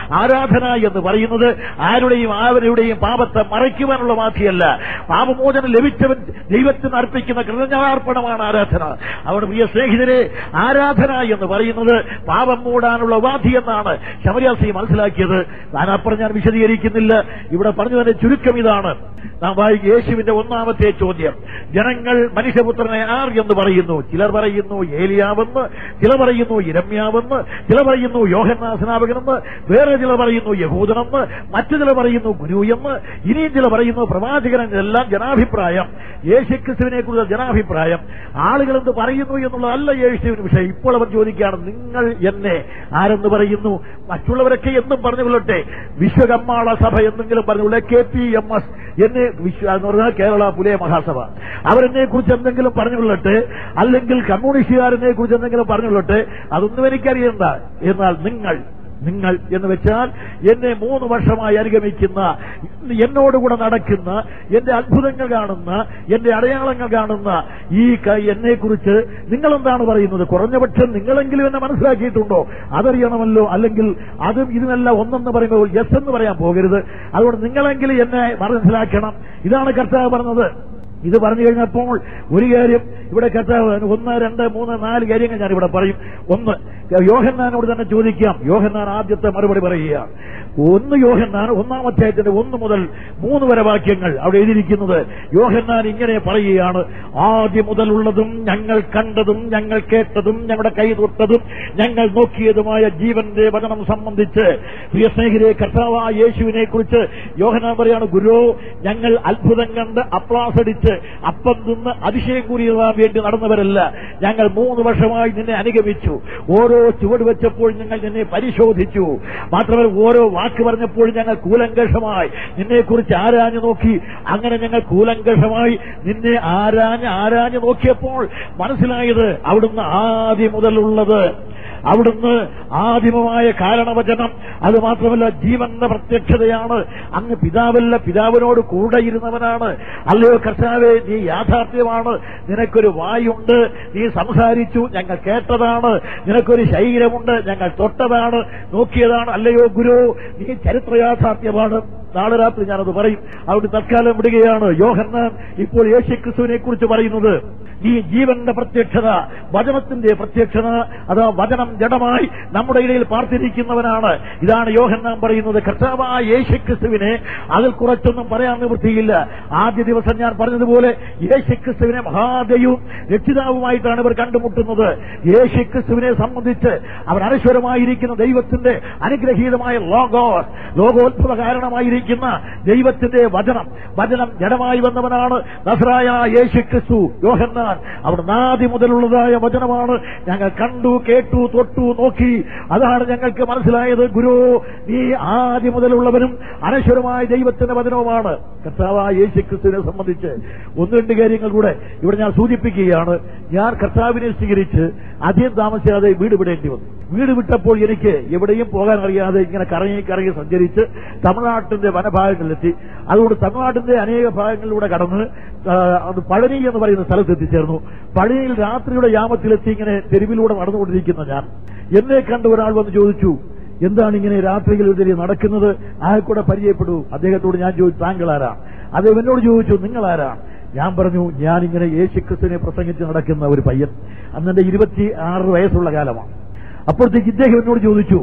ആരാധന എന്ന് പറയുന്നത് ആരുടെയും ആരുടെയും പാപത്തെ മറയ്ക്കുവാനുള്ള മാധിയല്ല പാപമോചനം ലഭിച്ചവൻ ദൈവത്തിന് അർപ്പിക്കുന്ന കൃതജ്ഞാർപ്പണമാണ് ആരാധന അവിടെ പ്രിയ സ്നേഹിതരെ ആരാധന എന്ന് പറയുന്നത് പാപം മൂടാനുള്ള ഉപാധി എന്നാണ് ശബരിയാസി മനസ്സിലാക്കിയത് താനപ്പുറം ഞാൻ വിശദീകരിക്കുന്നില്ല ഇവിടെ പറഞ്ഞു തന്നെ ചുരുക്കം ഇതാണ് നാം വായിക്കും യേശുവിന്റെ ഒന്നാമത്തെ ചോദ്യം ജനങ്ങൾ മനുഷ്യപുത്രനെ ആർ എന്ന് പറയുന്നു ചിലർ പറയുന്നു ഏലിയാവെന്ന് ചിലർ പറയുന്നു ഇരമ്യാവെന്ന് ചിലർ പറയുന്നു യോഹന്നാസനാപകനെന്ന് വേറെ ചിലർ പറയുന്നു യഹൂദനെന്ന് മറ്റു ചിലർ പറയുന്നു ഗുരു എന്ന് ഇനിയും ചിലർ പറയുന്നു പ്രവാചകൻ എല്ലാം ജനാഭിപ്രായം യേശുക്രിസ്തുവിനെ കുറിച്ച് ജനാഭിപ്രായം ആളുകൾ എന്ത് പറയുന്നു എന്നുള്ളതല്ല യേശുവിന് വിഷയം ഇപ്പോൾ അവർ ചോദിക്കുകയാണ് നിങ്ങൾ എന്നെ ആരെന്ന് പറയുന്നു മറ്റുള്ളവരൊക്കെ എന്നും പറഞ്ഞുകൊള്ളട്ടെ വിശ്വകമ്മാള സഭ എന്തെങ്കിലും പറഞ്ഞുകൊള്ളെ കെ പി എം എസ് എന്നെ വിശ്വ എന്ന് പറഞ്ഞാൽ കേരള പുലയ മഹാസഭ അവരെന്നെ കുറിച്ച് എന്തെങ്കിലും പറഞ്ഞുകൊള്ളട്ടെ അല്ലെങ്കിൽ കമ്മ്യൂണിസ്റ്റുകാരനെ കുറിച്ച് എന്തെങ്കിലും പറഞ്ഞുകൊള്ളട്ടെ അതൊന്നും എനിക്കറിയണ്ട എന്നാൽ നിങ്ങൾ നിങ്ങൾ എന്ന് വെച്ചാൽ എന്നെ മൂന്ന് വർഷമായി അനുഗമിക്കുന്ന എന്നോടുകൂടെ നടക്കുന്ന എന്റെ അത്ഭുതങ്ങൾ കാണുന്ന എന്റെ അടയാളങ്ങൾ കാണുന്ന ഈ എന്നെ കുറിച്ച് നിങ്ങൾ എന്താണ് പറയുന്നത് കുറഞ്ഞപക്ഷം നിങ്ങളെങ്കിലും എന്നെ മനസ്സിലാക്കിയിട്ടുണ്ടോ അതറിയണമല്ലോ അല്ലെങ്കിൽ അതും ഇതിനെല്ലാം ഒന്നെന്ന് പറയുമ്പോൾ യെസ് എന്ന് പറയാൻ പോകരുത് അതുകൊണ്ട് നിങ്ങളെങ്കിലും എന്നെ മനസ്സിലാക്കണം ഇതാണ് കർത്താവ് പറഞ്ഞത് ഇത് പറഞ്ഞു കഴിഞ്ഞപ്പോൾ ഒരു കാര്യം ഇവിടെ കർത്താവ് ഒന്ന് രണ്ട് മൂന്ന് നാല് കാര്യങ്ങൾ ഞാൻ ഇവിടെ പറയും ഒന്ന് യോഹന്നാനോട് തന്നെ ചോദിക്കാം യോഹന്നാൻ ആദ്യത്തെ മറുപടി പറയുകയാണ് ഒന്ന് യോഹന്നാൻ ഒന്നാം അധ്യായത്തിന്റെ ഒന്ന് മുതൽ മൂന്ന് വരെ വാക്യങ്ങൾ അവിടെ എഴുതിയിരിക്കുന്നത് യോഹന്നാൻ ഇങ്ങനെ പറയുകയാണ് ആദ്യം മുതലുള്ളതും ഞങ്ങൾ കണ്ടതും ഞങ്ങൾ കേട്ടതും ഞങ്ങളുടെ കൈ തൊട്ടതും ഞങ്ങൾ നോക്കിയതുമായ ജീവന്റെ വചനം സംബന്ധിച്ച് പ്രിയ സ്നേഹിരെ കർത്താവ് യേശുവിനെ കുറിച്ച് യോഹന്നാൻ പറയാണ് ഗുരു ഞങ്ങൾ അത്ഭുതം കണ്ട് അപ്ലാസടിച്ച് അപ്പം തിന്ന് അതിശയം കൂറിയുവാൻ വേണ്ടി നടന്നവരല്ല ഞങ്ങൾ മൂന്ന് വർഷമായി നിന്നെ അനുഗമിച്ചു ഓരോ ചുവട് വെച്ചപ്പോൾ ഞങ്ങൾ നിന്നെ പരിശോധിച്ചു മാത്രമല്ല ഓരോ വാക്ക് പറഞ്ഞപ്പോൾ ഞങ്ങൾ കൂലങ്കഷമായി നിന്നെക്കുറിച്ച് ആരാഞ്ഞു നോക്കി അങ്ങനെ ഞങ്ങൾ കൂലങ്കഷമായി നിന്നെ ആരാഞ്ഞ് ആരാഞ്ഞു നോക്കിയപ്പോൾ മനസ്സിലായത് അവിടുന്ന് ആദ്യം മുതലുള്ളത് അവിടുന്ന് ആദിമമായ കാരണവചനം അത് മാത്രമല്ല ജീവന്റെ പ്രത്യക്ഷതയാണ് അങ്ങ് പിതാവല്ല പിതാവിനോട് കൂടെ ഇരുന്നവനാണ് അല്ലയോ കർത്താവെ നീ യാഥാർത്ഥ്യമാണ് നിനക്കൊരു വായുണ്ട് നീ സംസാരിച്ചു ഞങ്ങൾ കേട്ടതാണ് നിനക്കൊരു ശരീരമുണ്ട് ഞങ്ങൾ തൊട്ടതാണ് നോക്കിയതാണ് അല്ലയോ ഗുരു നീ ചരിത്ര യാഥാർത്ഥ്യമാണ് നാളെ രാത്രി ഞാനത് പറയും അവിടെ തൽക്കാലം വിടുകയാണ് യോഹന്നാൻ ഇപ്പോൾ യേശുക്രിസ്തുവിനെ കുറിച്ച് പറയുന്നത് ഈ ജീവന്റെ പ്രത്യക്ഷത വചനത്തിന്റെ പ്രത്യക്ഷത അതാ വചനം ജഡമായി നമ്മുടെ ഇടയിൽ പാർത്തിരിക്കുന്നവനാണ് ഇതാണ് യോഹന്നാൻ പറയുന്നത് കർത്താവായ യേശുക്രിസ്തുവിനെ അതിൽ കുറച്ചൊന്നും പറയാൻ നിവൃത്തിയില്ല ആദ്യ ദിവസം ഞാൻ പറഞ്ഞതുപോലെ യേശുക്രിസ്തുവിനെ മഹാദയും രക്ഷിതാവുമായിട്ടാണ് ഇവർ കണ്ടുമുട്ടുന്നത് യേശുക്രിസ്തുവിനെ സംബന്ധിച്ച് അവർ അനശ്വരമായിരിക്കുന്ന ദൈവത്തിന്റെ അനുഗ്രഹീതമായ ലോകോസ് ലോകോത്ഭവ കാരണമായിരിക്കുന്ന ദൈവത്തിന്റെ വചനം വചനം ജഡമായി വന്നവനാണ് നസ്രായ യേശുക്രിസ്തു യോഹന്നാൻ അവിടെ നാദി മുതലുള്ളതായ വചനമാണ് ഞങ്ങൾ കണ്ടു കേട്ടു തൊട്ടു നോക്കി അതാണ് ഞങ്ങൾക്ക് മനസ്സിലായത് ഗുരു നീ ആദ്യം മുതലുള്ളവനും അനശ്വരമായ ദൈവത്തിന്റെ വചനവുമാണ് കർത്താവായ യേശുക്രിസ്തുവിനെ സംബന്ധിച്ച് ഒന്ന് രണ്ട് കാര്യങ്ങൾ കൂടെ ഇവിടെ ഞാൻ സൂചിപ്പിക്കുകയാണ് ഞാൻ കർത്താവിനെ സ്വീകരിച്ച് അധികം താമസിയാതെ വീട് വിടേണ്ടി വന്നു വീട് വിട്ടപ്പോൾ എനിക്ക് എവിടെയും പോകാൻ അറിയാതെ ഇങ്ങനെ കറങ്ങി കറങ്ങി സഞ്ചരിച്ച് തമിഴ്നാട്ടിന്റെ വനഭാഗങ്ങളിലെത്തി അതുകൊണ്ട് തമിഴ്നാട്ടിന്റെ അനേക ഭാഗങ്ങളിലൂടെ കടന്ന് ആ, അത് പഴനി എന്ന് പറയുന്ന സ്ഥലത്ത് എത്തിച്ചേർന്നു പഴനിയിൽ രാത്രിയുടെ യാമത്തിലെത്തി ഇങ്ങനെ തെരുവിലൂടെ നടന്നുകൊണ്ടിരിക്കുന്ന ഞാൻ എന്നെ കണ്ട ഒരാൾ വന്ന് ചോദിച്ചു എന്താണ് ഇങ്ങനെ രാത്രിയിൽ ഇതിൽ നടക്കുന്നത് ആകെ കൂടെ പരിചയപ്പെടൂ അദ്ദേഹത്തോട് ഞാൻ ചോദിച്ചു താങ്കൾ ആരാ അദ്ദേഹം എന്നോട് ചോദിച്ചു നിങ്ങൾ ആരാ ഞാൻ പറഞ്ഞു ഞാനിങ്ങനെ യേശുക്രിസ്തുവിനെ പ്രസംഗിച്ച് നടക്കുന്ന ഒരു പയ്യൻ അന്നെന്റെ ഇരുപത്തി ആറ് വയസ്സുള്ള കാലമാണ് അപ്പോഴത്തേക്ക് ഇദ്ദേഹം എന്നോട് ചോദിച്ചു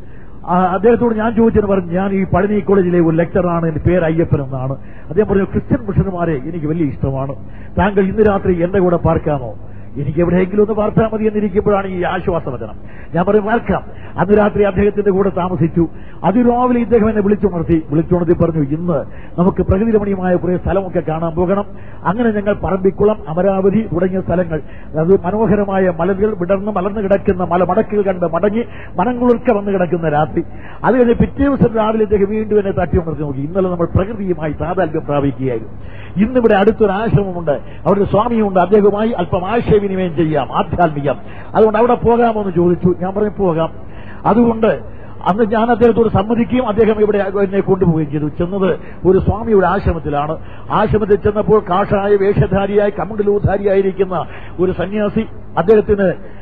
ആ, അദ്ദേഹത്തോട് ഞാൻ ചോദിച്ചെന്ന് പറഞ്ഞു ഞാൻ ഈ പഴനി കോളേജിലെ ഒരു ലെക്ചറാണ് എന്റെ പേര് അയ്യപ്പൻ എന്നാണ് അദ്ദേഹം പറഞ്ഞു ക്രിസ്ത്യൻ മിഷനുമാരെ എനിക്ക് വലിയ ഇഷ്ടമാണ് താങ്കൾ ഇന്ന് രാത്രി എന്റെ കൂടെ പാർക്കാമോ എനിക്ക് എവിടെയെങ്കിലും ഒന്ന് പാർത്താൽ മതി എന്നിരിക്കുമ്പോഴാണ് ഈ ആശ്വാസവചനം ഞാൻ പറയും പാർക്കാം അന്ന് രാത്രി അദ്ദേഹത്തിന്റെ കൂടെ താമസിച്ചു അതിരാവിലെ ഇദ്ദേഹം എന്നെ വിളിച്ചുണർത്തി വിളിച്ചുണർത്തി പറഞ്ഞു ഇന്ന് നമുക്ക് പ്രകൃതി രമണീയമായ കുറെ സ്ഥലമൊക്കെ കാണാൻ പോകണം അങ്ങനെ ഞങ്ങൾ പറമ്പിക്കുളം അമരാവതി തുടങ്ങിയ സ്ഥലങ്ങൾ അത് മനോഹരമായ മലകൾ വിടർന്ന് മലർന്നു കിടക്കുന്ന മലമടക്കുകൾ കണ്ട് മടങ്ങി മനംകുളിർക്ക വന്ന് കിടക്കുന്ന രാത്രി അത് കഴിഞ്ഞ് പിറ്റേ ദിവസം രാവിലെ ഇദ്ദേഹം വീണ്ടും എന്നെ തട്ടി ഉണർത്തി നോക്കി ഇന്നലെ നമ്മൾ പ്രകൃതിയുമായി താതാൽപ്യം പ്രാപിക്കുകയായിരുന്നു ഇന്നിവിടെ അടുത്തൊരു ആശ്രമമുണ്ട് അവിടെ ഒരു സ്വാമിയുണ്ട് അദ്ദേഹവുമായി അല്പം ആശയവിനിമയം ചെയ്യാം ആധ്യാത്മികം അതുകൊണ്ട് അവിടെ പോകാമോ എന്ന് ചോദിച്ചു ഞാൻ പറഞ്ഞു പോകാം അതുകൊണ്ട് അന്ന് ഞാൻ അദ്ദേഹത്തോട് സമ്മതിക്കുകയും അദ്ദേഹം ഇവിടെ എന്നെ കൊണ്ടുപോവുകയും ചെയ്തു ചെന്നത് ഒരു സ്വാമിയുടെ ആശ്രമത്തിലാണ് ആശ്രമത്തിൽ ചെന്നപ്പോൾ കാഷായ വേഷധാരിയായി കമണ്ടലൂധാരിയായിരിക്കുന്ന ഒരു സന്യാസി അദ്ദേഹത്തിന്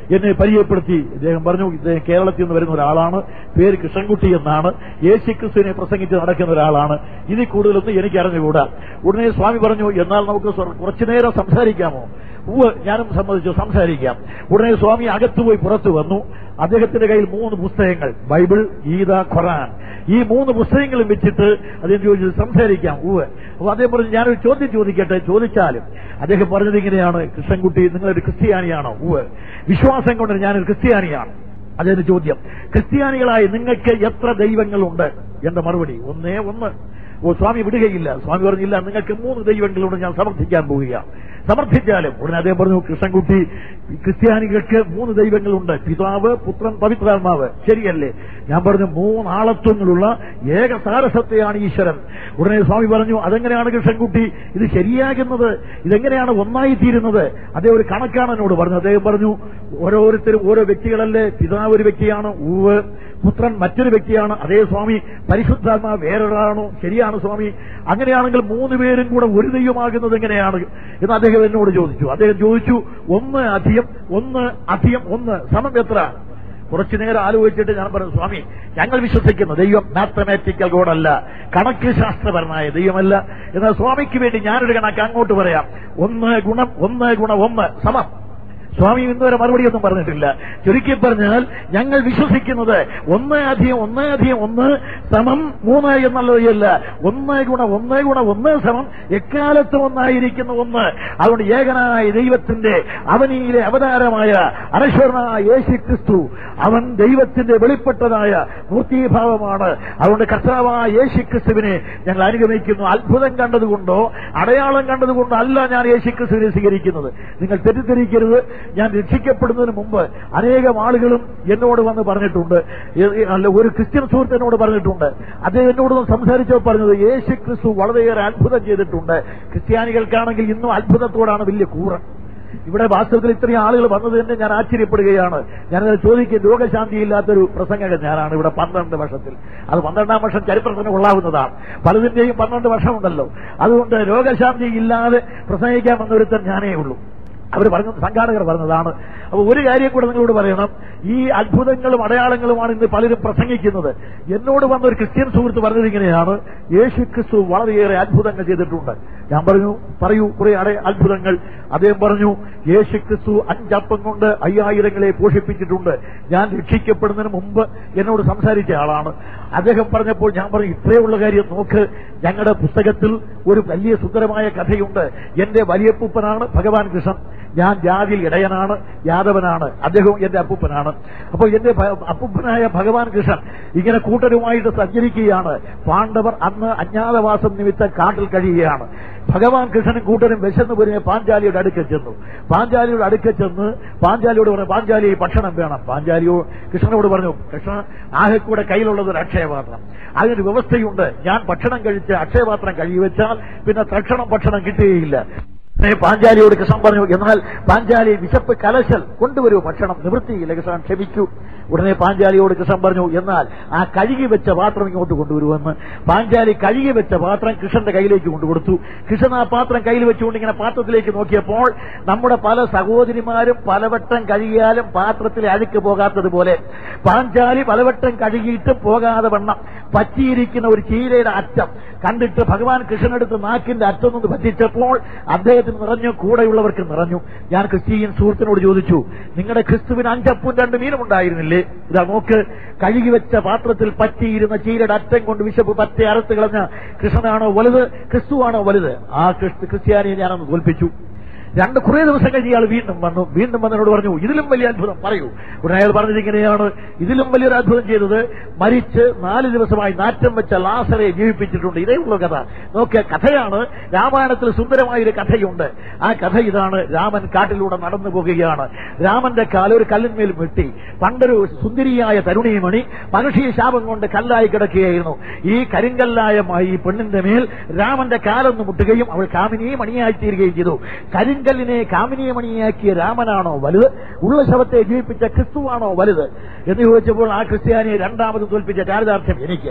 എന്നെ പരിചയപ്പെടുത്തി ഇദ്ദേഹം പറഞ്ഞു ഇദ്ദേഹം കേരളത്തിൽ നിന്ന് വരുന്ന ഒരാളാണ് പേര് കൃഷ്ണൻകുട്ടി എന്നാണ് യേശു ക്രിസ്തുവിനെ പ്രസംഗിച്ച് നടക്കുന്ന ഒരാളാണ് ഇതിൽ കൂടുതലൊന്നും എനിക്ക് അറിഞ്ഞുകൂടാ ഉടനെ സ്വാമി പറഞ്ഞു എന്നാൽ നമുക്ക് സ്വ- കുറച്ചു നേരം സംസാരിക്കാമോ ഉവ്വ് ഞാനും സമ്മതിച്ചു സംസാരിക്കാം ഉടനെ സ്വാമി അകത്തുപോയി പുറത്തു വന്നു അദ്ദേഹത്തിന്റെ കയ്യിൽ മൂന്ന് പുസ്തകങ്ങൾ ബൈബിൾ ഗീത ഖുറാൻ ഈ മൂന്ന് പുസ്തകങ്ങളും വെച്ചിട്ട് അദ്ദേഹം ചോദിച്ചു സംസാരിക്കാം ഉവ്വ് അപ്പൊ അദ്ദേഹം പറഞ്ഞു ഞാനൊരു ചോദ്യം ചോദിക്കട്ടെ ചോദിച്ചാലും അദ്ദേഹം പറഞ്ഞത് ഇങ്ങനെയാണ് കൃഷ്ണൻകുട്ടി നിങ്ങളൊരു ക്രിസ്ത്യാനിയാണോ ഉവ്വ് വിശ്വാസം കൊണ്ട് ഞാനൊരു ക്രിസ്ത്യാനിയാണ് അതിന്റെ ചോദ്യം ക്രിസ്ത്യാനികളായി നിങ്ങൾക്ക് എത്ര ദൈവങ്ങളുണ്ട് എന്റെ മറുപടി ഒന്നേ ഒന്ന് ഓ സ്വാമി വിടുകയില്ല സ്വാമി പറഞ്ഞില്ല നിങ്ങൾക്ക് മൂന്ന് ദൈവങ്ങളുണ്ട് ഞാൻ സമർത്ഥിക്കാൻ പോവുകയാണ് സമർത്ഥിച്ചാലും ഉടനെ അദ്ദേഹം പറഞ്ഞു കൃഷ്ണൻകുട്ടി ക്രിസ്ത്യാനികൾക്ക് മൂന്ന് ദൈവങ്ങളുണ്ട് പിതാവ് പുത്രൻ പവിത്രാത്മാവ് ശരിയല്ലേ ഞാൻ പറഞ്ഞു മൂന്നാളത്വങ്ങളുള്ള ഏക സാരസത്തെയാണ് ഈശ്വരൻ ഉടനെ സ്വാമി പറഞ്ഞു അതെങ്ങനെയാണ് കൃഷ്ണൻകുട്ടി ഇത് ശരിയാകുന്നത് ഇതെങ്ങനെയാണ് ഒന്നായി തീരുന്നത് അദ്ദേഹം ഒരു കണക്കാണ് എന്നോട് പറഞ്ഞു അദ്ദേഹം പറഞ്ഞു ഓരോരുത്തരും ഓരോ വ്യക്തികളല്ലേ പിതാവ് ഒരു വ്യക്തിയാണ് ഊവ് പുത്രൻ മറ്റൊരു വ്യക്തിയാണ് അതേ സ്വാമി പരിശുദ്ധാത്മാവ് വേറൊരാളാണോ ശരിയാണ് സ്വാമി അങ്ങനെയാണെങ്കിൽ മൂന്ന് പേരും കൂടെ ഒരു ദൈവമാകുന്നത് എങ്ങനെയാണ് എന്ന് അദ്ദേഹം എന്നോട് ചോദിച്ചു അദ്ദേഹം ചോദിച്ചു ഒന്ന് അധികം ഒന്ന് അധികം ഒന്ന് സമം എത്ര കുറച്ചു നേരം ആലോചിച്ചിട്ട് ഞാൻ പറഞ്ഞു സ്വാമി ഞങ്ങൾ വിശ്വസിക്കുന്ന ദൈവം മാത്തമാറ്റിക്കൽ ഗോഡല്ല കണക്ക് ശാസ്ത്രപരമായ ദൈവമല്ല എന്നാൽ സ്വാമിക്ക് വേണ്ടി ഞാനൊരു കണക്ക് അങ്ങോട്ട് പറയാം ഒന്ന് ഗുണം ഒന്ന് ഗുണം ഒന്ന് സമം സ്വാമി ഇന്നുവരെ മറുപടിയൊന്നും പറഞ്ഞിട്ടില്ല ചുരുക്കി പറഞ്ഞാൽ ഞങ്ങൾ വിശ്വസിക്കുന്നത് ഒന്ന് അധികം ഒന്ന് അധികം ഒന്ന് സമം മൂന്ന് എന്നുള്ളതല്ല ഒന്ന് ഗുണ ഒന്ന് ഗുണ ഒന്ന് സമം എക്കാലത്തും ഒന്നായിരിക്കുന്ന ഒന്ന് അതുകൊണ്ട് ഏകനായ ദൈവത്തിന്റെ അവനിയിലെ അവതാരമായ അനശ്വരനായ യേശു ക്രിസ്തു അവൻ ദൈവത്തിന്റെ വെളിപ്പെട്ടതായ മൂർത്തീഭാവമാണ് അതുകൊണ്ട് കർത്താവായ യേശു ക്രിസ്തുവിനെ ഞങ്ങൾ അനുഗമിക്കുന്നു അത്ഭുതം കണ്ടതുകൊണ്ടോ അടയാളം കണ്ടതുകൊണ്ടോ അല്ല ഞാൻ യേശു ക്രിസ്തുവിനെ സ്വീകരിക്കുന്നത് നിങ്ങൾ തെറ്റിദ്ധരിക്കരുത് ഞാൻ രക്ഷിക്കപ്പെടുന്നതിന് മുമ്പ് അനേകം ആളുകളും എന്നോട് വന്ന് പറഞ്ഞിട്ടുണ്ട് ഏ- ഏ- അല്ല ഒരു ക്രിസ്ത്യൻ സുഹൃത്ത് എന്നോട് പറഞ്ഞിട്ടുണ്ട് അദ്ദേഹം എന്നോട് സംസാരിച്ചപ്പോൾ പറഞ്ഞത് യേശു ക്രിസ്തു വളരെയേറെ അത്ഭുതം ചെയ്തിട്ടുണ്ട് ക്രിസ്ത്യാനികൾക്കാണെങ്കിൽ ഇന്നും അത്ഭുതത്തോടാണ് വലിയ കൂറ് ഇവിടെ വാസ്തവത്തിൽ ഇത്രയും ആളുകൾ വന്നത് തന്നെ ഞാൻ ആശ്ചര്യപ്പെടുകയാണ് ഞാനത് ചോദിക്കും രോഗശാന്തിയില്ലാത്തൊരു പ്രസംഗകൻ ഞാനാണ് ഇവിടെ പന്ത്രണ്ട് വർഷത്തിൽ അത് പന്ത്രണ്ടാം വർഷം ചരിത്രത്തിന് കൊള്ളാവുന്നതാണ് പലതിന്റെയും പന്ത്രണ്ട് വർഷമുണ്ടല്ലോ അതുകൊണ്ട് രോഗശാന്തി ഇല്ലാതെ പ്രസംഗിക്കാൻ വന്നൊരുത്തൻ ഞാനേ ഉള്ളൂ അവർ പറഞ്ഞ സംഘാടകർ പറഞ്ഞതാണ് അപ്പൊ ഒരു കാര്യം കൂടെ നിങ്ങളോട് പറയണം ഈ അത്ഭുതങ്ങളും അടയാളങ്ങളുമാണ് ഇന്ന് പലരും പ്രസംഗിക്കുന്നത് എന്നോട് വന്ന ഒരു ക്രിസ്ത്യൻ സുഹൃത്ത് പറഞ്ഞത് ഇങ്ങനെയാണ് യേശു ക്രിസ്തു വളരെയേറെ അത്ഭുതങ്ങൾ ചെയ്തിട്ടുണ്ട് ഞാൻ പറഞ്ഞു പറയൂ കുറെ അടയ അത്ഭുതങ്ങൾ അദ്ദേഹം പറഞ്ഞു യേശു ക്രിസ്തു അഞ്ചപ്പം കൊണ്ട് അയ്യായിരങ്ങളെ പോഷിപ്പിച്ചിട്ടുണ്ട് ഞാൻ രക്ഷിക്കപ്പെടുന്നതിന് മുമ്പ് എന്നോട് സംസാരിച്ച ആളാണ് അദ്ദേഹം പറഞ്ഞപ്പോൾ ഞാൻ പറഞ്ഞു ഇത്രയുള്ള കാര്യം നോക്ക് ഞങ്ങളുടെ പുസ്തകത്തിൽ ഒരു വലിയ സുന്ദരമായ കഥയുണ്ട് എന്റെ വലിയപ്പൂപ്പനാണ് ഭഗവാൻ കൃഷ്ണൻ ഞാൻ ജാതിയിൽ ഇടയനാണ് യാദവനാണ് അദ്ദേഹവും എന്റെ അപ്പൂപ്പനാണ് അപ്പോൾ എന്റെ ഭ- അപ്പൂപ്പനായ ഭഗവാൻ കൃഷ്ണൻ ഇങ്ങനെ കൂട്ടരുമായിട്ട് സഞ്ചരിക്കുകയാണ് പാണ്ഡവർ അന്ന് അജ്ഞാതവാസം നിമിത്തം കാട്ടിൽ കഴിയുകയാണ് ഭഗവാൻ കൃഷ്ണനും കൂട്ടരും വിശന്ന് പോരുന്ന പാഞ്ചാലിയുടെ അടുക്കൽ ചെന്നു പാഞ്ചാലിയുടെ അടുക്കൽ ചെന്ന് പാഞ്ചാലിയോട് പറഞ്ഞു പാഞ്ചാലി ഭക്ഷണം വേണം പാഞ്ചാലിയോ കൃഷ്ണനോട് പറഞ്ഞു കൃഷ്ണ ആകെക്കൂടെ കയ്യിലുള്ളത് ഒരു അക്ഷയപാത്രം അതിനൊരു വ്യവസ്ഥയുണ്ട് ഞാൻ ഭക്ഷണം കഴിച്ച് അക്ഷയപാത്രം കഴിവെച്ചാൽ പിന്നെ തക്ഷണം ഭക്ഷണം കിട്ടുകയില്ല ഉടനെ പാഞ്ചാലിയോട് കൃഷ്ണൻ പറഞ്ഞു എന്നാൽ പാഞ്ചാലി വിശപ്പ് കലശൽ കൊണ്ടുവരൂ ഭക്ഷണം നിവൃത്തിയില്ല കൃഷ്ണൻ ക്ഷമിച്ചു ഉടനെ പാഞ്ചാലിയോട് കൃഷ്ണൻ പറഞ്ഞു എന്നാൽ ആ കഴുകി വെച്ച പാത്രം ഇങ്ങോട്ട് കൊണ്ടുവരുമെന്ന് പാഞ്ചാലി കഴുകി വെച്ച പാത്രം കൃഷ്ണന്റെ കയ്യിലേക്ക് കൊണ്ടുകൊടുത്തു കൃഷ്ണൻ ആ പാത്രം കയ്യിൽ വെച്ചുകൊണ്ട് ഇങ്ങനെ പാത്രത്തിലേക്ക് നോക്കിയപ്പോൾ നമ്മുടെ പല സഹോദരിമാരും പലവട്ടം കഴുകിയാലും പാത്രത്തിൽ അഴുക്ക് പോകാത്തതുപോലെ പാഞ്ചാലി പലവട്ടം കഴുകിയിട്ടും പോകാതെ വണ്ണം പറ്റിയിരിക്കുന്ന ഒരു ചീരയുടെ അറ്റം കണ്ടിട്ട് ഭഗവാൻ കൃഷ്ണനെടുത്ത് നാക്കിന്റെ അറ്റം നിന്ന് പറ്റിച്ചപ്പോൾ അദ്ദേഹത്തിന് നിറഞ്ഞു കൂടെയുള്ളവർക്ക് നിറഞ്ഞു ഞാൻ ക്രിസ്ത്യൻ സുഹൃത്തിനോട് ചോദിച്ചു നിങ്ങളുടെ ക്രിസ്തുവിന് അഞ്ചപ്പും രണ്ട് മീനും ഉണ്ടായിരുന്നില്ലേ ഇതാ നോക്ക് കഴുകി വെച്ച പാത്രത്തിൽ പറ്റിയിരുന്ന ചീരയുടെ അറ്റം കൊണ്ട് വിശപ്പ് പറ്റി അറുത്ത് കളഞ്ഞ കൃഷ്ണനാണോ വലുത് ക്രിസ്തുവാണോ വലുത് ആ ക്രിസ്തു ക്രിസ്ത്യാനിയെ ഞാനൊന്ന് തോൽപ്പിച്ചു രണ്ട് കുറേ ദിവസം കഴിഞ്ഞ് ഇയാൾ വീണ്ടും വന്നു വീണ്ടും വന്നതിനോട് പറഞ്ഞു ഇതിലും വലിയ അത്ഭുതം പറയൂ ഉടനെ അയാൾ പറഞ്ഞത് ഇങ്ങനെയാണ് ഇതിലും വലിയൊരു അത്ഭുതം ചെയ്തത് മരിച്ച് നാല് ദിവസമായി നാറ്റം വെച്ച ലാസറെ ജീവിപ്പിച്ചിട്ടുണ്ട് ഇതേ ഉള്ള കഥ നോക്കിയ കഥയാണ് രാമായണത്തിൽ സുന്ദരമായ ഒരു കഥയുണ്ട് ആ കഥ ഇതാണ് രാമൻ കാട്ടിലൂടെ നടന്നു പോകുകയാണ് രാമന്റെ കാല് ഒരു കല്ലിന്മേൽ വെട്ടി പണ്ടൊരു സുന്ദരിയായ തരുണിമണി മനുഷ്യ ശാപം കൊണ്ട് കല്ലായി കിടക്കുകയായിരുന്നു ഈ കരിങ്കല്ലായ മ- ഈ പെണ്ണിന്റെ മേൽ രാമന്റെ കാലൊന്ന് മുട്ടുകയും അവൾ കാമിനിയെ മണിയായി തീരുകയും ചെയ്തു കരിങ്കല്ലിനെ കാമിനിയെ മണിയാക്കിയ രാമനാണോ വലുത് ഉള്ള ശവത്തെ ജീവിപ്പിച്ച ക്രിസ്തുവാണോ വലുത് എന്ന് ചോദിച്ചപ്പോൾ ആ ക്രിസ്ത്യാനിയെ രണ്ടാമത് തോൽപ്പിച്ച ചാരിതാർത്ഥ്യം എനിക്ക്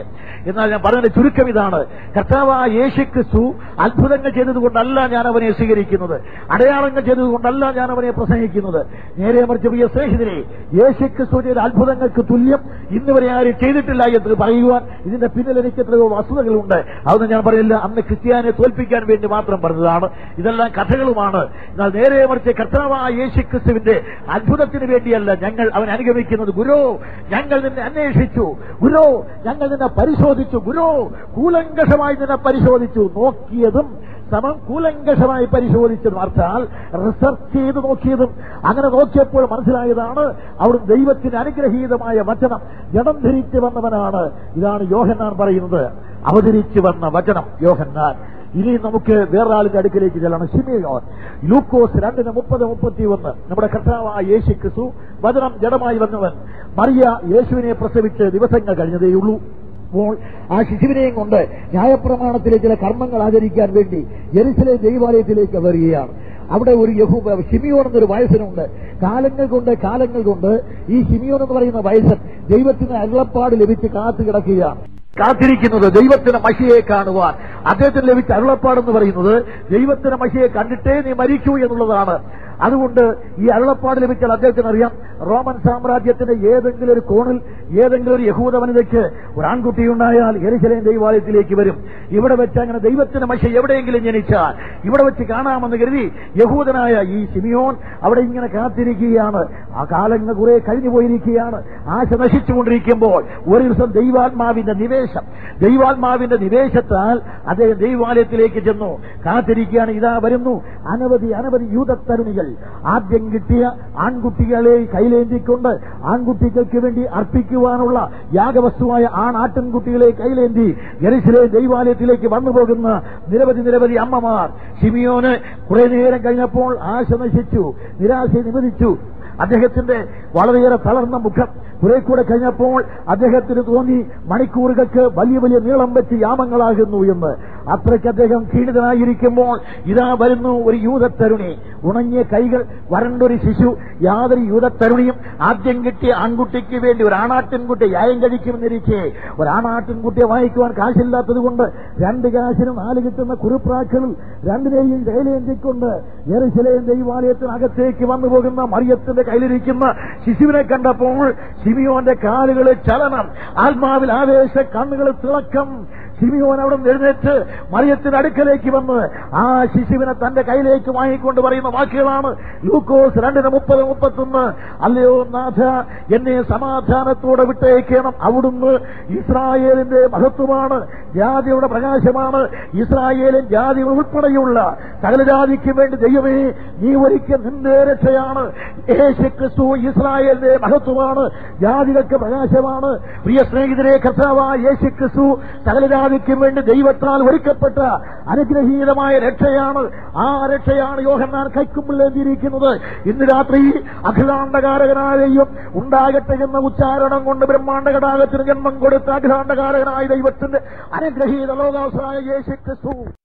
എന്നാൽ ഞാൻ പറഞ്ഞതിന്റെ ചുരുക്കം ഇതാണ് കർത്താവായ യേശു ക്രിസ്തു അത്ഭുതങ്ങൾ ചെയ്തതുകൊണ്ടല്ല ഞാൻ അവനെ സ്വീകരിക്കുന്നത് അടയാളങ്ങൾ ചെയ്തതുകൊണ്ടല്ല ഞാൻ അവനെ പ്രസംഗിക്കുന്നത് നേരെ മറിച്ച് പ്രിയ സ്നേഹിതരെ യേശു ക്രിസ്തു ചെയ്ത അത്ഭുതങ്ങൾക്ക് തുല്യം ഇന്ന് വരെ ആരും ചെയ്തിട്ടില്ല എന്ന് പറയുവാൻ ഇതിന്റെ പിന്നിൽ എനിക്ക് എത്രയോ വസ്തുതകളുണ്ട് അതൊന്നും ഞാൻ പറയുന്നില്ല അന്ന് ക്രിസ്ത്യാനെ തോൽപ്പിക്കാൻ വേണ്ടി മാത്രം പറഞ്ഞതാണ് ഇതെല്ലാം കഥകളുമാണ് എന്നാൽ നേരെ മറിച്ച് കർത്താവായ യേശു ക്രിസ്തുവിന്റെ അത്ഭുതത്തിന് വേണ്ടിയല്ല ഞങ്ങൾ അവൻ അനുഗമിക്കുന്നത് ഗുരു ഞങ്ങൾ നിന്നെ അന്വേഷിച്ചു ഗുരു ഞങ്ങൾ നിന്നെ പരിശോധിച്ചു ഗുരു കൂലങ്കഷമായി നിന്നെ പരിശോധിച്ചു നോക്കിയതും സമം കൂലങ്കഷമായി പരിശോധിച്ചതും അർത്ഥാൽ റിസർച്ച് ചെയ്ത് നോക്കിയതും അങ്ങനെ നോക്കിയപ്പോൾ മനസ്സിലായതാണ് അവിടുന്ന് ദൈവത്തിന് അനുഗ്രഹീതമായ വചനം ജഡം ധരിച്ചു വന്നവനാണ് ഇതാണ് യോഹന്നാൻ പറയുന്നത് അവതരിച്ചു വന്ന വചനം യോഹന്നാൻ ഇനി നമുക്ക് വേറൊരാളിന്റെ അടുക്കിലേക്ക് ചെല്ലണം ഷിമിയോൻ ലൂക്കോസ് രണ്ടിന് മുപ്പത് മുപ്പത്തി ഒന്ന് നമ്മുടെ കർത്താവായ യേശു ക്രിസ്തു വചനം ജഡമായി വന്നവൻ മറിയ യേശുവിനെ പ്രസവിച്ച് ദിവസങ്ങൾ കഴിഞ്ഞതേയുള്ളൂ അപ്പോൾ ആ ശിശുവിനെയും കൊണ്ട് ന്യായപ്രമാണത്തിലെ ചില കർമ്മങ്ങൾ ആചരിക്കാൻ വേണ്ടി ജെറുസലേം ദൈവാലയത്തിലേക്ക് വരികയാണ് അവിടെ ഒരു യഹൂ ഷിമിയോൻ എന്നൊരു വയസ്സനുണ്ട് കാലങ്ങൾ കൊണ്ട് കാലങ്ങൾ കൊണ്ട് ഈ ഷിമിയോൻ എന്ന് പറയുന്ന വയസ്സൻ ദൈവത്തിന് അരുളപ്പാട് ലഭിച്ച് കാത്തു കിടക്കുകയാണ് കാത്തിരിക്കുന്നത് ദൈവത്തിന്റെ മഷിയെ കാണുവാൻ അദ്ദേഹത്തിന് ലഭിച്ച അരുളപ്പാടെന്ന് പറയുന്നത് ദൈവത്തിന്റെ മഷിയെ കണ്ടിട്ടേ നീ മരിക്കൂ എന്നുള്ളതാണ് അതുകൊണ്ട് ഈ അരുളപ്പാട് ലഭിച്ചാൽ അദ്ദേഹത്തിന് അറിയാം റോമൻ സാമ്രാജ്യത്തിന്റെ ഏതെങ്കിലും ഒരു കോണിൽ ഏതെങ്കിലും ഒരു യഹൂദ വനിതയ്ക്ക് ഒരു ആൺകുട്ടി ഉണ്ടായാൽ എരിശലേം ദൈവാലയത്തിലേക്ക് വരും ഇവിടെ വെച്ച് അങ്ങനെ ദൈവത്തിന്റെ മഷ എവിടെയെങ്കിലും ജനിച്ചാൽ ഇവിടെ വെച്ച് കാണാമെന്ന് കരുതി യഹൂദനായ ഈ സിമിയോൻ അവിടെ ഇങ്ങനെ കാത്തിരിക്കുകയാണ് ആ കാലങ്ങൾ കുറെ കഴിഞ്ഞു പോയിരിക്കുകയാണ് ആശ നശിച്ചുകൊണ്ടിരിക്കുമ്പോൾ ഒരു ദിവസം ദൈവാത്മാവിന്റെ നിവേശം ദൈവാത്മാവിന്റെ നിവേശത്താൽ അദ്ദേഹം ദൈവാലയത്തിലേക്ക് ചെന്നു കാത്തിരിക്കുകയാണ് ഇതാ വരുന്നു അനവധി അനവധി യൂതത്തരുണികൾ ആദ്യം കിട്ടിയ ആൺകുട്ടികളെ കൈലേന്തിക്കൊണ്ട് ആൺകുട്ടികൾക്ക് വേണ്ടി അർപ്പിക്കുവാനുള്ള യാഗവസ്തുവായ ആണാട്ടിൻകുട്ടികളെ കൈലേന്തി എരിശിലെ ദൈവാലയത്തിലേക്ക് വന്നു പോകുന്ന നിരവധി നിരവധി അമ്മമാർ ഷിമിയോന് കുറെ നേരം കഴിഞ്ഞപ്പോൾ ആശ നശിച്ചു നിരാശ നിവദിച്ചു അദ്ദേഹത്തിന്റെ വളരെയേറെ തളർന്ന മുഖം കുറെ കൂടെ കഴിഞ്ഞപ്പോൾ അദ്ദേഹത്തിന് തോന്നി മണിക്കൂറുകൾക്ക് വലിയ വലിയ നീളം വെച്ച് യാമങ്ങളാകുന്നു എന്ന് അത്രയ്ക്ക് അദ്ദേഹം ക്ഷീണിതനായിരിക്കുമ്പോൾ ഇതാ വരുന്നു ഒരു യൂതത്തരുണി ഉണങ്ങിയ കൈകൾ വരണ്ടൊരു ശിശു യാതൊരു യൂതത്തരുണിയും ആദ്യം കിട്ടിയ ആൺകുട്ടിക്ക് വേണ്ടി ഒരു ആണാട്ടിൻകുട്ടി യായം കഴിക്കുമെന്നിരിക്കെ ഒരു ആണാട്ടിൻകുട്ടിയെ വാങ്ങിക്കുവാൻ കാശില്ലാത്തത് കൊണ്ട് രണ്ട് കാശിനും നാല് കിട്ടുന്ന കുറുപ്രാക്കളിൽ രണ്ടിനെയും കയ്യിലേന്തിക്കൊണ്ട് എറിശിലേയും ദൈവാലയത്തിനകത്തേക്ക് വന്നു പോകുന്ന മറിയത്തിന്റെ കയ്യിലിരിക്കുന്ന ശിശുവിനെ കണ്ടപ്പോൾ സിമിയോന്റെ കാലുകളിൽ ചലനം ആത്മാവിൽ ആവേശ കണ്ണുകളിൽ തിളക്കം സിമിയോൻ അവിടെ നിന്ന് എഴുന്നേറ്റ് മറിയത്തിന്റെ അടുക്കലേക്ക് വന്ന് ആ ശിശുവിനെ തന്റെ കയ്യിലേക്ക് വാങ്ങിക്കൊണ്ട് പറയുന്ന വാക്കുകളാണ് ലൂക്കോസ് രണ്ടിന് മുപ്പത് മുപ്പത്തൊന്ന് അല്ലയോ നാഥ എന്നെ സമാധാനത്തോടെ വിട്ടേക്കണം അവിടുന്ന് ഇസ്രായേലിന്റെ മഹത്വമാണ് ജാതിയുടെ പ്രകാശമാണ് ഇസ്രായേലിൻ ജാതി ഉൾപ്പെടെയുള്ള സകല ജാതിക്ക് വേണ്ടി ദൈവമേ നീ ഒരിക്കൽ നിന്റെ രക്ഷയാണ് യേശു ക്രിസ്തു ഇസ്രായേലിന്റെ മഹത്വമാണ് ജാതികൾക്ക് പ്രകാശമാണ് പ്രിയ സ്നേഹിതരെ കർത്താവായ യേശു ക്രിസ്തു സകല ജാതിക്കും വേണ്ടി ദൈവത്താൽ ഒരുക്കപ്പെട്ട അനുഗ്രഹീതമായ രക്ഷയാണ് ആ രക്ഷയാണ് യോഹന്നാൻ കൈക്കുമ്പിളേന്തിയിരിക്കുന്നത് ഇന്ന് രാത്രി അഖിലാണ്ടകാരകനായ ദൈവം ഉണ്ടാകട്ടെ എന്ന ഉച്ചാരണം കൊണ്ട് ബ്രഹ്മാണ്ഡ ഘടാകത്തിന് ജന്മം കൊടുത്ത അഖിലാണ്ടകാരകനായ ദൈവത്തിന്റെ അനുഗ്രഹീത ലോകാവസായ യേശു ക്രിസ്തു